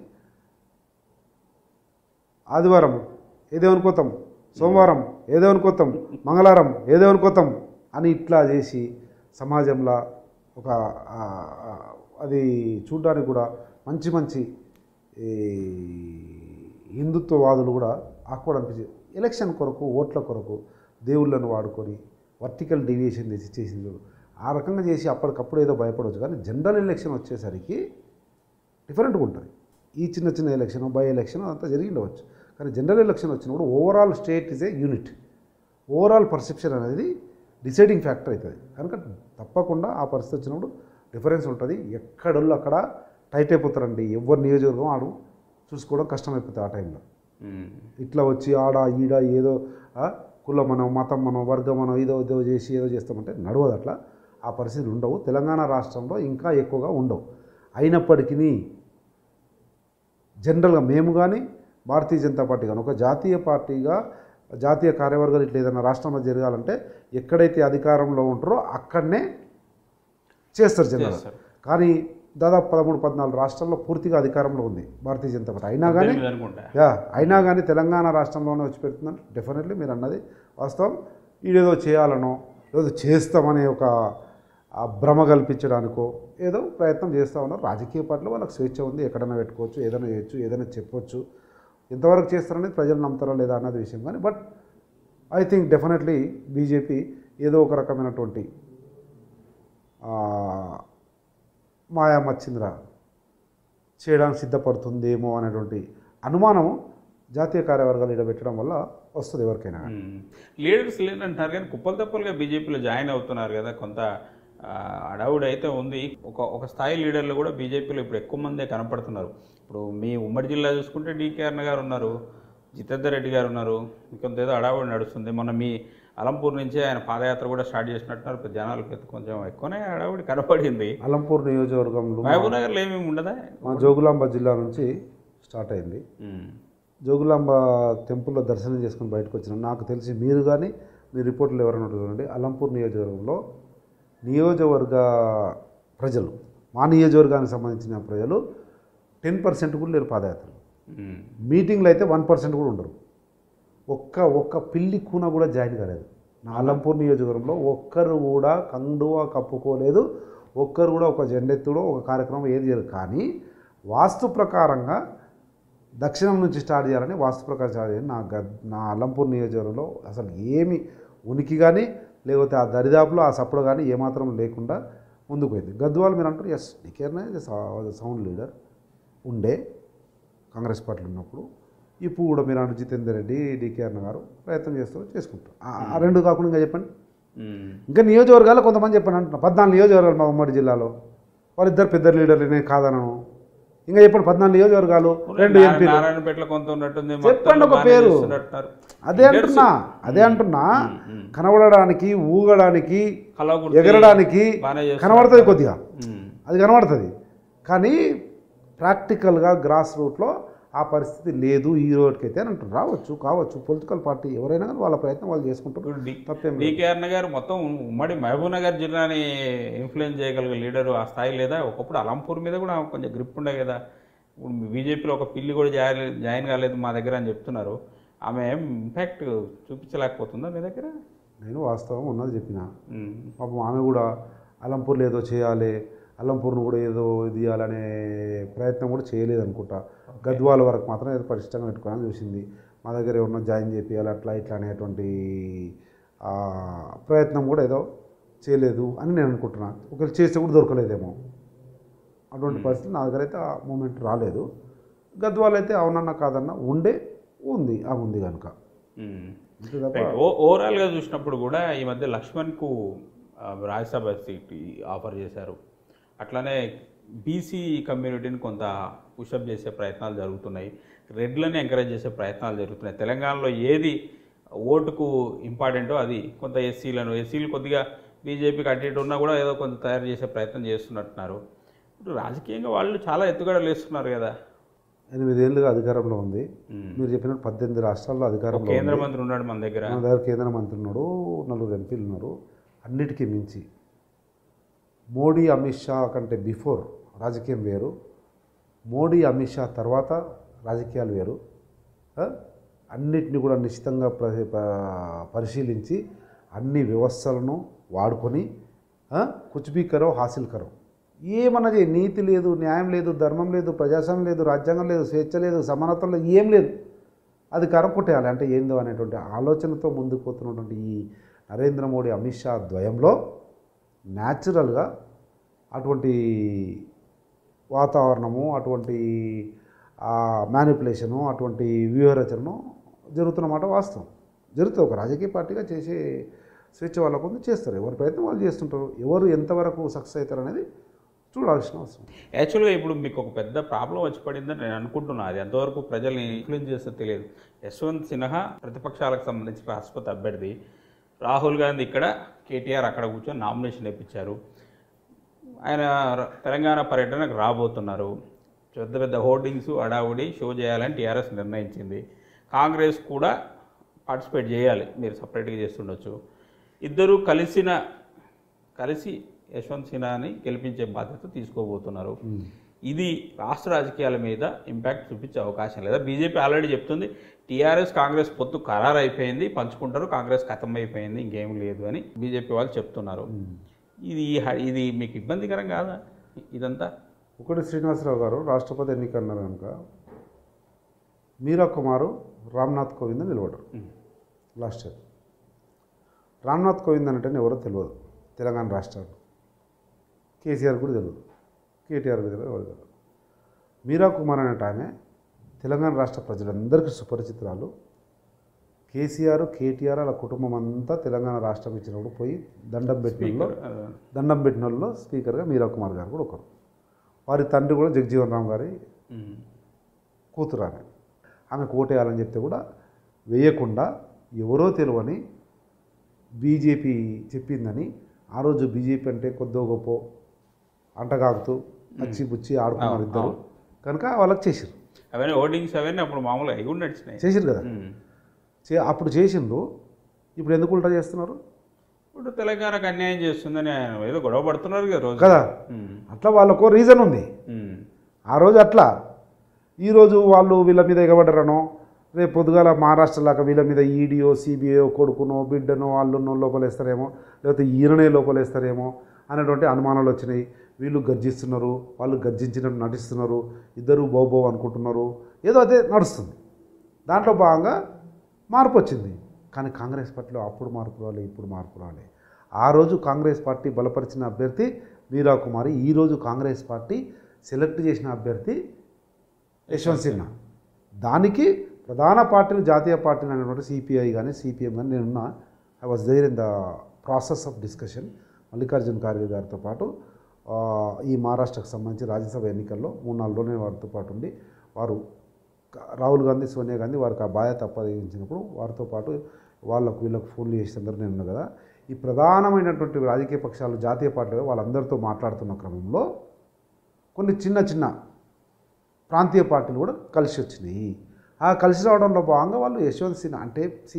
A: ఆదివారం ఏదో అనుకోతాం సోమవారం ఏదో అనుకోతాం మంగళవారం ఏదో అనుకోతాం అని ఇట్లా చేసి సమాజంలో ఒక ఆ, ఆ, అది చూడడానికి కూడా మంచి మంచి ఈ హిందుత్వవాదులు కూడా ఆకుపడి అనిపించింది ఎలక్షన్ కొరకు ఓట్ల కొరకు దేవుళ్ళను వాడుకొని వర్టికల్ డీవియేషన్ చేసి చేసింది చూడు. ఆ రకంగా చేసి అప్పటికప్పుడు ఏదో భయపడవచ్చు కానీ జనరల్ ఎలక్షన్ వచ్చేసరికి డిఫరెంట్గా ఉంటుంది ఈ చిన్న చిన్న ఎలక్షన్ బై ఎలక్షన్ అంతా జరిగి ఉండవచ్చు కానీ జనరల్ ఎలక్షన్ వచ్చినప్పుడు overall state is a unit overall perception అనేది డిసైడింగ్ ఫ్యాక్టర్ అవుతుంది కనుక తప్పకుండా ఆ పరిస్థితి వచ్చినప్పుడు డిఫరెన్స్ ఉంటుంది ఎక్కడోళ్ళు అక్కడ టైట్ అయిపోతారండి ఎవరి నియోజకవర్గం ఆడు చూసుకోవడం కష్టమైపోతుంది ఆ టైంలో
B: ఉమ్.
A: ఇట్లా వచ్చి ఆడ ఈడ ఏదో ఆ, కులం మనం మతం మనం వర్గం మనం ఏదో ఏదో చేసి ఏదో చేస్తామంటే నడవదు అట్లా ఆ పరిస్థితులు ఉండవు తెలంగాణ రాష్ట్రంలో ఇంకా ఎక్కువగా ఉండవు అయినప్పటికీ జనరల్గా మేము కానీ భారతీయ జనతా పార్టీ కానీ ఒక జాతీయ పార్టీగా జాతీయ కార్యవర్గాలు ఇట్లా ఏదైనా రాష్ట్రంలో జరగాలంటే ఎక్కడైతే అధికారంలో ఉంటారో అక్కడనే చేస్తారు జనరల్
B: చేస్తారు.
A: కానీ దాదాపు పదమూడు పద్నాలుగు రాష్ట్రాల్లో పూర్తిగా అధికారంలో ఉంది భారతీయ జనతా పార్టీ అయినా కానీ
B: పద్దెనిమిది అనుకుంటా
A: యా అయినా కానీ తెలంగాణ రాష్ట్రంలోనే వచ్చి పెడుతుందని డెఫినెట్లీ మీరు అన్నది వాస్తవం ఈడేదో చేయాలనో ఏదో చేస్తామనే ఒక ఆ భ్రమ కల్పించడానికో ఏదో ప్రయత్నం చేస్తూ ఉన్నారు రాజకీయ పార్టీలో వాళ్ళకి స్వేచ్ఛ ఉంది ఎక్కడైనా పెట్టుకోవచ్చు ఏదైనా చేయొచ్చు ఏదైనా చెప్పొచ్చు ఎంతవరకు చేస్తారనేది ప్రజలు నమ్ముతారా లేదా అన్నది విషయం కానీ but I think definitely BJP ఏదో ఒక రకమైనటువంటి ఆ, మాయా మచ్చింద్ర చేయడానికి సిద్ధపడుతుందేమో అనేటువంటి అనుమానం జాతీయ కార్యవర్గాలు ఇక్కడ పెట్టడం వల్ల వస్తుంది ఎవరికైనా కానీ.
B: ఉమ్. లీడర్స్ లేదంటున్నారు కానీ కుప్పలు తప్పలుగా బీజేపీలో జాయిన్ అవుతున్నారు కదా కొంత ఆ, అడావుడి అయితే ఉంది ఒక ఒక స్థాయి లీడర్లు కూడా బీజేపీలో ఇప్పుడు ఎక్కువ మందే కనపడుతున్నారు ఇప్పుడు మీ ఉమ్మడి జిల్లా చూసుకుంటే డీకే అన్న గారు ఉన్నారు జితేందర్ రెడ్డి గారు ఉన్నారు కొంత ఏదో అడావుడి నడుస్తుంది మొన్న మీ అలంపూర్ నుంచే ఆయన పాదయాత్ర కూడా స్టార్ట్ చేసినట్టున్నారు ఇప్పుడు జనాలకు ఎత్తు కొంచెం ఎక్కువనే అడావుడి కనపడింది
A: అలంపూర్ నియోజకవర్గంలో
B: మహబూబ్ నగర్లో ఏమేమి ఉండదా
A: మా జోగులాంబ జిల్లా నుంచి స్టార్ట్ అయింది
B: ఉమ్.
A: జోగులాంబ టెంపుల్లో దర్శనం చేసుకుని బయటకు వచ్చిన నాకు తెలిసి మీరు కానీ మీ రిపోర్టులు ఎవరైనా ఉంటే చూడండి అలంపూర్ నియోజకవర్గంలో నియోజకవర్గ ప్రజలు మా నియోజకవర్గానికి సంబంధించిన ప్రజలు టెన్ పర్సెంట్ కూడా లేరు పాదయాత్రలు
B: ఉమ్.
A: మీటింగ్లు అయితే వన్ పర్సెంట్ కూడా ఉండరు ఒక్క ఒక్క పిల్లి కూన కూడా జాయిన్ కాలేదు నా అలంపూర్ నియోజకవర్గంలో ఒక్కరు కూడా కండువా కప్పుకోలేదు ఒక్కరు కూడా ఒక జెండెత్తుడో ఒక కార్యక్రమం ఏది చేయరు కానీ వాస్తు ప్రకారంగా దక్షిణం నుంచి స్టార్ట్ చేయాలని వాస్తు ప్రకారం స్టార్ట్ చేయాలి నా గద్ నా అల్లంపూర్ నియోజకవర్గంలో అసలు ఏమి ఉనికి కానీ లేకపోతే ఆ దరిదాపులో ఆ సప్పుడు కానీ ఏమాత్రం లేకుండా ముందుకు పోయింది గద్వాల్ మీరు అంటారు ఎస్ డికేర్నే సౌండ్ లీడర్ ఉండే కాంగ్రెస్ పార్టీలో ఉన్నప్పుడు ఇప్పుడు కూడా మీరు అన్నారు జితేందర్ రెడ్డి డికే అన్న గారు ప్రయత్నం చేస్తారు చేసుకుంటారు ఆ- ఆ రెండు కాకుండా ఇంకా చెప్పండి
B: ఉమ్.
A: ఇంకా నియోజకవర్గాలు కొంతమంది చెప్పండి అంటున్నా పద్నాలుగు నియోజకవర్గాలు మా ఉమ్మడి జిల్లాలో వాళ్ళిద్దరు పెద్ద లీడర్లు నేను కాదనను ఇంకా చెప్పండి పద్నాలుగు నియోజకవర్గాలు రెండు
B: నారా-
A: ఎంపీలు
B: నారాయణపేటలో కొంత ఉన్నట్టుంది
A: చెప్పండి
B: మొత్తంలో
A: ఒక
B: బాగానే
A: పేరు.
B: చేస్తున్నట్టున్నారు.
A: అదే అంటున్నా అదే అంటున్నా
B: ఉమ్.
A: కనబడడానికి ఊగడానికి
B: కలవకుర్తి
A: ఎగరడానికి
B: బాగానే చేస్తున్నారు.
A: కనబడుతుంది కొద్దిగా
B: ఉమ్.
A: అది కనబడుతుంది కానీ ప్రాక్టికల్గా గ్రాస్ రూట్లో ఆ పరిస్థితి లేదు ఈ రోడ్కైతే అని అంటారు రావచ్చు కావచ్చు పొలిటికల్ పార్టీ ఎవరైనా కానీ వాళ్ళ ప్రయత్నం వాళ్ళు చేసుకుంటారు
B: ఇప్పుడు డి-
A: తప్పేం లేదు.
B: డికే అన్న గారు మొత్తం ఉమ్మడి మహబూబ్ నగర్ జిల్లాని ఇన్ఫ్లుయెన్స్ చేయగలిగే లీడరు ఆ స్థాయి లేదా ఒకప్పుడు అలంపూర్ మీద కూడా ఆమెకు కొంచెం గ్రిప్ ఉండే కదా ఇప్పుడు బీజేపీలో ఒక పిల్లి కూడా జాయిన్ జాయిన్ కాలేదు మా దగ్గర అని చెప్తున్నారు ఆమె ఇంపాక్ట్ చూపించలేకపోతుందా మీ దగ్గర
A: నేను వాస్తవం ఉన్నది చెప్పిన
B: ఉమ్.
A: పాపం ఆమె కూడా అలంపూర్లో ఏదో చేయాలి అల్లంపూర్ను కూడా ఏదో ఇది చేయాలనే ప్రయత్నం కూడా చేయలేదు అనుకుంటా గద్వాల వరకు మాత్రం ఏదో పరిష్టంగా పెట్టుకోవాలని చూసింది మా దగ్గర ఎవరన్నా జాయిన్ చేపియాలి అట్లా ఇట్లా అనేటువంటి ఆ, ప్రయత్నం కూడా ఏదో చేయలేదు అని నేను అనుకుంటున్నాను ఒకవేళ చేస్తే కూడా దొరకలేదేమో అటువంటి పరిస్థితి నా దగ్గర అయితే ఆ మూమెంట్ రాలేదు గద్వాల అయితే అవునన్నా కాదన్నా ఉండే ఉంది ఆ ఉంది కనుక
B: ఉమ్.
A: అంతే తప్ప
B: రైట్. ఓ- ఓవరాల్గా చూసినప్పుడు కూడా ఈ మధ్య లక్ష్మణ్కు ఆ, రాజ్యసభ సీట్ ఆఫర్ చేశారు అట్లానే బీసీ కమ్యూనిటీని కొంత పుషప్ చేసే ప్రయత్నాలు జరుగుతున్నాయి రెడ్లని ఎంకరేజ్ చేసే ప్రయత్నాలు జరుగుతున్నాయి తెలంగాణలో ఏది ఓటుకు ఇంపార్టెంటో అది కొంత ఎస్సీలను ఎస్సీలు కొద్దిగా బీజేపీకి అటు ఇటు ఉన్నా కూడా ఏదో కొంత తయారు చేసే ప్రయత్నం చేస్తున్నట్టున్నారు ఇప్పుడు రాజకీయంగా వాళ్ళు చాలా ఎత్తుగడలు వేస్తున్నారు కదా
A: ఎనిమిదేళ్ళుగా అధికారంలో ఉంది
B: ఉమ్.
A: మీరు చెప్పినట్టు పద్దెనిమిది రాష్ట్రాల్లో
B: ఒక
A: అధికారంలో
B: కేంద్ర
A: ఉంది.
B: మంత్రి ఉన్నాడు మన దగ్గర
A: మన దగ్గర కేంద్ర మంత్రి ఉన్నాడు నలుగురు ఎంపీలు ఉన్నారు అన్నిటికీ మించి మోడీ అమిత్ షా కంటే బిఫోర్ రాజకీయం వేరు మోడీ అమిత్ షా తర్వాత రాజకీయాలు వేరు ఆ? అన్నిటిని కూడా నిశ్చితంగా ప్ర ప- పరిశీలించి అన్ని వ్యవస్థలను వాడుకొని ఆ? కుచ్ బీ కరో హాసిల్ కరో ఏమన్నా చేయి నీతి లేదు న్యాయం లేదు ధర్మం లేదు ప్రజాస్వామ్యం లేదు రాజ్యాంగం లేదు స్వేచ్ఛ లేదు సమానత్వం లేదు ఏం లేదు అది కరకొట్టేయాలి అంటే ఏందో అనేటువంటి ఆలోచనతో ముందుకు పోతున్నటువంటి ఈ నరేంద్ర మోడీ అమిత్ షా ద్వయంలో న్యాచురల్గా అటువంటి వాతావరణము అటువంటి మ్యానిపులేషను అటువంటి వ్యూహరచనను జరుగుతున్నమాట వాస్తవం జరుగుతుంది ఒక రాజకీయ పార్టీగా చేసే స్వేచ్ఛ వాళ్ళకు ఉంది చేస్తారు ఎవరి ప్రయత్నం వాళ్ళు చేస్తుంటారు ఎవరు ఎంతవరకు సక్సెస్ అవుతారు అనేది చూడాల్సిన అవసరం
B: యాక్చువల్గా ఇప్పుడు మీకు ఒక పెద్ద ప్రాబ్లం వచ్చి పడిందని నేను అనుకుంటున్నా అది ఎంతవరకు ప్రజల్ని ఇన్ఫ్లుయెన్స్ చేస్తే తెలియదు యశ్వంత్ సిన్హా ప్రతిపక్షాలకు సంబంధించి రాష్ట్రపతి అభ్యర్థి రాహుల్ గాంధీ ఇక్కడ కేటీఆర్ అక్కడ కూర్చొని నామినేషన్ ఇప్పించారు ఆయన ర- తెలంగాణ పర్యటనకు రాబోతున్నారు పెద్ద పెద్ద హోర్డింగ్స్ అడావుడి షో చేయాలని టీఆర్ఎస్ నిర్ణయించింది కాంగ్రెస్ కూడా పార్టిసిపేట్ చేయాలి మీరు సపరేట్గా చేస్తుండొచ్చు ఇద్దరు కలిసిన కలిసి యశ్వంత్ సిన్హాని గెలిపించే బాధ్యత తీసుకోబోతున్నారు ఇది రాష్ట్ర రాజకీయాల మీద ఇంపాక్ట్ చూపించే అవకాశం లేదా బీజేపీ ఆల్రెడీ చెప్తుంది టీఆర్ఎస్ కాంగ్రెస్ పొత్తు ఖరారు అయిపోయింది పంచుకుంటారు కాంగ్రెస్ ఖతం అయిపోయింది ఇంకేం లేదు అని బీజేపీ వాళ్ళు చెప్తున్నారు ఇది హ- ఇది మీకు ఇబ్బందికరం కాదా ఇదంతా
A: ఒకటి శ్రీనివాసరావు గారు రాష్ట్రపతి ఎన్నిక అన్నారు కనుక మీరా కుమారు రామ్నాథ్ కోవింద్ నిలబడరు
B: um.
A: Last year Ramnath Kovind అంటే ఎవరో తెలియదు తెలంగాణ రాష్ట్రాలు కేసీఆర్ కూడా తెలియదు కేటీఆర్ కూడా తెలియదు ఎవరు తెలియదు మీరా కుమార్ అనే ఆమె తెలంగాణ రాష్ట్ర ప్రజలందరికీ సుపరిచితురాలు కేసీఆర్ కేటీఆర్ వాళ్ళ కుటుంబం అంతా తెలంగాణ రాష్ట్రం ఇచ్చినప్పుడు పోయి దండం పెట్టినలో
B: ఆ,
A: దండం పెట్టిన వాళ్ళలో స్పీకర్గా మీరా కుమార్ గారు కూడా ఒకరు వారి తండ్రి కూడా జగజీవన్ రామ్ గారి
B: ఉమ్.
A: కూతురు ఆమె ఆమె కోటేయాలని చెప్తే కూడా వేయకుండా ఎవరో తెలియని బీజేపీ చెప్పిందని ఆ రోజు బీజేపీ అంటే కొద్దో గొప్ప అంటగాగుతూ అచ్చి బుచ్చి ఆడుకున్నారు ఇద్దరు కనుక వాళ్ళకి చేసిరు
B: అవన్నీ ఓటింగ్స్ అవన్నీ అప్పుడు మామూలుగా అవి కూడా నడిచినాయి
A: చేసిరు కదా
B: ఉమ్.
A: చే అప్పుడు చేసిండ్రు ఇప్పుడు ఎందుకు ఉల్టా చేస్తున్నారు
B: ఇప్పుడు తెలంగాణకు అన్యాయం చేస్తుందని ఆయన ఏదో గొడవ పడుతున్నారు కదా రోజు
A: కదా
B: ఉమ్.
A: అట్లా వాళ్ళకు రీజన్ ఉంది
B: ఉమ్.
A: ఆ రోజు అట్లా ఈరోజు వాళ్ళు వీళ్ళ మీద ఎగబడరనో రేపు పొద్దుగాల మహారాష్ట్ర లాగా వీళ్ళ మీద ఈడీఓ సిబిఐ కొడుకునో బిడ్డనో వాళ్ళున్నో లోపలేస్తారేమో లేకపోతే ఈయననే లోపలేస్తారేమో అనేటువంటి అనుమానాలు వచ్చినాయి వీళ్ళు గర్జిస్తున్నారు వాళ్ళు గర్జించినట్టు నటిస్తున్నారు ఇద్దరు బౌబో అనుకుంటున్నారు ఏదో అదే నడుస్తుంది దాంట్లో భాగంగా మార్పు వచ్చింది కానీ కాంగ్రెస్ పార్టీలో అప్పుడు మార్పు రాలే ఇప్పుడు మార్పు రాలే ఆ రోజు కాంగ్రెస్ పార్టీ బలపరిచిన అభ్యర్థి మీరా కుమారి ఈరోజు కాంగ్రెస్ పార్టీ సెలెక్ట్ చేసిన అభ్యర్థి యశ్వంత్ సిన్హా దానికి ప్రధాన పార్టీలు జాతీయ పార్టీలు అనేటువంటి సిపిఐ కానీ సిపిఎం కానీ నేనున్న I was there in the process of discussion Mallikarjuna Kharge గారితో పాటు ఆ, ఈ మహారాష్ట్రకు సంబంధించి రాజ్యసభ ఎన్నికల్లో మూడు నాలుగు రోజులు నేను వారితో పాటు ఉండి వారు క- రాహుల్ గాంధీ సోనియా గాంధీ వారికి ఆ బాధ్యత అప్పగించినప్పుడు వారితో పాటు వాళ్ళకు వీళ్ళకు ఫోన్లు చేసినందరూ నేను ఉన్నా కదా ఈ ప్రధానమైనటువంటి రాజకీయ పక్షాలు జాతీయ పార్టీలు వాళ్ళందరితో మాట్లాడుతున్న క్రమంలో కొన్ని చిన్న చిన్న ప్రాంతీయ పార్టీలు కూడా కలిసి వచ్చినాయి ఆ కలిసి రావడంలో భాగంగా వాళ్ళు యశ్వంత్ సిన్హా అంటే see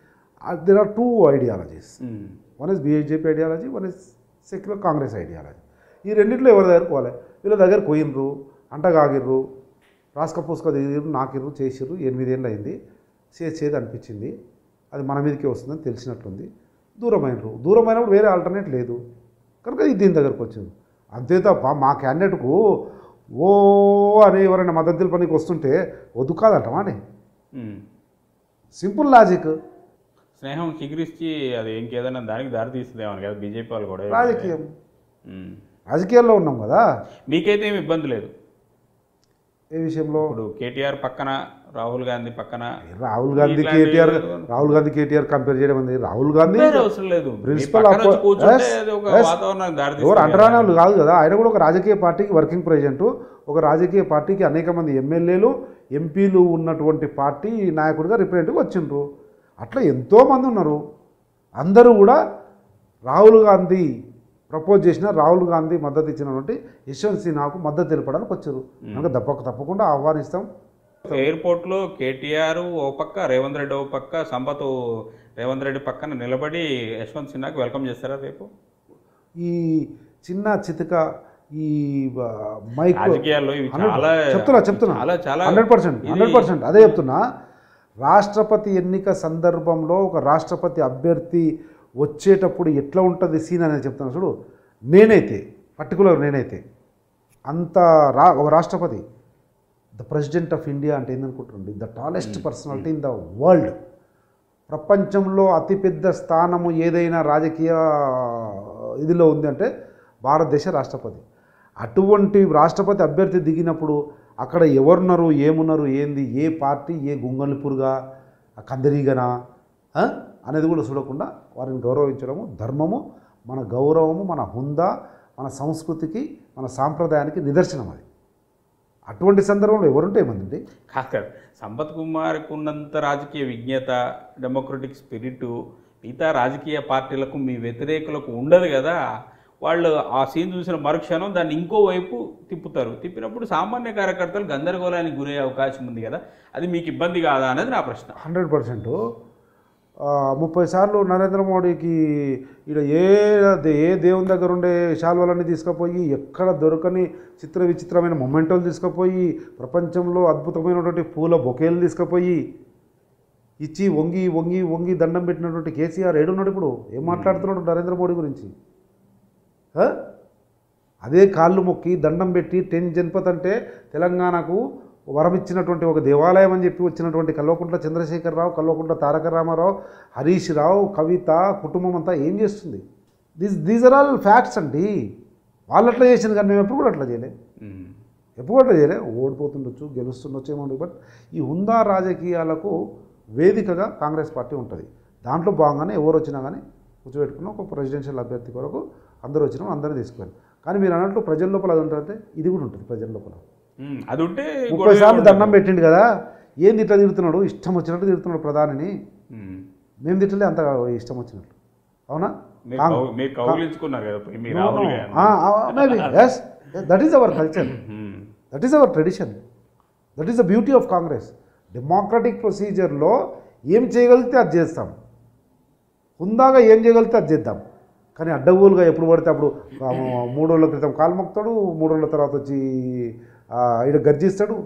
A: there are two ideologies
B: um.
A: One is BJP ideology one is secular Congress ideology ఈ రెండింటిలో ఎవరి దగ్గరకు పోలే వీళ్ళ దగ్గర పోయినరు అంటగాగిర్రు రాసుక పూసుక దిగిర్రు నాకిర్రు చేసిర్రు ఎనిమిదేళ్ళు అయింది చేసి చేది అనిపించింది అది మన మీదకే వస్తుందని తెలిసినట్లుంది దూరమైనరు దూరమైనప్పుడు వేరే ఆల్టర్నేట్ లేదు కనుక ఇది దీని దగ్గరకు వచ్చింది అంతే తప్ప మా క్యాండిడేట్కు ఓ అని ఎవరైనా మద్దతు తెలపనికి వస్తుంటే వద్దు కాదంటమా అని
B: ఉమ్.
A: సింపుల్ లాజిక్
B: స్నేహం చిగురిచ్చి అది ఇంకేదైనా దానికి దారి తీస్తుందేమో కదా బీజేపీ వాళ్ళు కూడా
A: రాజకీయం
B: ఉమ్.
A: రాజకీయాల్లో ఉన్నాం కదా
B: మీకైతే ఏమి ఇబ్బంది లేదు
A: ఏ విషయంలో
B: ఇప్పుడు కేటీఆర్ పక్కన రాహుల్ గాంధీ పక్కన
A: రాహుల్ గాంధీ
B: ఇట్లాంటి-
A: KTR Rahul Gandhi KTR compare చేయడం ఉంది రాహుల్ గాంధీ
B: వేరే అవసరం లేదు మీ
A: ప్రిన్సిపల్
B: పక్కన వచ్చి
A: అప్పో-
B: కూర్చుంటే
A: yes,
B: అది ఒక
A: yes.
B: వాతావరణానికి దారి
A: ఎవరు
B: తీస్తుంది
A: అంటరాని వాళ్ళు కాదు కదా ఆయన కూడా ఒక రాజకీయ పార్టీకి వర్కింగ్ ప్రెసిడెంట్ ఒక రాజకీయ పార్టీకి అనేక మంది ఎమ్మెల్యేలు ఎంపీలు ఉన్నటువంటి పార్టీ నాయకుడిగా రిప్రజెంట్గా వచ్చిండ్రు అట్లా ఎంతోమంది ఉన్నారు అందరూ కూడా రాహుల్ గాంధీ ప్రపోజ్ చేసిన రాహుల్ గాంధీ మద్దతు ఇచ్చినటువంటి యశ్వంత్ సిన్హాకు మద్దతు తెలపడానికి వచ్చారు కనుక తప్పక తప్పకుండా ఆహ్వానిస్తాం
B: ఎయిర్పోర్ట్లో కేటీఆర్ ఓ పక్క రేవంత్ రెడ్డి ఓ పక్క సంపత్ రేవంత్ రెడ్డి పక్కన నిలబడి యశ్వంత్ సిన్హాకి వెల్కమ్ చేస్తారా రేపు
A: ఈ చిన్న చితక ఈ ఆ, మైక్
B: రాజకీయాల్లో ఇవి చాలా
A: చెప్తున్నా చెప్తున్నా
B: చాలా చాలా
A: హండ్రెడ్ పర్సెంట్
B: ఇది-
A: హండ్రెడ్ పర్సెంట్ అదే చెప్తున్నా రాష్ట్రపతి ఎన్నిక సందర్భంలో ఒక రాష్ట్రపతి అభ్యర్థి వచ్చేటప్పుడు ఎట్లా ఉంటుంది సీన్ అనేది చెప్తున్నా చూడు నేనైతే పర్టికులర్ నేనైతే అంత రా ఒక రాష్ట్రపతి ద ప్రెసిడెంట్ ఆఫ్ ఇండియా అంటే ఏందనుకుంటుంది the tallest personality in the world ప్రపంచంలో అతిపెద్ద స్థానము ఏదైనా రాజకీయ ఇదిలో ఉంది అంటే భారతదేశ రాష్ట్రపతి అటువంటి రాష్ట్రపతి అభ్యర్థి దిగినప్పుడు అక్కడ ఎవరున్నారు ఏమున్నారు ఏంది ఏ పార్టీ ఏ గుంగలిపురుగా కందరీగనా ఆ? అనేది కూడా చూడకుండా వారిని గౌరవించడము ధర్మము మన గౌరవము మన హుందా మన సంస్కృతికి మన సాంప్రదాయానికి నిదర్శనం అది అటువంటి సందర్భంలో ఎవరుంటే ఏమందండి
B: కాదు సంపత్ కుమార్కి ఉన్నంత రాజకీయ విజ్ఞత డెమోక్రటిక్ స్పిరిట్ మిగతా రాజకీయ పార్టీలకు మీ వ్యతిరేకులకు ఉండదు కదా వాళ్ళు ఆ సీన్ చూసిన మరుక్షణం దాన్ని ఇంకో వైపు తిప్పుతారు తిప్పినప్పుడు సామాన్య కార్యకర్తలు గందరగోళానికి గురయ్యే అవకాశం ఉంది కదా అది మీకు ఇబ్బంది కాదా అనేది నా ప్రశ్న
A: హండ్రెడ్ పర్సెంట్ ముప్పై సార్లు నరేంద్ర మోడీకి ఇక్కడ ఏ దే- ఏ దేవుని దగ్గర ఉండే శాల్వలన్నీ తీసుకుపోయి ఎక్కడ దొరకని చిత్ర విచిత్రమైన మొమెంటోలు తీసుకుపోయి ప్రపంచంలో అద్భుతమైనటువంటి పూల బొకేలు తీసుకుపోయి ఇచ్చి వంగి వంగి వంగి దండం పెట్టినటువంటి కేసీఆర్ ఏడున్నాడు ఇప్పుడు ఏం మాట్లాడుతున్నాడు నరేంద్ర మోడీ గురించి ఆ? అదే కాళ్ళు మొక్కి దండం పెట్టి టెన్ జన్పత్ అంటే తెలంగాణకు వరం ఇచ్చినటువంటి ఒక దేవాలయం అని చెప్పి వచ్చినటువంటి కల్వకుంట్ల చంద్రశేఖరరావు కల్వకుంట్ల తారక రామారావు హరీష్ రావు కవిత కుటుంబం అంతా ఏం చేస్తుంది these these are all facts అండి వాళ్ళు అట్లా చేసింది కానీ మేము ఎప్పుడు కూడా అట్లా చేయలే
B: ఉమ్.
A: ఎప్పుడు అట్లా చేయలే ఓడిపోతుండొచ్చు గెలుస్తుండొచ్చు ఏమో ఉండదు. బట్ ఈ హుందా రాజకీయాలకు వేదికగా కాంగ్రెస్ పార్టీ ఉంటుంది దాంట్లో భాగంగానే ఎవరు వచ్చినా కానీ కూర్చోబెట్టుకున్న ఒక ప్రెసిడెన్షియల్ అభ్యర్థి కొరకు అందరూ వచ్చినా అందరినీ తీసుకుని కానీ మీరు అన్నట్లు ప్రజల లోపల అది ఉంటుందంటే ఇది కూడా ఉంటుంది ప్రజల లోపల
B: ఉమ్. అది ఉంటే
A: ముప్పై
B: గొడవ
A: సార్లు
B: ఉండదు.
A: దండం పెట్టిండు కదా ఏంది ఇట్లా తిడుతున్నాడు ఇష్టం వచ్చినట్టు తిడుతున్నాడు ప్రధానిని
B: ఉమ్.
A: మేము తిట్టలే అంత ఇష్టం వచ్చినట్లు అవునా
B: మీరు కౌ- మీరు కౌగిలించుకున్నారు కదా పోయి మీ Rahul Gandhi
A: maybe yes that is our culture
B: um.
A: That is our tradition that is the beauty of Congress democratic ప్రొసీజర్లో ఏం చేయగలిగితే అది చేస్తాం హుందాగా ఏం చేయగలిగితే అది చేద్దాం కానీ అడ్డగోలుగా ఎప్పుడు పడితే అప్పుడు ఆ, మూడు రోజుల క్రితం కాలు మొక్తాడు మూడు రోజుల తర్వాత వచ్చి ఆ, ఈడ గర్జిస్తాడు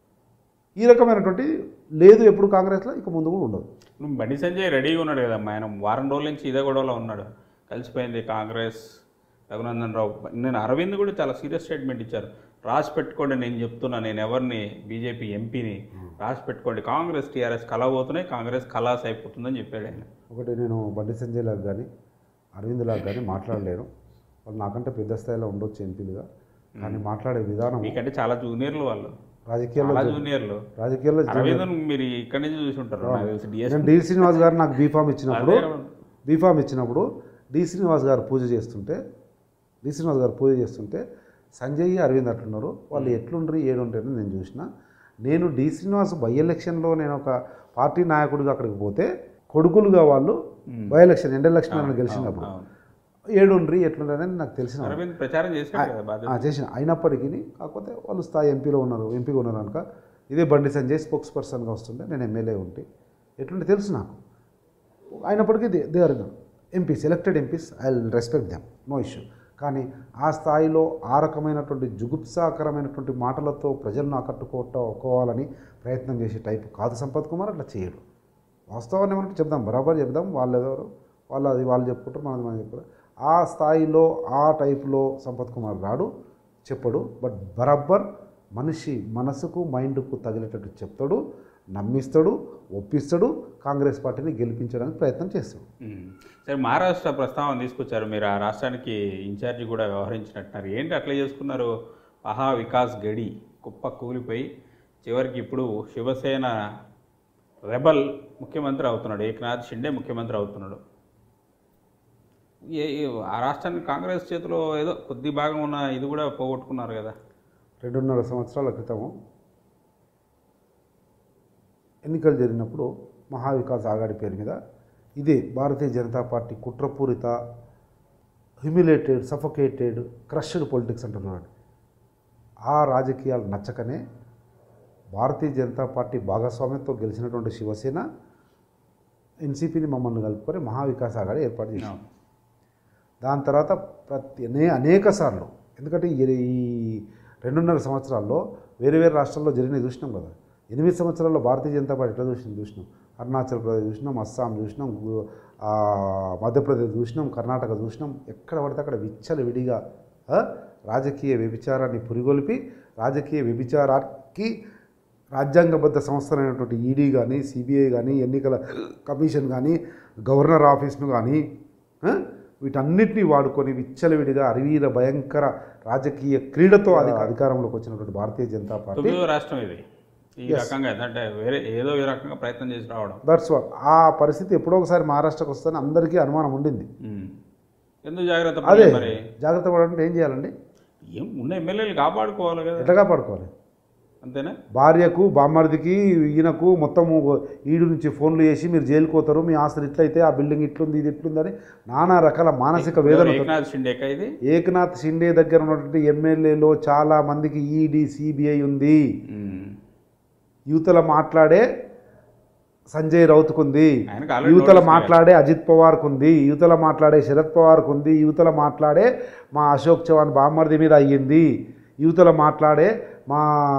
A: ఈ రకమైనటువంటి లేదు ఎప్పుడు కాంగ్రెస్లో ఇక ముందు కూడా ఉండదు
B: ఇప్పుడు బండి సంజయ్ రెడీగా ఉన్నాడు కదా ఆయన వారం రోజుల నుంచి ఇదే గొడవలో ఉన్నాడు కలిసిపోయింది కాంగ్రెస్ రఘునందన్ రావు నేను అరవింద్ కూడా చాలా సీరియస్ స్టేట్మెంట్ ఇచ్చారు రాసి పెట్టుకోండి నేను చెప్తున్నా నేను ఎవరిని బీజేపీ ఎంపీని రాసి పెట్టుకోండి కాంగ్రెస్ టీఆర్ఎస్ కలవబోతున్నాయి కాంగ్రెస్ కలాస్ అయిపోతుందని చెప్పాడు ఆయన
A: ఒకటి నేను బండి సంజయ్ లాగా కానీ అరవింద్ లాగా కానీ మాట్లాడలేను వాళ్ళు నాకంటే పెద్ద స్థాయిలో ఉండొచ్చు ఎంపీలుగా కానీ మాట్లాడే విధానం
B: మీకంటే చాలా జూనియర్లు వాళ్ళు
A: రాజకీయాల్లో
B: చాలా జూనియర్లు
A: రాజకీయాల్లో
B: అరవింద్ మీరు ఇక్కడి నుంచి చూసి ఉంటారు నాకు తెలిసి డిఎస్
A: నేను డి శ్రీనివాస్ గారు నాకు బీఫామ్ ఇచ్చినప్పుడు
B: అదే.
A: బీఫామ్ ఇచ్చినప్పుడు డి శ్రీనివాస్ గారు పూజ చేస్తుంటే డి శ్రీనివాస్ గారు పూజ చేస్తుంటే సంజయ్ అరవింద్ అట్లున్నారు వాళ్ళు ఎట్లుండ్రి ఏడుంటారని నేను చూసిన నేను డి శ్రీనివాస్ బై ఎలక్షన్లో నేను ఒక పార్టీ నాయకుడిగా అక్కడికి పోతే కొడుకులుగా వాళ్ళు బై ఎలక్షన్ ఎండ ఎలక్షన్ నన్ను గెలిచినప్పుడు
B: అవును.
A: ఏడుండ్రి ఎట్లుంటారని నాకు తెలిసిన
B: అరవింద్ ప్రచారం చేశాడు కదా బాధ్యత
A: ఆ, చేసిన అయినప్పటికీ కాకపోతే వాళ్ళు స్థాయి ఎంపీలో ఉన్నారు ఎంపీగా ఉన్నారు కనుక ఇదే బండి సంజయ్ స్పోక్స్ పర్సన్గా వస్తుంటే నేను ఎమ్మెల్యే ఉంటే ఎట్లుంటే తెలుసు నాకు అయినప్పటికీ they they are MPs elected MPs I respect them no issue కానీ ఆ స్థాయిలో ఆ రకమైనటువంటి జుగుప్సాకరమైనటువంటి మాటలతో ప్రజలను ఆకట్టుకోవాలని ప్రయత్నం చేసే టైపు కాదు సంపత్ కుమార్ అట్లా చేయడు వాస్తవాన్ని మనకి చెప్దాం బరాబర్ చెప్దాం వాళ్ళు ఎవరు వాళ్ళు అది వాళ్ళు చెప్పుకుంటారు మనది మనం చెప్పుకుంటారు ఆ స్థాయిలో ఆ టైపులో సంపత్ కుమార్ రాడు చెప్పడు బట్ బరాబర్ మనిషి మనసుకు మైండ్కు తగిలేటట్టు చెప్తాడు నమ్మిస్తాడు ఒప్పిస్తాడు కాంగ్రెస్ పార్టీని గెలిపించడానికి ప్రయత్నం చేస్తాడు
B: ఉమ్. సరే మహారాష్ట్ర ప్రస్తావన తీసుకొచ్చారు మీరు ఆ రాష్ట్రానికి ఇన్ఛార్జి కూడా వ్యవహరించినట్టున్నారు ఏంటి అట్లా చేసుకున్నారు మహా వికాస్ గడి కుప్ప కూలిపోయి చివరికి ఇప్పుడు శివసేన రెబల్ ముఖ్యమంత్రి అవుతున్నాడు ఏకనాథ్ షిండే ముఖ్యమంత్రి అవుతున్నాడు ఏ ఏ- ఆ రాష్ట్రానికి కాంగ్రెస్ చేతిలో ఏదో కొద్ది భాగం ఉన్న ఇది కూడా పోగొట్టుకున్నారు కదా
A: రెండున్నర సంవత్సరాల క్రితము ఎన్నికలు జరిగినప్పుడు మహావికాస్ ఆగాడి పేరు మీద ఇదే భారతీయ జనతా పార్టీ కుట్రపూరిత హ్యూమిలేటెడ్ సఫోకేటెడ్ క్రష్డ్ పొలిటిక్స్ అంటున్నాడు ఆ రాజకీయాలు నచ్చకనే భారతీయ జనతా పార్టీ భాగస్వామ్యంతో గెలిచినటువంటి శివసేన ఎన్సీపీని మమ్మల్ని కలుపుకొని మహావికాస్ ఆగాడి ఏర్పాటు చేసింది దాని తర్వాత ప్రతి అనే అనేక సార్లు ఎందుకంటే ఈ ఈ రెండున్నర సంవత్సరాల్లో వేరే వేరే రాష్ట్రాల్లో జరిగినవి చూసినాం కదా ఎనిమిది సంవత్సరాల్లో భారతీయ జనతా పార్టీ ఎట్లా చూసినాం చూసినాం అరుణాచల్ ప్రదేశ్ చూసినాం అస్సాం చూసినాం గు- ఆ, మధ్యప్రదేశ్ చూసినాం కర్ణాటక చూసినాం ఎక్కడ పడితే అక్కడ విచ్చలు విడిగా ఆ? రాజకీయ వ్యభిచారాన్ని పురిగొల్పి రాజకీయ వ్యభిచారానికి రాజ్యాంగబద్ధ సంస్థలైనటువంటి ఈడీ కానీ సిబిఐ కానీ ఎన్నికల కమిషన్ కానీ గవర్నర్ ఆఫీస్ను కానీ ఆ? వీటన్నిటిని వాడుకొని విచ్చలవిడిగా అరివీర భయంకర రాజకీయ క్రీడతో అది అధికారంలోకి వచ్చినటువంటి భారతీయ జనతా పార్టీ
B: తొమ్మిదో రాష్ట్రం ఇది ఈ రకంగా ఏంటంటే వేరే ఏదో ఈ రకంగా ప్రయత్నం చేసి రావడం
A: దట్స్ వాట్ ఆ పరిస్థితి ఎప్పుడో ఒకసారి మహారాష్ట్రకు వస్తుందని అందరికీ అనుమానం ఉండింది
B: ఉమ్. ఎందుకు జాగ్రత్త
A: అదే
B: పడాలి మరి
A: జాగ్రత్త పడాలంటే ఏం చేయాలండి
B: ఏం ఉన్న ఎమ్మెల్యేలు కాపాడుకోవాలి కదా
A: ఎట్లా కాపాడుకోవాలి
B: అంతేనా
A: భార్యకు బామ్మర్దికి ఈయనకు మొత్తము ఈడు నుంచి ఫోన్లు చేసి మీరు జైలుకు పోతారు మీ ఆస్తులు ఇట్లయితే ఆ బిల్డింగ్ ఇట్లుంది ఇది ఇట్లుందని నానా రకాల మానసిక వేదన
B: ఏకనాథ్ షిండేకా ఇది
A: ఏకనాథ్ షిండే దగ్గర ఉన్నటువంటి ఎమ్మెల్యేలో చాలా మందికి ఈడీ సిబిఐ ఉంది
B: ఉమ్.
A: యువతల మాట్లాడే సంజయ్ రౌత్కు ఉంది
B: ఆయనకు already
A: యువతల
B: notice
A: మాట్లాడే అజిత్ పవార్కు ఉంది యువతల మాట్లాడే శరద్ పవార్కు ఉంది యువతల మాట్లాడే మా అశోక్ చవాన్ బామ్మర్ది మీద అయ్యింది యువతల మాట్లాడే మా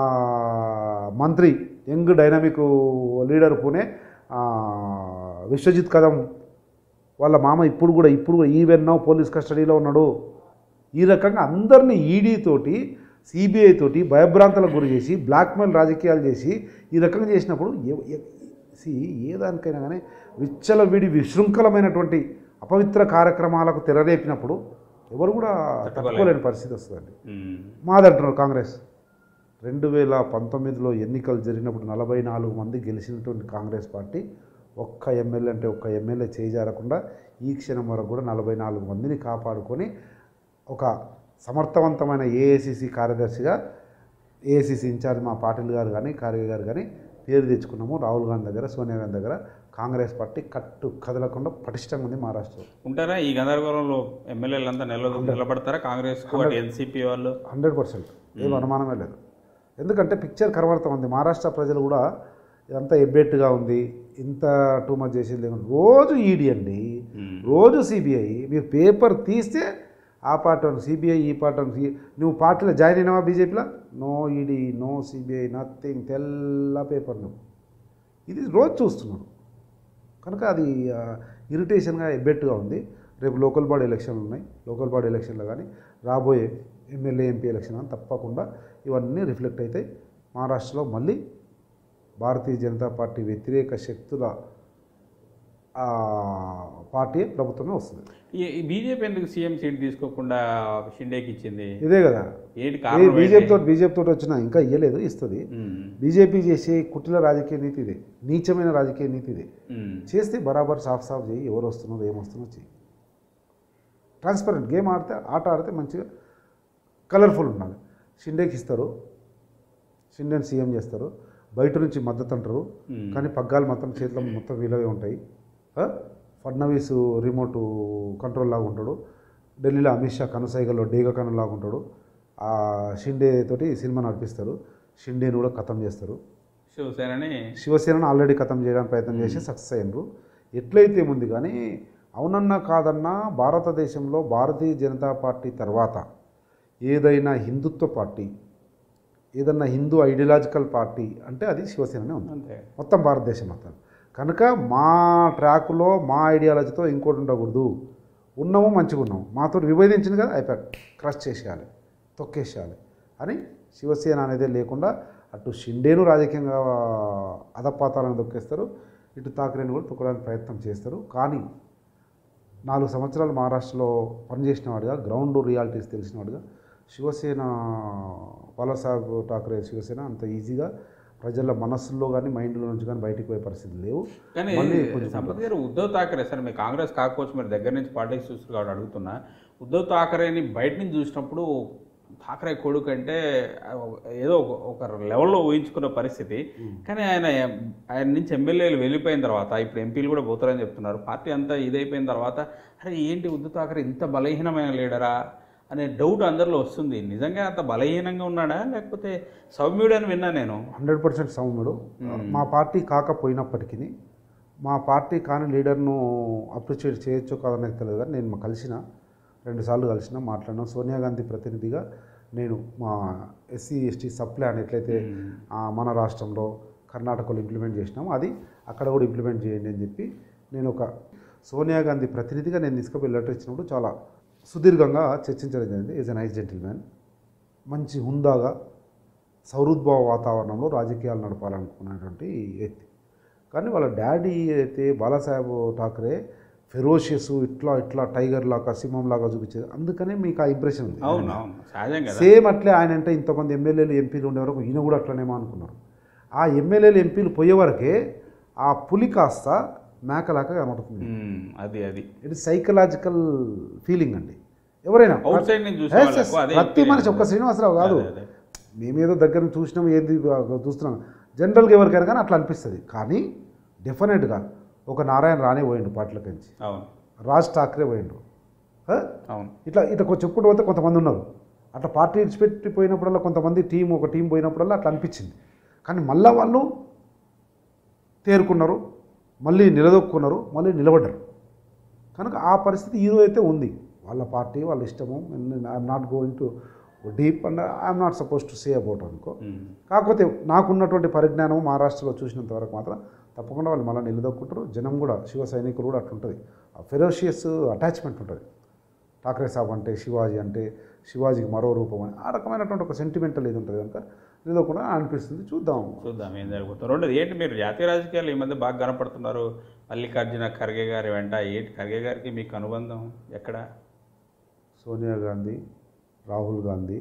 A: మంత్రి యంగ్ డైనమిక్ లీడర్ పూణే ఆ, విశ్వజిత్ కదం వాళ్ళ మామ ఇప్పుడు కూడా ఇప్పుడు కూడా ఈవెన్ నౌ పోలీస్ కస్టడీలో ఉన్నాడు ఈ రకంగా అందరినీ ఈడీ తోటి సిబిఐ తోటి భయభ్రాంతలకు గురి చేసి బ్లాక్మెయిల్ రాజకీయాలు చేసి ఈ రకంగా చేసినప్పుడు ఎ- ఎ- సి ఏ దానికైనా కానీ విచ్చలవిడి విశృంఖలమైనటువంటి అపవిత్ర కార్యక్రమాలకు తెరలేపినప్పుడు ఎవరు కూడా తట్టుకోలేని పరిస్థితి వస్తుందండి
B: ఉమ్.
A: మాదంటున్నారు కాంగ్రెస్ రెండు వేల పంతొమ్మిదిలో ఎన్నికలు జరిగినప్పుడు నలభై నాలుగు మంది గెలిచినటువంటి కాంగ్రెస్ పార్టీ ఒక్క ఎమ్మెల్యే అంటే ఒక్క ఎమ్మెల్యే చేజారకుండా ఈ క్షణం వరకు కూడా నలభై నాలుగు మందిని కాపాడుకొని ఒక సమర్థవంతమైన ఏఐసిసి కార్యదర్శిగా ఏఐసిసి ఇన్ఛార్జ్ మా పాటిల్ గారు కానీ ఖార్గే గారు కానీ పేరు తెచ్చుకున్నాము రాహుల్ గాంధీ దగ్గర సోనియా గాంధీ దగ్గర కాంగ్రెస్ పార్టీ కట్టు కదలకుండా పటిష్టంగా ఉంది మహారాష్ట్రలో
B: ఉంటారా ఈ గందరగోళంలో ఎమ్మెల్యేలు అంతా నిల నిలబడతారా కాంగ్రెస్ అటు ఎన్సీపీ వాళ్ళు
A: హండ్రెడ్ పర్సెంట్ ఏం అనుమానమే లేదు ఎందుకంటే పిక్చర్ కనబడతా ఉంది మహారాష్ట్ర ప్రజలు కూడా ఇదంతా ఎబ్బెట్టుగా ఉంది ఇంత టూ మచ్ చేసేది లేకుండా రోజు ఈడీ అండి
B: ఉమ్.
A: రోజు సిబిఐ మీరు పేపర్ తీస్తే ఆ పార్టీ సిబిఐ ఈ పార్టీ నువ్వు పార్టీలో జాయిన్ అయినావా బీజేపీలో no ED no CBI nothing తెల్ల పేపర్ నువ్వు ఇది రోజు చూస్తున్నాడు కనుక అది ఆ, ఇరిటేషన్గా ఎబ్బెట్టుగా ఉంది రేపు లోకల్ బాడీ ఎలక్షన్లు ఉన్నాయి లోకల్ బాడీ ఎలక్షన్లో కానీ రాబోయే ఎమ్మెల్యే ఎంపీ ఎలక్షన్ కానీ తప్పకుండా ఇవన్నీ రిఫ్లెక్ట్ అవుతాయి మహారాష్ట్రలో మళ్ళీ భారతీయ జనతా పార్టీ వ్యతిరేక శక్తుల ఆ, పార్టీ ప్రభుత్వమే వస్తుంది
B: ఈ బీజేపీ ఎందుకు సీఎం సీట్ తీసుకోకుండా షిండేకి ఇచ్చింది
A: ఇదే కదా
B: ఏంటి
A: ఏ
B: కారణం
A: బీజేపీ తోటి బీజేపీ తోటి వచ్చినా ఇంకా ఇయ్యలేదు ఇస్తుంది
B: ఉమ్.
A: బీజేపీ చేసే కుటిల రాజకీయ నీతి ఇదే నీచమైన రాజకీయ నీతి ఇదే
B: ఉమ్.
A: చేస్తే బరాబర్ సాఫ్ సాఫ్ చేయి ఎవరు వస్తున్నారు ఏం వస్తున్నారో చెయ్యి ట్రాన్స్పరెంట్ గేమ్ ఆడితే ఆట ఆడితే మంచిగా కలర్ఫుల్ ఉండాలి షిండేకి ఇస్తారు షిండేని సీఎం చేస్తారు బయట నుంచి మద్దతు అంటారు
B: ఉమ్.
A: కానీ పగ్గాలు మొత్తం చేతిలో మొత్తం వీలవే ఉంటాయి ఆ? ఫడ్నవీస్ రిమోట్ కంట్రోల్ లాగా ఉంటాడు ఢిల్లీలో అమిత్ షా కనుసైగల్లో డేగ కను లాగా ఉంటాడు ఆ షిండే తోటి సినిమా నడిపిస్తారు షిండేని కూడా ఖతం చేస్తారు
B: శివసేనని
A: శివసేనను ఆల్రెడీ ఖతం చేయడానికి ప్రయత్నం చేసి సక్సెస్ అయ్యారు ఎట్లయితే ఉంది కానీ అవునన్నా కాదన్నా భారతదేశంలో భారతీయ జనతా పార్టీ తర్వాత ఏదైనా హిందుత్వ పార్టీ ఏదన్నా హిందూ ఐడియాలజికల్ పార్టీ అంటే అది శివసేననే ఉంది
B: అంతే
A: మొత్తం భారతదేశం మొత్తం కనుక మా ట్రాకులో మా ఐడియాలజీతో ఇంకోటి ఉండకూడదు ఉన్నాము మంచిగా ఉన్నాము మాతో విభేదించింది కదా అయిపోయి క్రష్ చేసేయాలి తొక్కేసేయాలి అని శివసేన అనేది లేకుండా అటు షిండేను రాజకీయంగా అధపాతాలను తొక్కేస్తారు ఇటు తాకరేని కూడా తొక్కడానికి ప్రయత్నం చేస్తారు కానీ నాలుగు సంవత్సరాలు మహారాష్ట్రలో పనిచేసిన వాడిగా గ్రౌండ్ రియాలిటీస్ తెలిసిన వాడిగా శివసేన బాలాసాహెబ్ ఠాకరే శివసేన అంత ఈజీగా ప్రజల మనస్సుల్లో కానీ మైండ్లో నుంచి కానీ బయటికి పోయే పరిస్థితి లేవు
B: కానీ
A: మళ్ళీ కొంచెం
B: సంపత్ గారు ఉద్ధవ్ ఠాకరే సరే మీ కాంగ్రెస్ కాకపోవచ్చు మీరు దగ్గర నుంచి పాలిటిక్స్ చూస్తారు కాబట్టి అడుగుతున్నా ఉద్ధవ్ ఠాకరేని బయట నుంచి చూసినప్పుడు ఠాకరే కొడుకు అంటే ఏదో ఒక- ఒక లెవెల్లో ఊహించుకున్న పరిస్థితి కానీ ఆయన ఆయన నుంచి ఎమ్మెల్యేలు వెళ్ళిపోయిన తర్వాత ఇప్పుడు ఎంపీలు కూడా పోతారని చెప్తున్నారు పార్టీ అంతా ఇదైపోయిన తర్వాత అరే ఏంటి ఉద్ధవ్ ఠాకరే ఇంత బలహీనమైన లీడరా అనే డౌట్ అందరిలో వస్తుంది నిజంగా అంత బలహీనంగా ఉన్నాడా లేకపోతే సౌమ్యుడు అని విన్నా నేను
A: హండ్రెడ్ పర్సెంట్ సౌమ్యుడు మా పార్టీ కాకపోయినప్పటికీ మా పార్టీ కాని లీడర్ను అప్రిషియేట్ చేయొచ్చో కాదనేది తెలియదు కానీ నేను మా కలిసిన రెండుసార్లు కలిసిన మాట్లాడినా సోనియా గాంధీ ప్రతినిధిగా నేను మా ఎస్సీ ఎస్టీ సబ్ ప్లాన్ ఎట్లయితే ఆ, మన రాష్ట్రంలో కర్ణాటకలో ఇంప్లిమెంట్ చేసినామో అది అక్కడ కూడా ఇంప్లిమెంట్ చేయండి అని చెప్పి నేను ఒక సోనియా గాంధీ ప్రతినిధిగా నేను తీసుకుపోయి లెటర్ ఇచ్చినప్పుడు చాలా సుదీర్ఘంగా చర్చించడం జరిగింది ఈజ్ ఎ నైస్ జెంటిల్మ్యాన్ మంచి హుందాగా సౌహృద్భావ వాతావరణంలో రాజకీయాలు నడపాలనుకున్నటువంటి వ్యక్తి కానీ వాళ్ళ డాడీ అయితే బాలాసాహెబ్ ఠాకరే ఫెరోషియస్ ఇట్లా ఇట్లా టైగర్ లాగా సింహం లాగా చూపించేది అందుకనే మీకు ఆ ఇంప్రెషన్ ఉంది
B: అవును అవును సహజం కదా
A: సేమ్ అట్లే ఆయన అంటే ఇంతమంది ఎమ్మెల్యేలు ఎంపీలు ఉండే వరకు ఈయన కూడా అట్లనేమో అనుకున్నారు ఆ ఎమ్మెల్యేలు ఎంపీలు పోయే వరకే ఆ పులి కాస్త మేకలాగా కనబడుతుంది
B: ఉమ్, అది అది
A: ఇది సైకలాజికల్ ఫీలింగ్ అండి ఎవరైనా
B: అవుట్ సైడ్ నుంచి చూసే
A: Yes,
B: వాళ్ళకు
A: yes.
B: అదే
A: ప్రతి మనిషి ఒక్క శ్రీనివాసరావు కాదు
B: అదే, అదే.
A: మేమేదో దగ్గర నుంచి చూసినాం ఏంది చూస్తున్నాం జనరల్గా ఎవరికైనా కానీ అట్లా అనిపిస్తుంది కానీ డెఫినెట్గా ఒక నారాయణ రానే పోయిండు పాటలకి నుంచి
B: అవును
A: రాజ్ ఠాక్రే పోయిండు ఆ?
B: అవును
A: ఇట్లా ఇట్లా కొంచెం చెప్పుకుంటూ పోతే కొంతమంది ఉన్నారు అట్లా పార్టీ విడిచిపెట్టి పోయినప్పుడల్లా కొంతమంది టీం ఒక టీం పోయినప్పుడల్లా అట్లా అనిపించింది కానీ మళ్ళా వాళ్ళు తేరుకున్నారు మళ్ళీ నిలదొక్కున్నారు మళ్ళీ నిలబడ్డారు కనుక ఆ పరిస్థితి హీరో అయితే ఉంది వాళ్ళ పార్టీ వాళ్ళ ఇష్టము I'm not going to deep and I'm not suppose to say about అనుకో
B: ఉమ్,
A: కాకపోతే నాకున్నటువంటి పరిజ్ఞానం మహారాష్ట్రలో చూసినంత వరకు మాత్రం తప్పకుండా వాళ్ళు మళ్ళీ నిలదొక్కుంటారు జనం కూడా శివ సైనికులు కూడా అట్లుంటుంది ఆ ఫెరోషియస్ అటాచ్మెంట్ ఉంటుంది ఠాక్రే సాబ్ అంటే శివాజీ అంటే శివాజీకి మరో రూపం అని ఆ రకమైనటువంటి ఒక సెంటిమెంటల్ ఇది ఉంటుంది కనుక నిలదొక్కకుండా అనిపిస్తుంది చూద్దాం
B: చూద్దాం ఏం జరుగుతుంది రెండోది ఏంటి మీరు జాతీయ రాజకీయాలు ఈ మధ్య బాగా కనపడుతున్నారు మల్లికార్జున ఖర్గే గారి వెంట ఏంటి ఖర్గే గారికి మీకు అనుబంధం ఎక్కడ
A: సోనియా గాంధీ రాహుల్ గాంధీ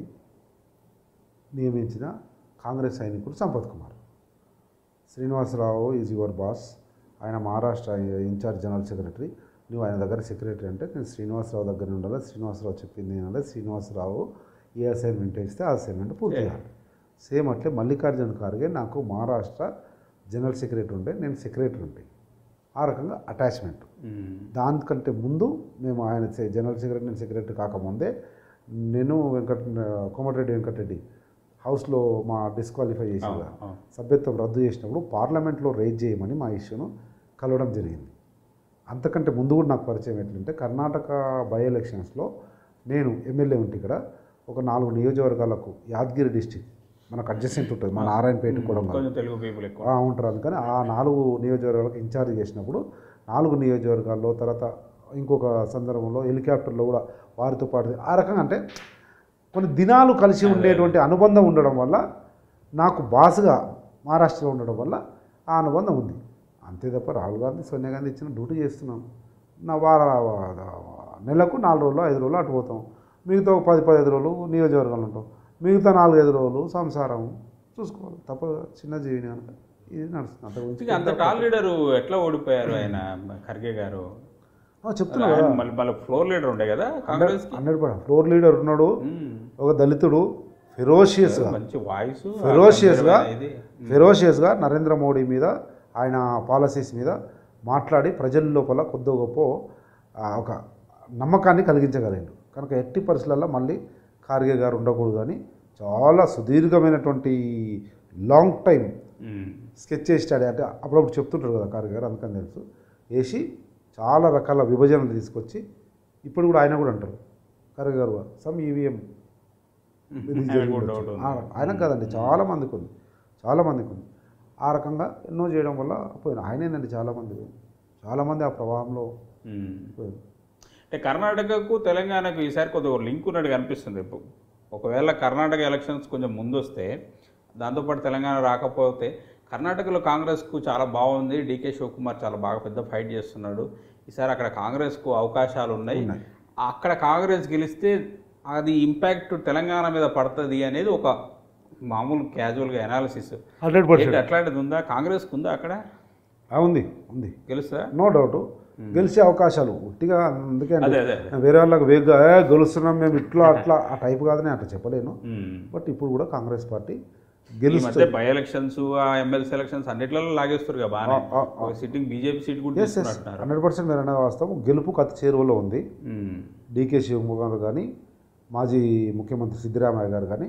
A: నియమించిన కాంగ్రెస్ సైనికుడు Sampath Kumar Srinivasarao is your boss ఆయన మహారాష్ట్ర ఇన్ఛార్జ్ జనరల్ సెక్రటరీ నువ్వు ఆయన దగ్గర సెక్రటరీ అంటే నేను శ్రీనివాసరావు దగ్గర ఉండాలి శ్రీనివాసరావు చెప్పింది వినాలి శ్రీనివాసరావు ఏ అసైన్మెంట్ ఇస్తే ఆ అసైన్మెంట్ పూర్తి చేయాలి సేమ్ అట్లే మల్లికార్జున ఖార్గే నాకు మహారాష్ట్ర జనరల్ సెక్రటరీ ఉంటే నేను సెక్రటరీ ఉంటే ఆ రకంగా అటాచ్మెంట్
B: ఉమ్,
A: దానికంటే ముందు మేము ఆయన సె- జనరల్ సెక్రటరీ నేను సెక్రటరీ కాకముందే నేను వెంకట కోమటిరెడ్డి వెంకటరెడ్డి హౌస్లో మా డిస్క్వాలిఫై చేసి
B: అవును, అవును.
A: సభ్యత్వం రద్దు చేసినప్పుడు పార్లమెంట్లో రైజ్ చేయమని మా ఇష్యూను కలవడం జరిగింది అంతకంటే ముందు కూడా నాకు పరిచయం ఎట్లంటే కర్ణాటక బై ఎలక్షన్స్లో నేను ఎమ్మెల్యే ఉంటే ఇక్కడ ఒక నాలుగు నియోజకవర్గాలకు యాదగిరి డిస్టిక్ మనకు అడ్జసెంట్ ఉంటుంది మన నారాయణపేట కూడా కాదు.
B: కొంచెం తెలుగు పీపుల్ ఎక్కువ
A: ఆ, ఉంటారు అందుకని ఆ నాలుగు నియోజకవర్గాలకు ఇన్ఛార్జ్ చేసినప్పుడు నాలుగు నియోజకవర్గాల్లో తర్వాత ఇంకొక సందర్భంలో హెలికాప్టర్లో కూడా వారితో పాటు ఆ రకంగా అంటే కొన్ని దినాలు కలిసి ఉండేటువంటి అనుబంధం ఉండడం వల్ల నాకు బాసుగా మహారాష్ట్రలో ఉండడం వల్ల ఆ అనుబంధం ఉంది అంతే తప్ప రాహుల్ గాంధీ సోనియా గాంధీ ఇచ్చిన డ్యూటీ చేస్తున్నాం నా వార నెలకు నాలుగు రోజులు ఐదు రోజులు అటు పోతాం మిగతా ఒక పది పదిహేను రోజులు నియోజకవర్గాలు ఉంటాం మిగతా నాలుగైదు రోజులు సంసారం చూసుకోవాలి తప్ప చిన్న జీవిని కనుక ఇది నడుస్తుంది అంత గురించి
B: ఇంతకీ అంత టాల్ లీడర్ ఎట్లా ఓడిపోయారు ఆయన ఖర్గే గారు
A: ఆ, చెప్తున్నా
B: ఆయన
A: కదా
B: మళ్ళీ మళ్ళీ ఫ్లోర్ లీడర్ ఉండే కదా కాంగ్రెస్ కి
A: హండ్రెడ్ పర్సెంట్ ఫ్లోర్ లీడర్ ఉన్నాడు ఒక దళితుడు ఫెరోషియస్గా
B: మంచి వాయిస్
A: ఫెరోషియస్గా ఫెరోషియస్గా నరేంద్ర మోడీ మీద ఆయన పాలసీస్ మీద మాట్లాడి ప్రజల లోపల కొద్ది గొప్ప ఆ, ఒక నమ్మకాన్ని కలిగించగలిగాడు కనుక ఎట్టి పరిస్థితులలో మళ్ళీ ఖార్గే గారు ఉండకూడదు అని చాలా సుదీర్ఘమైనటువంటి లాంగ్ టైం స్కెచ్ చేసి స్టడీ అంటే అప్పుడప్పుడు చెప్తుంటారు కదా ఖార్గే గారు అందుకని తెలుసు వేసి చాలా రకాల విభజనలు తీసుకొచ్చి ఇప్పుడు కూడా ఆయన కూడా అంటారు ఖార్గే గారు సమ్ ఈవీఎం ఇది జరిగి ఉండొచ్చు. ఆ- ఆయనకు కాదండి చాలా మందికి ఉంది చాలా మందికి ఉంది ఆ రకంగా ఎన్నో చేయడం వల్ల పోయిన ఆయన ఏందండి చాలామంది చాలామంది ఆ ప్రవాహంలో పోయారు
B: అంటే కర్ణాటకకు తెలంగాణకు ఈసారి కొద్దిగా లింక్ ఉన్నట్టు కనిపిస్తుంది ఇప్పుడు ఒకవేళ కర్ణాటక ఎలక్షన్స్ కొంచెం ముందు వస్తే దాంతోపాటు తెలంగాణ రాకపోతే కర్ణాటకలో కాంగ్రెస్కు చాలా బాగుంది డీకే శివకుమార్ చాలా బాగా పెద్ద ఫైట్ చేస్తున్నాడు ఈసారి అక్కడ కాంగ్రెస్కు అవకాశాలు ఉన్నాయి
A: ఉన్నాయి.
B: అక్కడ కాంగ్రెస్ గెలిస్తే అది ఇంపాక్ట్ తెలంగాణ మీద పడుతుంది అనేది ఒక మామూలు క్యాజువల్గా అనాలిసిస్
A: హండ్రెడ్
B: ఏంటి అట్లాంటిది ఉందా కాంగ్రెస్కి ఉందా అక్కడ
A: ఉంది ఉంది
B: గెలుస్తా
A: నో డౌట్ గెలిచే అవకాశాలు ఉట్టిగా అందుకే అండి
B: అదే అదే అదే
A: వేరే వాళ్ళకి వేగంగా "ఏ, గెలుస్తున్నాం మేము ఇట్లా అట్లా ఆ టైప్ కాదని అట్లా చెప్పలేను
B: ఉమ్.
A: బట్ ఇప్పుడు కూడా కాంగ్రెస్ పార్టీ
B: ఈ
A: గెలుస్తుంది
B: మధ్య బై ఎలక్షన్స్ ఆ ఎమ్మెల్సీ ఎలక్షన్స్ అన్నిట్లలో లాగేస్తారు కదా బాగానే
A: ఆ, ఆ,
B: ఒక సిట్టింగ్ బీజేపీ సీట్ కూడా
A: ఎస్ ఎస్
B: తీసుకున్నట్టున్నారు
A: హండ్రెడ్ పర్సెంట్ మీరు అనేది వాస్తవం గెలుపు కత్తి చేరువలో ఉంది
B: ఉమ్.
A: డీకే శివకుమార్ కానీ మాజీ ముఖ్యమంత్రి సిద్ధరామయ్య గారు కానీ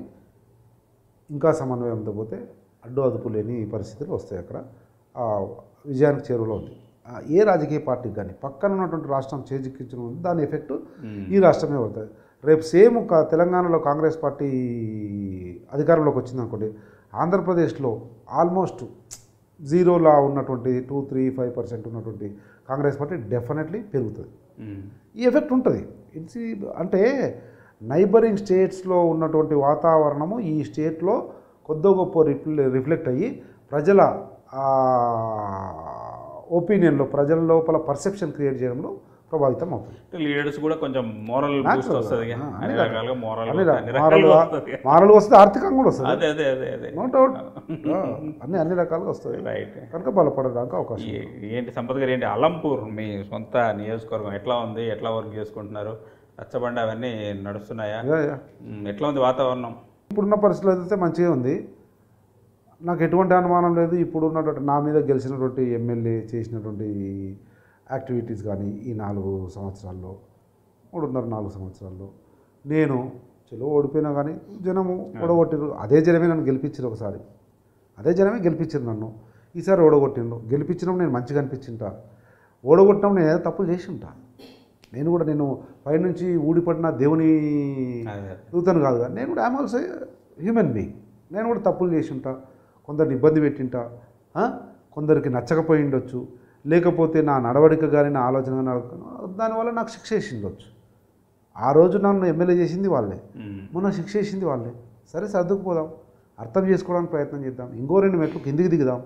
A: ఇంకా సమన్వయంతో పోతే అడ్డు అదుపు లేని పరిస్థితులు వస్తాయి అక్కడ ఆ విజయానికి చేరువలో ఉంది ఆ ఏ రాజకీయ పార్టీకి కానీ పక్కన ఉన్నటువంటి రాష్ట్రం చేజిక్కించడం ఉంది దాని ఎఫెక్ట్
B: ఉమ్.
A: ఈ రాష్ట్రమే పడుతుంది రేపు సేమ్ ఒక తెలంగాణలో కాంగ్రెస్ పార్టీ అధికారంలోకి వచ్చింది అనుకోండి ఆంధ్రప్రదేశ్లో ఆల్మోస్ట్ జీరోలా ఉన్నటువంటి టూ త్రీ ఫైవ్ పర్సెంట్ ఉన్నటువంటి కాంగ్రెస్ పార్టీ డెఫినెట్లీ పెరుగుతుంది
B: ఉమ్.
A: ఈ ఎఫెక్ట్ ఉంటుంది ఇట్స్ అంటే నైబరింగ్ స్టేట్స్లో ఉన్నటువంటి వాతావరణము ఈ స్టేట్లో కొద్ది గొప్ప రిఫ్లె రిఫ్లెక్ట్ అయ్యి ప్రజల ఒపీనియన్లో ప్రజల లోపల పర్సెప్షన్ క్రియేట్ చేయడంలో ప్రభావితం అవుతుంది
B: అంటే లీడర్స్ కూడా కొంచెం మోరల్ బూస్ట్ వస్తుంది
A: ఆ,
B: అన్ని
A: అన్ని
B: రకాలుగా మోరల్
A: అన్ని
B: అన్ని
A: మారలు
B: రకాలుగా వస్తుంది
A: మారలు వస్తుంది ఆర్థికంగా కూడా వస్తుంది
B: అదే అదే అదే అదే
A: నో డౌట్ అన్ని అన్ని రకాలుగా వస్తుంది
B: రైట్
A: కనుక బలపడడానికి అవకాశం
B: ఈ- ఏంటి సంపత్ గారు ఏంటి అలంపూర్ మీ సొంత నియోజకవర్గం ఎట్లా ఉంది ఎట్లా వర్క్ చేసుకుంటున్నారు రచ్చబండ అవన్నీ నడుస్తున్నాయా
A: యా, యా.
B: ఉమ్, ఎట్లా ఉంది వాతావరణం
A: ఇప్పుడున్న పరిస్థితులు అయితే మంచిగా ఉంది నాకు ఎటువంటి అనుమానం లేదు ఇప్పుడు ఉన్నటువంటి నా మీద గెలిచినటువంటి ఎమ్మెల్యే చేసినటువంటి యాక్టివిటీస్ కానీ ఈ నాలుగు సంవత్సరాల్లో మూడున్నర నాలుగు సంవత్సరాల్లో నేను చలో ఓడిపోయినా కానీ జనము ఓడగొట్టిరు అదే జనమే నన్ను గెలిపించారు ఒకసారి అదే జనమే గెలిపించారు నన్ను ఈసారి ఓడగొట్టిండు గెలిపించడం నేను మంచిగా అనిపించింటా ఓడగొట్టడం నేను ఏదో తప్పులు చేసి ఉంటా నేను కూడా నేను పైనుంచి ఊడిపడిన దేవుని
B: అదే
A: దూతను కాదు కానీ నేను కూడా ఐమ్ ఆల్సో హ్యూమన్ బీయింగ్ నేను కూడా తప్పులు చేసి ఉంటా కొందరిని ఇబ్బంది పెట్టింటా ఆ? కొందరికి నచ్చకపోయి ఉండొచ్చు లేకపోతే నా నడవడిక కానీ నా ఆలోచన కానీ దానివల్ల నాకు శిక్ష వేసి ఉండొచ్చు ఆ రోజు నన్ను ఎమ్మెల్యే చేసింది వాళ్ళే
B: ఉమ్,
A: మొన్న శిక్ష వేసింది వాళ్ళే సరే సర్దుకుపోదాం అర్థం చేసుకోవడానికి ప్రయత్నం చేద్దాం ఇంకో రెండు మెట్లు కిందికి దిగుదాం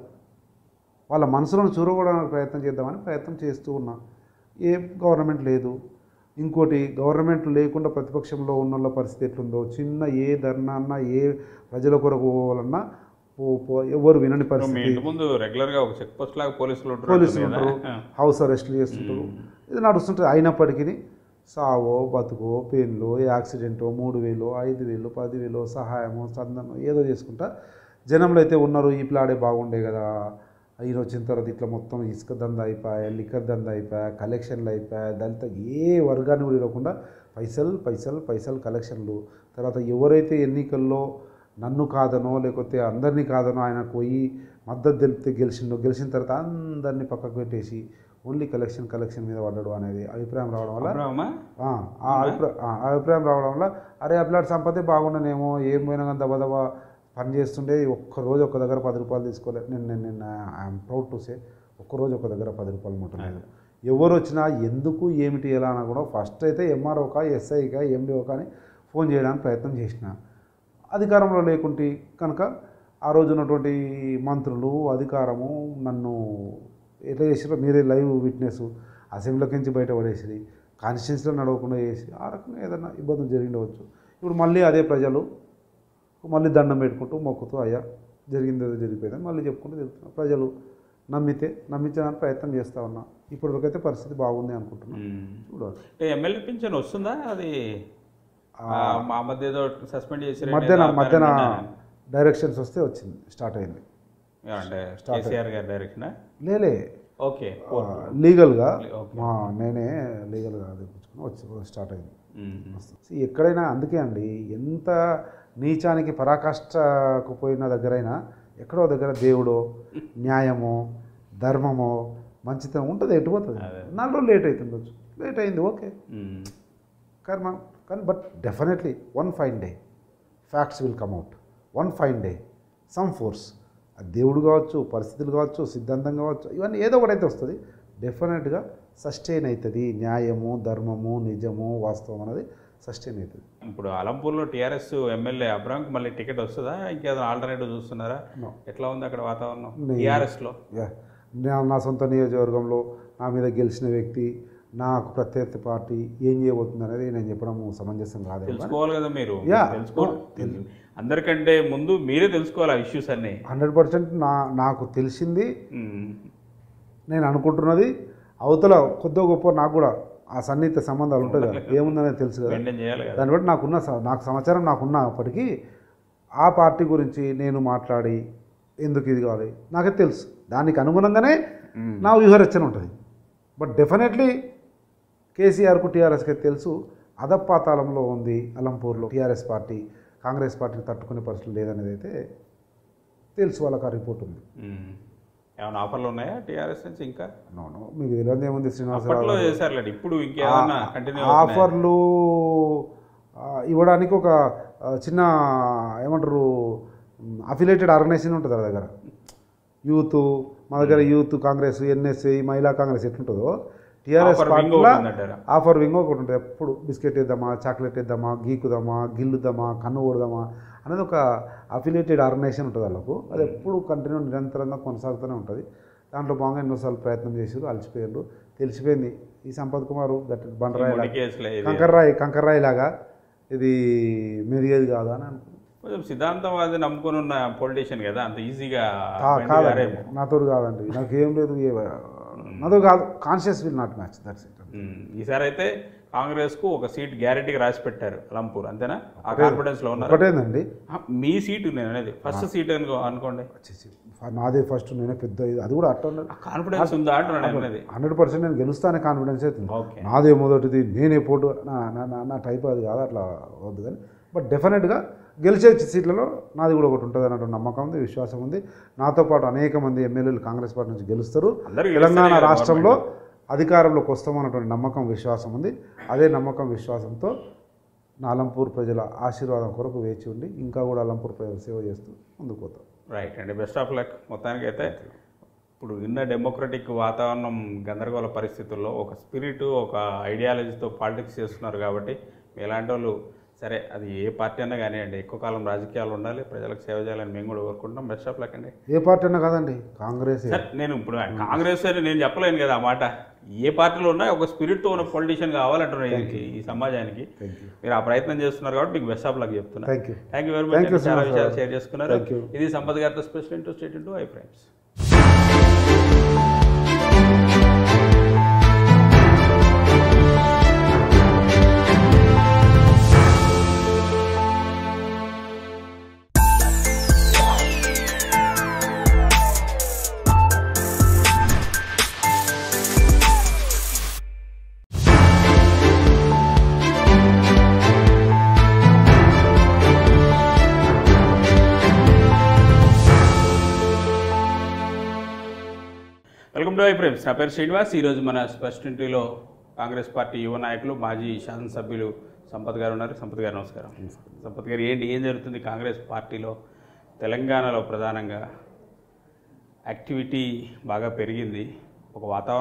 A: వాళ్ళ మనసులను చూరగొడడానికి ప్రయత్నం చేద్దామని ప్రయత్నం చేస్తూ ఉన్నా ఏ గవర్నమెంట్ లేదు ఇంకోటి గవర్నమెంట్ లేకుండా ప్రతిపక్షంలో ఉన్న వాళ్ళ పరిస్థితి ఎట్లుందో చిన్న ఏ ధర్నా అన్నా ఏ ప్రజల కొరకు పోవాలన్నా పో పో ఎవరు వినని
B: మీ
A: పరిస్థితి
B: ఇంటి ముందు రెగ్యులర్ గా ఒక చెక్ పోస్ట్ లాగా పోలీసులు ఉంటారు
A: పోలీసులు
B: కదా?
A: ఉంటారు హౌస్ అరెస్ట్లు చేస్తుంటారు ఇది నడుస్తుంటుంది అయినప్పటికీ సావో బతుకో పెయిన్లో యాక్సిడెంటో మూడు వేలు ఐదు వేలు పదివేలు సహాయమో సందనో ఏదో చేసుకుంటా జనంలో అయితే ఉన్నారు ఈ ప్లాడే బాగుండే కదా ఈయన వచ్చిన తర్వాత ఇట్లా మొత్తం ఇసుక దంద అయిపోయా లిక్కర్ దంద అయిపోయా కలెక్షన్లు అయిపోయా దళిత ఏ వర్గాన్ని కూడా ఇవ్వకుండా పైసలు పైసలు పైసలు కలెక్షన్లు తర్వాత ఎవరైతే ఎన్నికల్లో నన్ను కాదనో లేకపోతే అందరినీ కాదనో ఆయన పోయి మద్దతు తెలిపితే గెలిచిండో గెలిచిన తర్వాత అందరినీ పక్కకు పెట్టేసి ఓన్లీ కలెక్షన్ కలెక్షన్ మీద పడ్డాడు అనేది అభిప్రాయం రావడం వల్ల
B: అబ్రాహ్మా?
A: ఆ, ఆ అభిప్రాయం ఆ అభిప్రాయం రావడం వల్ల అరే అప్లాట్ సంపదే బాగుండనేమో ఏం పోయినా కానీ దబ దబ పని చేస్తుండే ఒక్క రోజు ఒక దగ్గర పది రూపాయలు తీసుకోలేదు నేను నేను నేను ఐఎమ్ ప్రౌడ్ టు సే ఒక్కరోజు ఒక దగ్గర పది రూపాయలు ముట్టలేదు ఎవరు వచ్చినా ఎందుకు ఏమిటి ఎలా అన్నా కూడా ఫస్ట్ అయితే ఎంఆర్ఓకా ఎస్ఐకా ఎండిఓకా అని ఫోన్ చేయడానికి ప్రయత్నం చేసిన అధికారంలో లేకుంటే కనుక ఆ రోజు ఉన్నటువంటి మంత్రులు అధికారము నన్ను ఎట్లా చేసారో మీరే లైవ్ విట్నెస్ అసెంబ్లీకి నుంచి బయట పడేసి కాన్స్టిట్యున్సీలో నడవకుండా చేసి ఆ రకంగా ఏదైనా ఇబ్బందులు జరిగిండవచ్చు ఇప్పుడు మళ్ళీ అదే ప్రజలు మళ్ళీ దండం పెట్టుకుంటూ మొక్కుతూ అయ్యా జరిగింది ఏదో జరిగిపోయిందని మళ్ళీ చెప్పుకుంటూ తిరుగుతున్నారు ప్రజలు నమ్మితే నమ్మించడానికి ప్రయత్నం చేస్తా ఉన్నా ఇప్పటివరకైతే పరిస్థితి బాగుంది అనుకుంటున్నాను
B: ఉమ్.
A: చూడాలి
B: అంటే ఎమ్మెల్యే పింఛన్ వస్తుందా అది ఆ, మా మధ్య ఏదో సస్పెండ్ చేసి
A: మధ్యాహ్న మధ్యాహ్న డైరెక్షన్స్ వస్తే వచ్చింది స్టార్ట్ అయింది
B: అంటే కేసీఆర్ గారి డైరెక్షన్
A: లేలే
B: ఓకే
A: లీగల్గా
B: ఓకే.
A: మా నేనే లీగల్గా తెప్పించుకుని వచ్చి స్టార్ట్ అయింది See, ఎక్కడైనా అందుకే అండి ఎంత నీచానికి పరాకాష్ఠకు పోయిన దగ్గరైనా ఎక్కడో దగ్గర దేవుడో న్యాయమో ధర్మమో మంచితనం ఉంటుంది ఎటుపోతుంది
B: అదే.
A: నాలుగు రోజులు లేట్ అవుతుండొచ్చు లేట్ అయింది ఓకే కానీ మనం కానీ but definitely one fine day facts will come out one fine day some force అది దేవుడు కావచ్చు పరిస్థితులు కావచ్చు సిద్ధాంతం కావచ్చు ఇవన్నీ ఏదో ఒకటైతే వస్తుంది డెఫినెట్గా సస్టైన్ అవుతుంది న్యాయము ధర్మము నిజము వాస్తవం అనేది సస్టైన్ అవుతుంది
B: ఇప్పుడు అలంపూర్లో టీఆర్ఎస్ ఎమ్మెల్యే అబ్రాంకి మళ్ళీ టికెట్ వస్తుందా ఇంకేదో ఆల్టర్నేటివ్ చూస్తున్నారా
A: No.
B: ఎట్లా ఉంది అక్కడ వాతావరణం
A: నేను-
B: టీఆర్ఎస్ లో
A: యా నా- నా సొంత నియోజకవర్గంలో నా మీద గెలిచిన వ్యక్తి నాకు ప్రత్యర్థి పార్టీ ఏం చేయబోతుంది అనేది నేను చెప్పడం సమంజసం కాదు
B: తెలుసుకోవాలి కదా మీరు
A: Yeah.
B: తెలుసుకోవాలి అందరికంటే ముందు మీరే తెలుసుకోవాలి ఆ ఇష్యూస్ అన్ని
A: హండ్రెడ్ పర్సెంట్ నా నాకు తెలిసింది
B: ఉమ్.
A: నేను అనుకుంటున్నది అవతల కొద్దో గొప్ప నాకు కూడా ఆ సన్నిహిత సంబంధాలు ఉంటాయి కదా ఏముందనేది తెలుసు కదా
B: మెయింటైన్ చేయాలి కదా
A: దాన్ని బట్టి నాకున్న స- నాకు సమాచారం నాకున్నప్పటికీ ఆ పార్టీ గురించి నేను మాట్లాడి ఎందుకు ఇది కావాలి నాకే తెలుసు దానికి అనుగుణంగానే నా వ్యూహరచన ఉంటుంది బట్ డెఫినెట్లీ కేసీఆర్కు టీఆర్ఎస్కి తెలుసు అధపాతాళంలో ఉంది అలంపూర్లో టీఆర్ఎస్ పార్టీ కాంగ్రెస్ పార్టీని తట్టుకునే పరిస్థితి లేదనేది అయితే తెలుసు వాళ్ళకి ఆ రిపోర్ట్ ఉంది
B: ఉమ్. ఏమైనా ఆఫర్లు ఉన్నాయా టీఆర్ఎస్ నుంచి ఇంకా
A: నో మీకు తెలియదు ఏముంది శ్రీనివాసరావు
B: అప్పట్లో చేశారులేండి ఇప్పుడు ఇంకేమన్నా కంటిన్యూ అవుతున్నాయా?
A: ఆఫర్లు ఆ, ఇవ్వడానికి ఒక ఆ, చిన్న ఏమంటారు అఫిలేటెడ్ ఆర్గనైజేషన్ ఉంటుంది వాళ్ళ దగ్గర యూత్ మా దగ్గర యూత్ కాంగ్రెస్ ఎన్ఎస్ఐ మహిళా కాంగ్రెస్ ఎట్లుంటుందో టీఆర్ఎస్
B: Offer wing
A: పార్టీలో
B: ఒకటి ఉందంటారా?
A: ఆఫర్ వింగ్ ఒకటి ఉంటుంది ఎప్పుడు బిస్కెట్ ఇద్దామా చాక్లెట్ ఇద్దామా గీకుదామా గిల్లుదామా కన్ను కొడదామా అనేది ఒక అఫిలియేటెడ్ ఆర్గనైజేషన్ ఉంటుంది వాళ్ళకు అది ఎప్పుడు కంటిన్యూ నిరంతరంగా కొనసాగుతూనే ఉంటుంది దాంట్లో భాగంగా ఎన్నోసార్లు ప్రయత్నం చేసారు అలసిపోయారు తెలిసిపోయింది ఈ సంపత్ కుమార్ గట్టి బండరాయి
B: మొండి కేసులే ఇది.
A: కంకర్రాయి కంకర్రాయి లాగా ఇది మెదిగేది కాదు అని అనుకున్నాను
B: కొంచెం సిద్ధాంతవాది నమ్ముకుని ఉన్న పొలిటీషియన్ కదా అంత ఈజీగా
A: ఆ,
B: బెండ్
A: కాదండి
B: గారేమో.
A: నాతో కాదండి నాకు ఏం లేదు ఏ- నాతో కాదు conscious will not match that's it
B: um, ఈసారి అయితే కాంగ్రెస్ కు ఒక సీట్ గ్యారెంటీగా రాసి పెట్టారు అలంపూర్ అంతేనా ఆ కాన్ఫిడెన్స్ లో ఉన్నారు
A: ఒకటేనండి
B: మీ సీటు నేను అనేది ఫస్ట్ సీట్ అనుకో అనుకోండి
A: వచ్చేసి నాదే ఫస్ట్ నేనే పెద్ద ఇది- అది కూడా అట్ట
B: ఆ కాన్ఫిడెన్స్ ఉందా అంటున్నాను నేను అనేది
A: హండ్రెడ్ పర్సెంట్ నేను గెలుస్తానే కాన్ఫిడెన్స్ అవుతుంది
B: ఓకే
A: నాదే మొదటిది నేనే పోటు నా నా నా- నా టైప్ అది కాదు అట్లా వద్దు కానీ బట్ డెఫినెట్గా గెలిచే సీట్లలో నాది కూడా ఒకటి ఉంటుంది అన్నట్టు నమ్మకం ఉంది విశ్వాసం ఉంది నాతో పాటు అనేక మంది ఎమ్మెల్యేలు కాంగ్రెస్ పార్టీ నుంచి గెలుస్తారు
B: అందరూ
A: తెలంగాణ
B: గెలుస్తేనే కదా
A: రాష్ట్రంలో అధికారంలోకి వస్తామన్నటువంటి నమ్మకం విశ్వాసం ఉంది అదే నమ్మకం విశ్వాసంతో నా అలంపూర్ ప్రజల ఆశీర్వాదం కొరకు వేచి ఉండి ఇంకా కూడా అలంపూర్ ప్రజల సేవ చేస్తూ ముందుకు పోతాం
B: రైట్ అండి బెస్ట్ ఆఫ్ లక్ మొత్తానికి అయితే ఇప్పుడు ఉన్న డెమోక్రటిక్ వాతావరణం గందరగోళ పరిస్థితుల్లో ఒక స్పిరిట్ ఒక ఐడియాలజీతో పాలిటిక్స్ చేస్తున్నారు కాబట్టి ఎలాంటి వాళ్ళు సరే అది ఏ పార్టీ అన్నా కానివ్వండి ఎక్కువ కాలం రాజకీయాలు ఉండాలి ప్రజలకు సేవ చేయాలని మేము కూడా కోరుకుంటున్నాం బెస్ట్ ఆఫ్ లక్ అండి
A: ఏ పార్టీ అన్నా కాదండి కాంగ్రెస్
B: సార్ నేను ఇప్పుడు కాంగ్రెస్ అని నేను చెప్పలేను కదా ఆ మాట ఏ పార్టీలో ఉన్నా ఒక స్పిరిట్తో ఉన్న పొలిటీషియన్ కావాలంటున్నారు ఈ- ఈ సమాజానికి
A: థ్యాంక్ యూ
B: మీరు ఆ ప్రయత్నం చేస్తున్నారు కాబట్టి మీకు బెస్ట్ ఆఫ్ లక్ చెప్తున్నా
A: thank you
B: thank you very
A: Thank
B: much
A: you so
B: చాలా
A: much,
B: విషయాలు
A: sir.
B: షేర్ చేసుకున్నారు
A: Thank you.
B: ఇది సంపత్ గారితో special into state into I friends welcome to I friends నా పేరు శ్రీనివాస్ ఈరోజు మన స్పెషల్ ఇంటర్వ్యూలో కాంగ్రెస్ పార్టీ యువ నాయకులు మాజీ శాసనసభ్యులు సంపత్ గారు ఉన్నారు సంపత్ గారు నమస్కారం సంపత్ గారు ఏంటి ఏం జరుగుతుంది కాంగ్రెస్ పార్టీలో తెలంగాణలో ప్రధానంగా యాక్టివిటీ బాగా పెరిగింది ఒక వాతావరణం